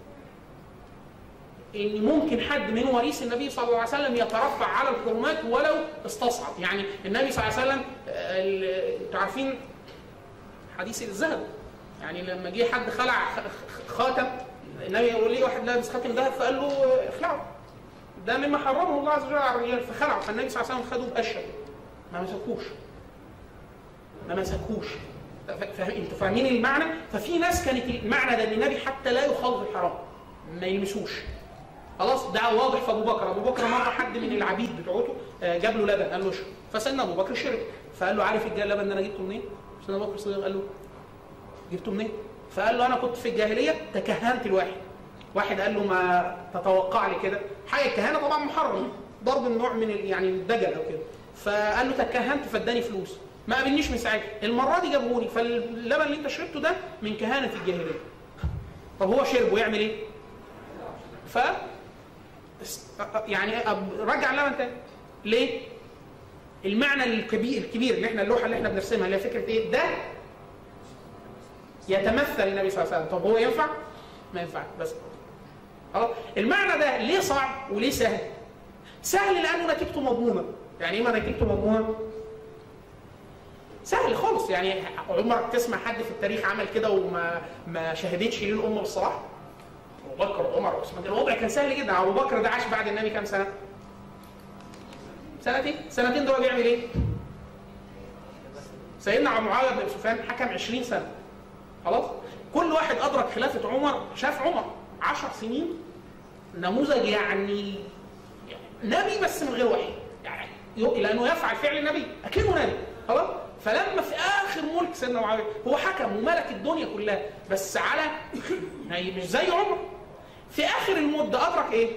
Speaker 1: ان ممكن حد من وريث النبي صلى الله عليه وسلم يترفع على الحرمات ولو استصعب يعني النبي صلى الله عليه وسلم آه، ال- انتوا عارفين حديث الذهب يعني لما جه حد خلع خ- خ- خاتم النبي يقول ليه واحد لابس خاتم ذهب فقال له آه، اخلعه ده مما حرمه الله عز وجل على الرجال فخلعه فالنبي صلى الله عليه وسلم خده بقشه ما مسكوش ما مسكوش ف- فاهم انتوا فاهمين المعنى ففي ناس كانت المعنى ده ان النبي حتى لا يخاض الحرام ما يلمسوش خلاص ده واضح في ابو بكر ابو بكر مره حد من العبيد بتوعته آه، جاب له لبن قال له اشرب فسيدنا ابو بكر شرب فقال له عارف الجا- اللبن ده انا جبته منين؟ سيدنا ابو بكر الصديق قال له جبته منين؟ فقال له انا كنت في الجاهليه تكهنت الواحد واحد قال له ما تتوقع لي كده حاجه الكهانه طبعا محرم ضرب النوع من ال- يعني الدجل او كده فقال له تكهنت فاداني فلوس ما قابلنيش من ساعتها المره دي جابه لي فاللبن اللي انت شربته ده من كهانه الجاهليه طب هو شربه يعمل ايه؟ ف اس- يعني أب- رجع اللبن تاني ليه؟ المعنى الكبير الكبير اللي احنا اللوحه اللي احنا بنرسمها اللي هي فكره ايه؟ ده يتمثل النبي صلى الله عليه وسلم طب هو ينفع؟ ما ينفعش بس خلاص المعنى ده ليه صعب وليه سهل؟ سهل لانه نتيجته مضمونه يعني ايه ما نتيجته مضمونه؟ سهل خالص يعني عمرك تسمع حد في التاريخ عمل كده وما ما شهدتش ليه الامه بالصلاح؟ ابو بكر وعمر وعثمان الوضع كان سهل جدا ابو بكر ده عاش بعد النبي كام سنه؟ سنتين سنتين دول بيعمل ايه؟ سيدنا معاويه بن سفيان حكم 20 سنه خلاص؟ كل واحد ادرك خلافه عمر شاف عمر 10 سنين نموذج يعني نبي بس من غير وحي يعني يو- لانه يفعل فعل النبي اكنه نبي خلاص فلما في اخر ملك سيدنا معاويه هو حكم وملك الدنيا كلها بس على يعني مش زي عمر في اخر المده ادرك ايه؟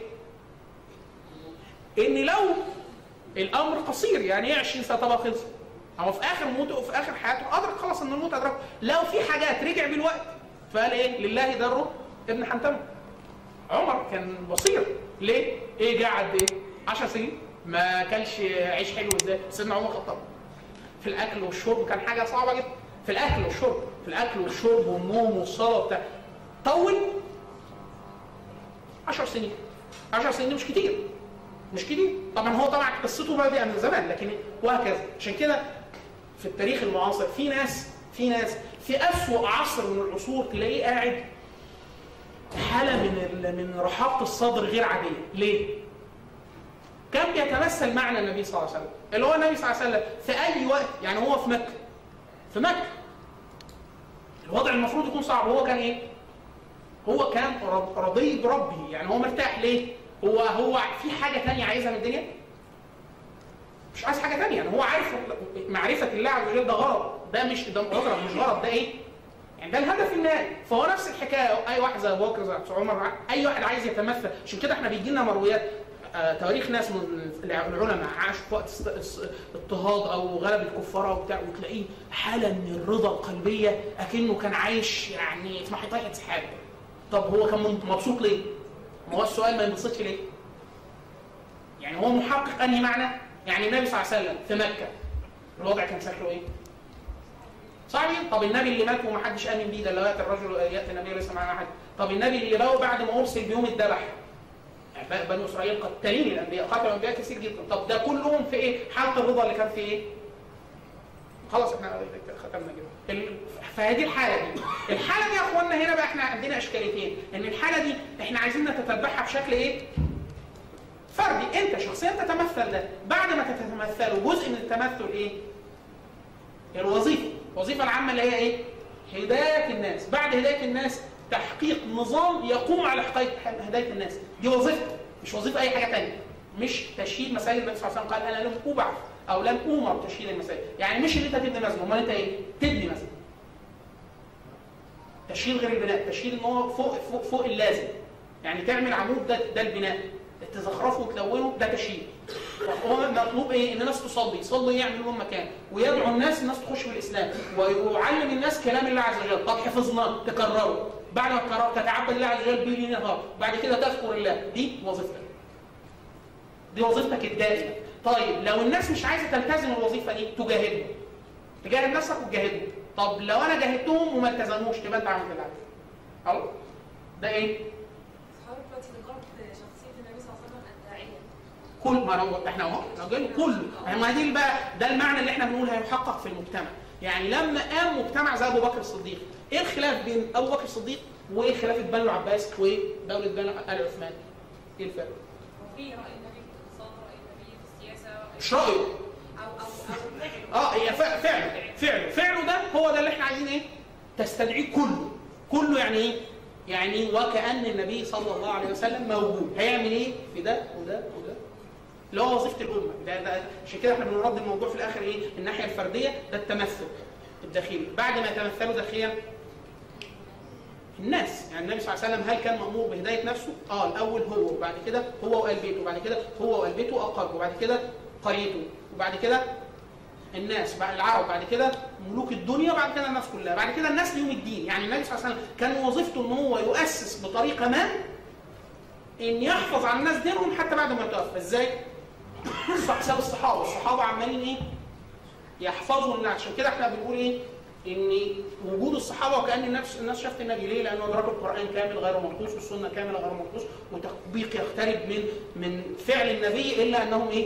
Speaker 1: ان لو الامر قصير يعني ايه 20 سنه طبعا خلص هو في اخر موته في اخر حياته ادرك خلاص ان الموت ادرك لو في حاجات رجع بالوقت فقال ايه لله دره ابن حنتمه عمر كان بصير ليه؟ ايه قعد ايه؟ 10 سنين ما اكلش عيش حلو ازاي؟ سيدنا عمر خطاب في الاكل والشرب كان حاجه صعبه جدا في الاكل والشرب في الاكل والشرب والنوم والصلاه وبتاع طول 10 سنين 10 سنين دي مش كتير مش كتير طبعا هو طبعا قصته بادئه من زمان لكن وهكذا عشان كده في التاريخ المعاصر في ناس في ناس في اسوأ عصر من العصور تلاقيه قاعد حالة من ال- من رحابة الصدر غير عادية، ليه؟ كان بيتمثل معنى النبي صلى الله عليه وسلم، اللي هو النبي صلى الله عليه وسلم في أي وقت يعني هو في مكة في مكة الوضع المفروض يكون صعب هو كان إيه؟ هو كان رض- رضي بربه يعني هو مرتاح ليه؟ هو هو في حاجة تانية عايزها من الدنيا؟ مش عايز حاجة تانية يعني هو عارف معرفة الله عز وجل ده غرض ده مش ده غرض مش غرض ده إيه؟ يعني ده الهدف النهائي فهو نفس الحكايه اي واحد زي ابو بكر زي عمر اي واحد عايز يتمثل عشان كده احنا بيجي لنا مرويات آه، تواريخ ناس من العلماء عاشوا في وقت است- است- اضطهاد او غلب الكفار وبتاع وتلاقيه حاله من الرضا القلبيه اكنه كان عايش يعني في محيطيه سحاب طب هو كان مبسوط ليه؟ ما هو السؤال ما ينبسطش ليه؟ يعني هو محقق انهي معنى؟ يعني النبي صلى الله عليه وسلم في مكه الوضع كان شكله ايه؟ صعب طب النبي اللي مات ومحدش امن بيه ده اللي هو ياتي الرجل ياتي النبي ليس معنا احد طب النبي اللي بقى بعد ما ارسل بيوم الذبح يعني بقى بنو اسرائيل قتالين الانبياء قتلوا الانبياء كثير جدا طب ده كلهم في ايه؟ حاله الرضا اللي كان في ايه؟ خلاص احنا ختمنا كده ال- فهذه الحاله دي الحاله دي يا اخوانا هنا بقى احنا عندنا اشكاليتين ان الحاله دي احنا عايزين نتتبعها بشكل ايه؟ فردي انت شخصيا تتمثل ده بعد ما تتمثله جزء من التمثل ايه؟ الوظيفه الوظيفه العامه اللي هي ايه هدايه الناس بعد هدايه الناس تحقيق نظام يقوم على حقيقة هدايه الناس دي وظيفته مش وظيفه اي حاجه ثانيه مش تشييد مسائل النبي صلى الله عليه وسلم قال انا لم ابعث او لم امر بتشييد المسائل يعني مش اللي انت تبني مسجد امال انت ايه تبني مسجد تشييد غير البناء تشييد ان هو فوق فوق فوق اللازم يعني تعمل عمود ده ده البناء تزخرفه وتلونه ده تشييد هو مطلوب ايه؟ ان الناس تصلي، يصلي يعمل لهم مكان، ويدعو الناس الناس تخش في الاسلام، ويعلم الناس كلام الله عز وجل، طب حفظناه تكرره، بعد ما تكرره تتعبد الله عز وجل به ليل نهار، بعد كده تذكر الله، دي وظيفتك. دي وظيفتك الدائمه. طيب لو الناس مش عايزه تلتزم الوظيفه دي تجاهدهم. تجاهد نفسك وتجاهدهم. طب لو انا جاهدتهم وما التزموش تبقى انت عملت اللي عليك خلاص ده ايه
Speaker 5: حضرتك دلوقتي ذكرت شخصيه النبي صلى الله عليه وسلم الداعيه
Speaker 1: كل ما انا احنا اهو احنا قايلين كله ما دي بقى ده المعنى اللي احنا بنقول هيحقق في المجتمع يعني لما قام مجتمع زي ابو بكر الصديق ايه الخلاف بين ابو بكر الصديق وخلافه بنو العباس ودوله بنو ال عثمان ايه الفرق
Speaker 5: وفي راي النبي في الاقتصاد راي النبي في السياسه رأي
Speaker 1: مش رايه
Speaker 5: او او او فعله
Speaker 1: اه هي فع- فعله فعله فعله ده هو ده اللي احنا عايزين ايه تستدعيه كله كله يعني ايه يعني وكأن النبي صلى الله عليه وسلم موجود هيعمل ايه في ده وده وده اللي هو وظيفه الامه ده ده عشان كده احنا بنرد الموضوع في الاخر ايه الناحيه الفرديه ده التمثل الداخلي بعد ما يتمثلوا داخليا الناس يعني النبي صلى الله عليه وسلم هل كان مأمور بهداية نفسه؟ اه الأول هو وبعد كده هو وآل بيته وبعد كده هو وآل بيته أقرب وبعد كده قريته وبعد كده الناس بعد العرب بعد كده ملوك الدنيا بعد كده الناس كلها بعد كده الناس ليهم الدين يعني النبي صلى الله عليه وسلم كان وظيفته ان هو يؤسس بطريقه ما ان يحفظ على الناس دينهم حتى بعد ما يتوفى ازاي؟ حساب الصحابه الصحابه عمالين ايه؟ يحفظوا الناس عشان كده احنا بنقول ايه؟ ان وجود الصحابه وكان الناس الناس شافت النبي ليه؟ لانه ادركوا القران كامل غير منقوص والسنه كامله غير منقوص وتطبيق يقترب من من فعل النبي الا انهم ايه؟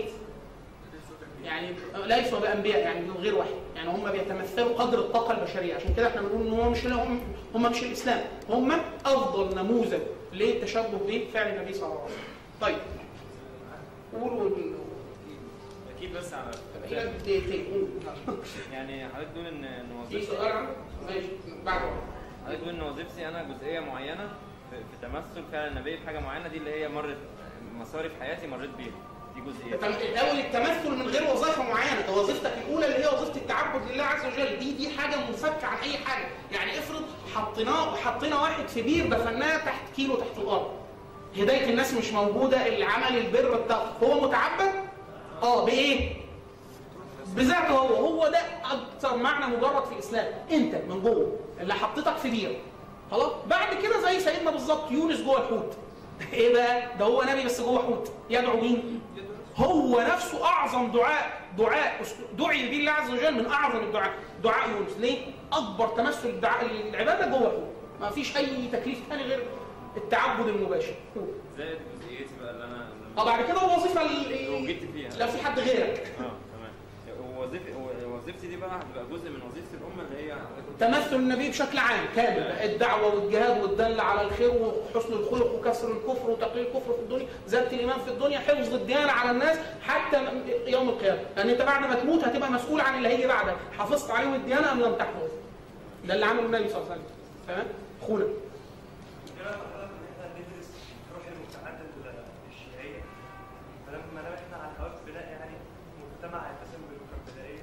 Speaker 1: يعني ليسوا بانبياء يعني من غير وحي يعني هم بيتمثلوا قدر الطاقه البشريه عشان كده احنا بنقول ان هم مش هم, هم مش الاسلام هم افضل نموذج للتشبه بفعل النبي صلى الله عليه وسلم طيب قولوا
Speaker 6: اكيد بس على
Speaker 1: الى دقيقتين قول.
Speaker 6: يعني حضرتك تقول ان ان
Speaker 1: في
Speaker 6: وظيفتي
Speaker 1: سؤال عندك؟ ماشي بعد
Speaker 6: حضرتك تقول ان وظيفتي انا جزئيه معينه في, في تمثل فعل النبي في حاجه معينه دي اللي هي مرت مساري في حياتي مريت بيها دي جزئيه
Speaker 1: الاول التمثل من غير وظيفه معينه ده وظيفتك الاولى اللي هي وظيفه التعبد لله عز وجل دي دي حاجه منفكه عن اي حاجه يعني افرض حطيناه حطينا واحد في بير دفناه تحت كيلو تحت الارض هدايه الناس مش موجوده اللي عمل البر بتاعه هو متعبد اه بايه بذاته هو هو ده اكثر معنى مجرد في الاسلام انت من جوه اللي حطيتك في بير خلاص بعد كده زي سيدنا بالظبط يونس جوه الحوت ايه بقى ده هو نبي بس جوه حوت يدعو مين هو نفسه اعظم دعاء دعاء دعي به الله عز وجل من اعظم الدعاء دعاء يونس ليه اكبر تمثل الدعاء العباده جوه الحوت ما فيش اي تكليف ثاني غير التعبد المباشر
Speaker 6: زائد جزئيتي بقى اللي انا
Speaker 1: اه بعد كده الوظيفه
Speaker 6: اللي
Speaker 1: اللي
Speaker 6: وجدت فيها
Speaker 1: لا في حد غيرك
Speaker 6: اه تمام وظيفتي وظيفتي دي بقى هتبقى جزء من وظيفه الامه اللي هي
Speaker 1: تمثل النبي بشكل عام كامل الدعوة والجهاد والدل على الخير وحسن الخلق وكسر الكفر وتقليل الكفر في الدنيا زيادة الإيمان في الدنيا حفظ الديانة على الناس حتى يوم القيامة لأن أنت بعد ما تموت هتبقى مسؤول عن اللي هيجي بعدك حافظت عليهم الديانة أم لم تحفظ ده اللي عمله النبي صلى الله عليه وسلم تمام أخونا
Speaker 7: ايه رايك حضرتك ان احنا ندرس روح المجتمعات الشيعيه فلما لو احنا على هواء بناء يعني مجتمع يتسم بالروح البدائيه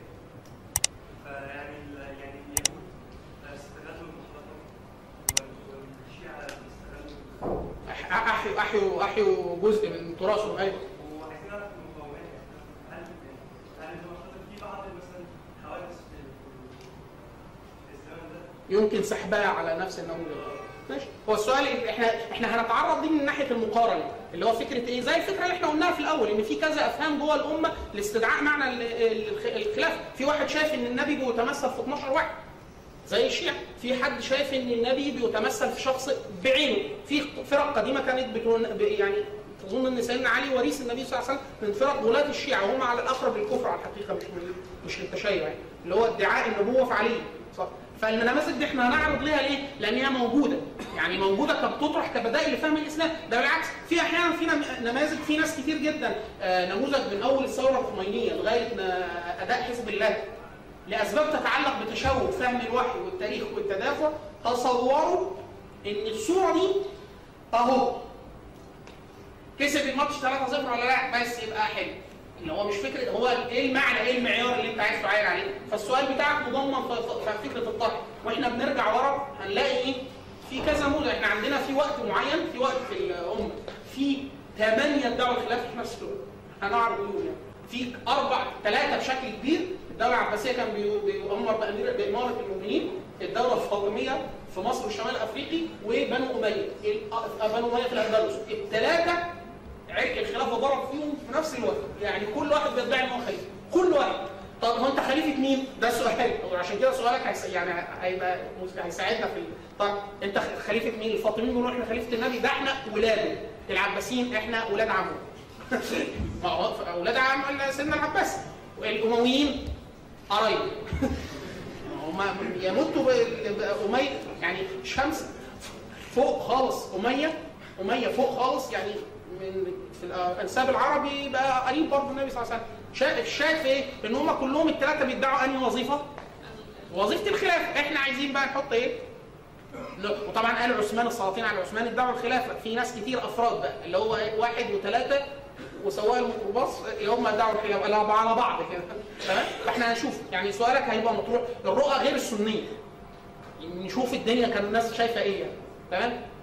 Speaker 7: فيعني ال- يعني اليهود استغلوا المحرم والشيعه استغلوا
Speaker 1: أح- أحيوا أحيوا أحيوا جزء من تراثهم أيوه
Speaker 7: وعايزين نعرف المقومات هل هل هو حضرتك في بعض مثلا حوادث في في الزمن ده
Speaker 1: يمكن سحبها على نفس النموذج ماشي هو السؤال إيه؟ احنا احنا هنتعرض دي من ناحيه المقارنه اللي هو فكره ايه زي الفكره اللي احنا قلناها في الاول ان في كذا افهام جوه الامه لاستدعاء معنى ال- ال- الخلاف في واحد شايف ان النبي بيتمثل في 12 واحد زي الشيعة في حد شايف ان النبي بيتمثل في شخص بعينه في فرق قديمه كانت بتون... ب- يعني تظن ان سيدنا علي وريث النبي صلى الله عليه وسلم من فرق ولاة الشيعة وهم على الاقرب للكفر على الحقيقه مش من مش للتشيع يعني اللي هو ادعاء النبوه في علي صح فالنماذج دي احنا هنعرض ليها ليه؟ لان هي موجوده يعني موجوده كبتطرح كبدائل لفهم الاسلام ده بالعكس في احيانا في نم- نماذج في ناس كتير جدا آه، نموذج من اول الثوره الخمينيه لغايه ما- اداء حزب الله لاسباب تتعلق بتشوه فهم الوحي والتاريخ والتدافع تصوروا ان الصوره دي اهو كسب الماتش 3-0 ولا لا بس يبقى حلو اللي هو مش فكره هو ايه المعنى ايه المعيار اللي انت عايز تعاير عليه فالسؤال بتاعك مضمن في في فكره الطرح واحنا بنرجع ورا هنلاقي ايه في كذا نموذج احنا عندنا في وقت معين في وقت في الامه في ثمانيه ادعوا الخلاف في نفس الوقت هنعرض لهم يعني في اربع ثلاثه بشكل كبير الدوله العباسيه كان بي- بيؤمر بأمير باماره المؤمنين الدوله الفاطميه في مصر والشمال الافريقي وبنو اميه ال- بنو اميه في الاندلس الثلاثه عرق الخلافه ضرب فيهم في نفس الوقت يعني كل واحد بيدعي ان هو خليفه كل واحد طب هو انت خليفه مين؟ ده سؤال وعشان كده سؤالك هيس... يعني هيبقى هيساعدنا في ال... طب انت خليفه مين؟ الفاطميين بيقولوا احنا خليفه النبي ده احنا ولاده العباسيين احنا ولاد عمه ما هو اولاد عم سيدنا العباس الامويين قرايب هم يمتوا ب- بأمية يعني شمس فوق خالص أمية أمية فوق خالص يعني من في الأنساب العربي بقى قريب برضه النبي صلى الله عليه وسلم شا- الشاهد في إيه؟ إن هم كلهم الثلاثة بيدعوا أنهي وظيفة؟ وظيفة الخلافة إحنا عايزين بقى نحط إيه؟ ن- وطبعا قال عثمان السلاطين على عثمان ادعوا الخلافة في ناس كتير أفراد بقى اللي هو إيه؟ واحد وثلاثة وسواق الميكروباص هم ادعوا الخلافة لا على بعض كده تمام؟ فإحنا هنشوف يعني سؤالك هيبقى مطروح الرؤى غير السنية نشوف الدنيا كان الناس شايفه ايه يعني. تمام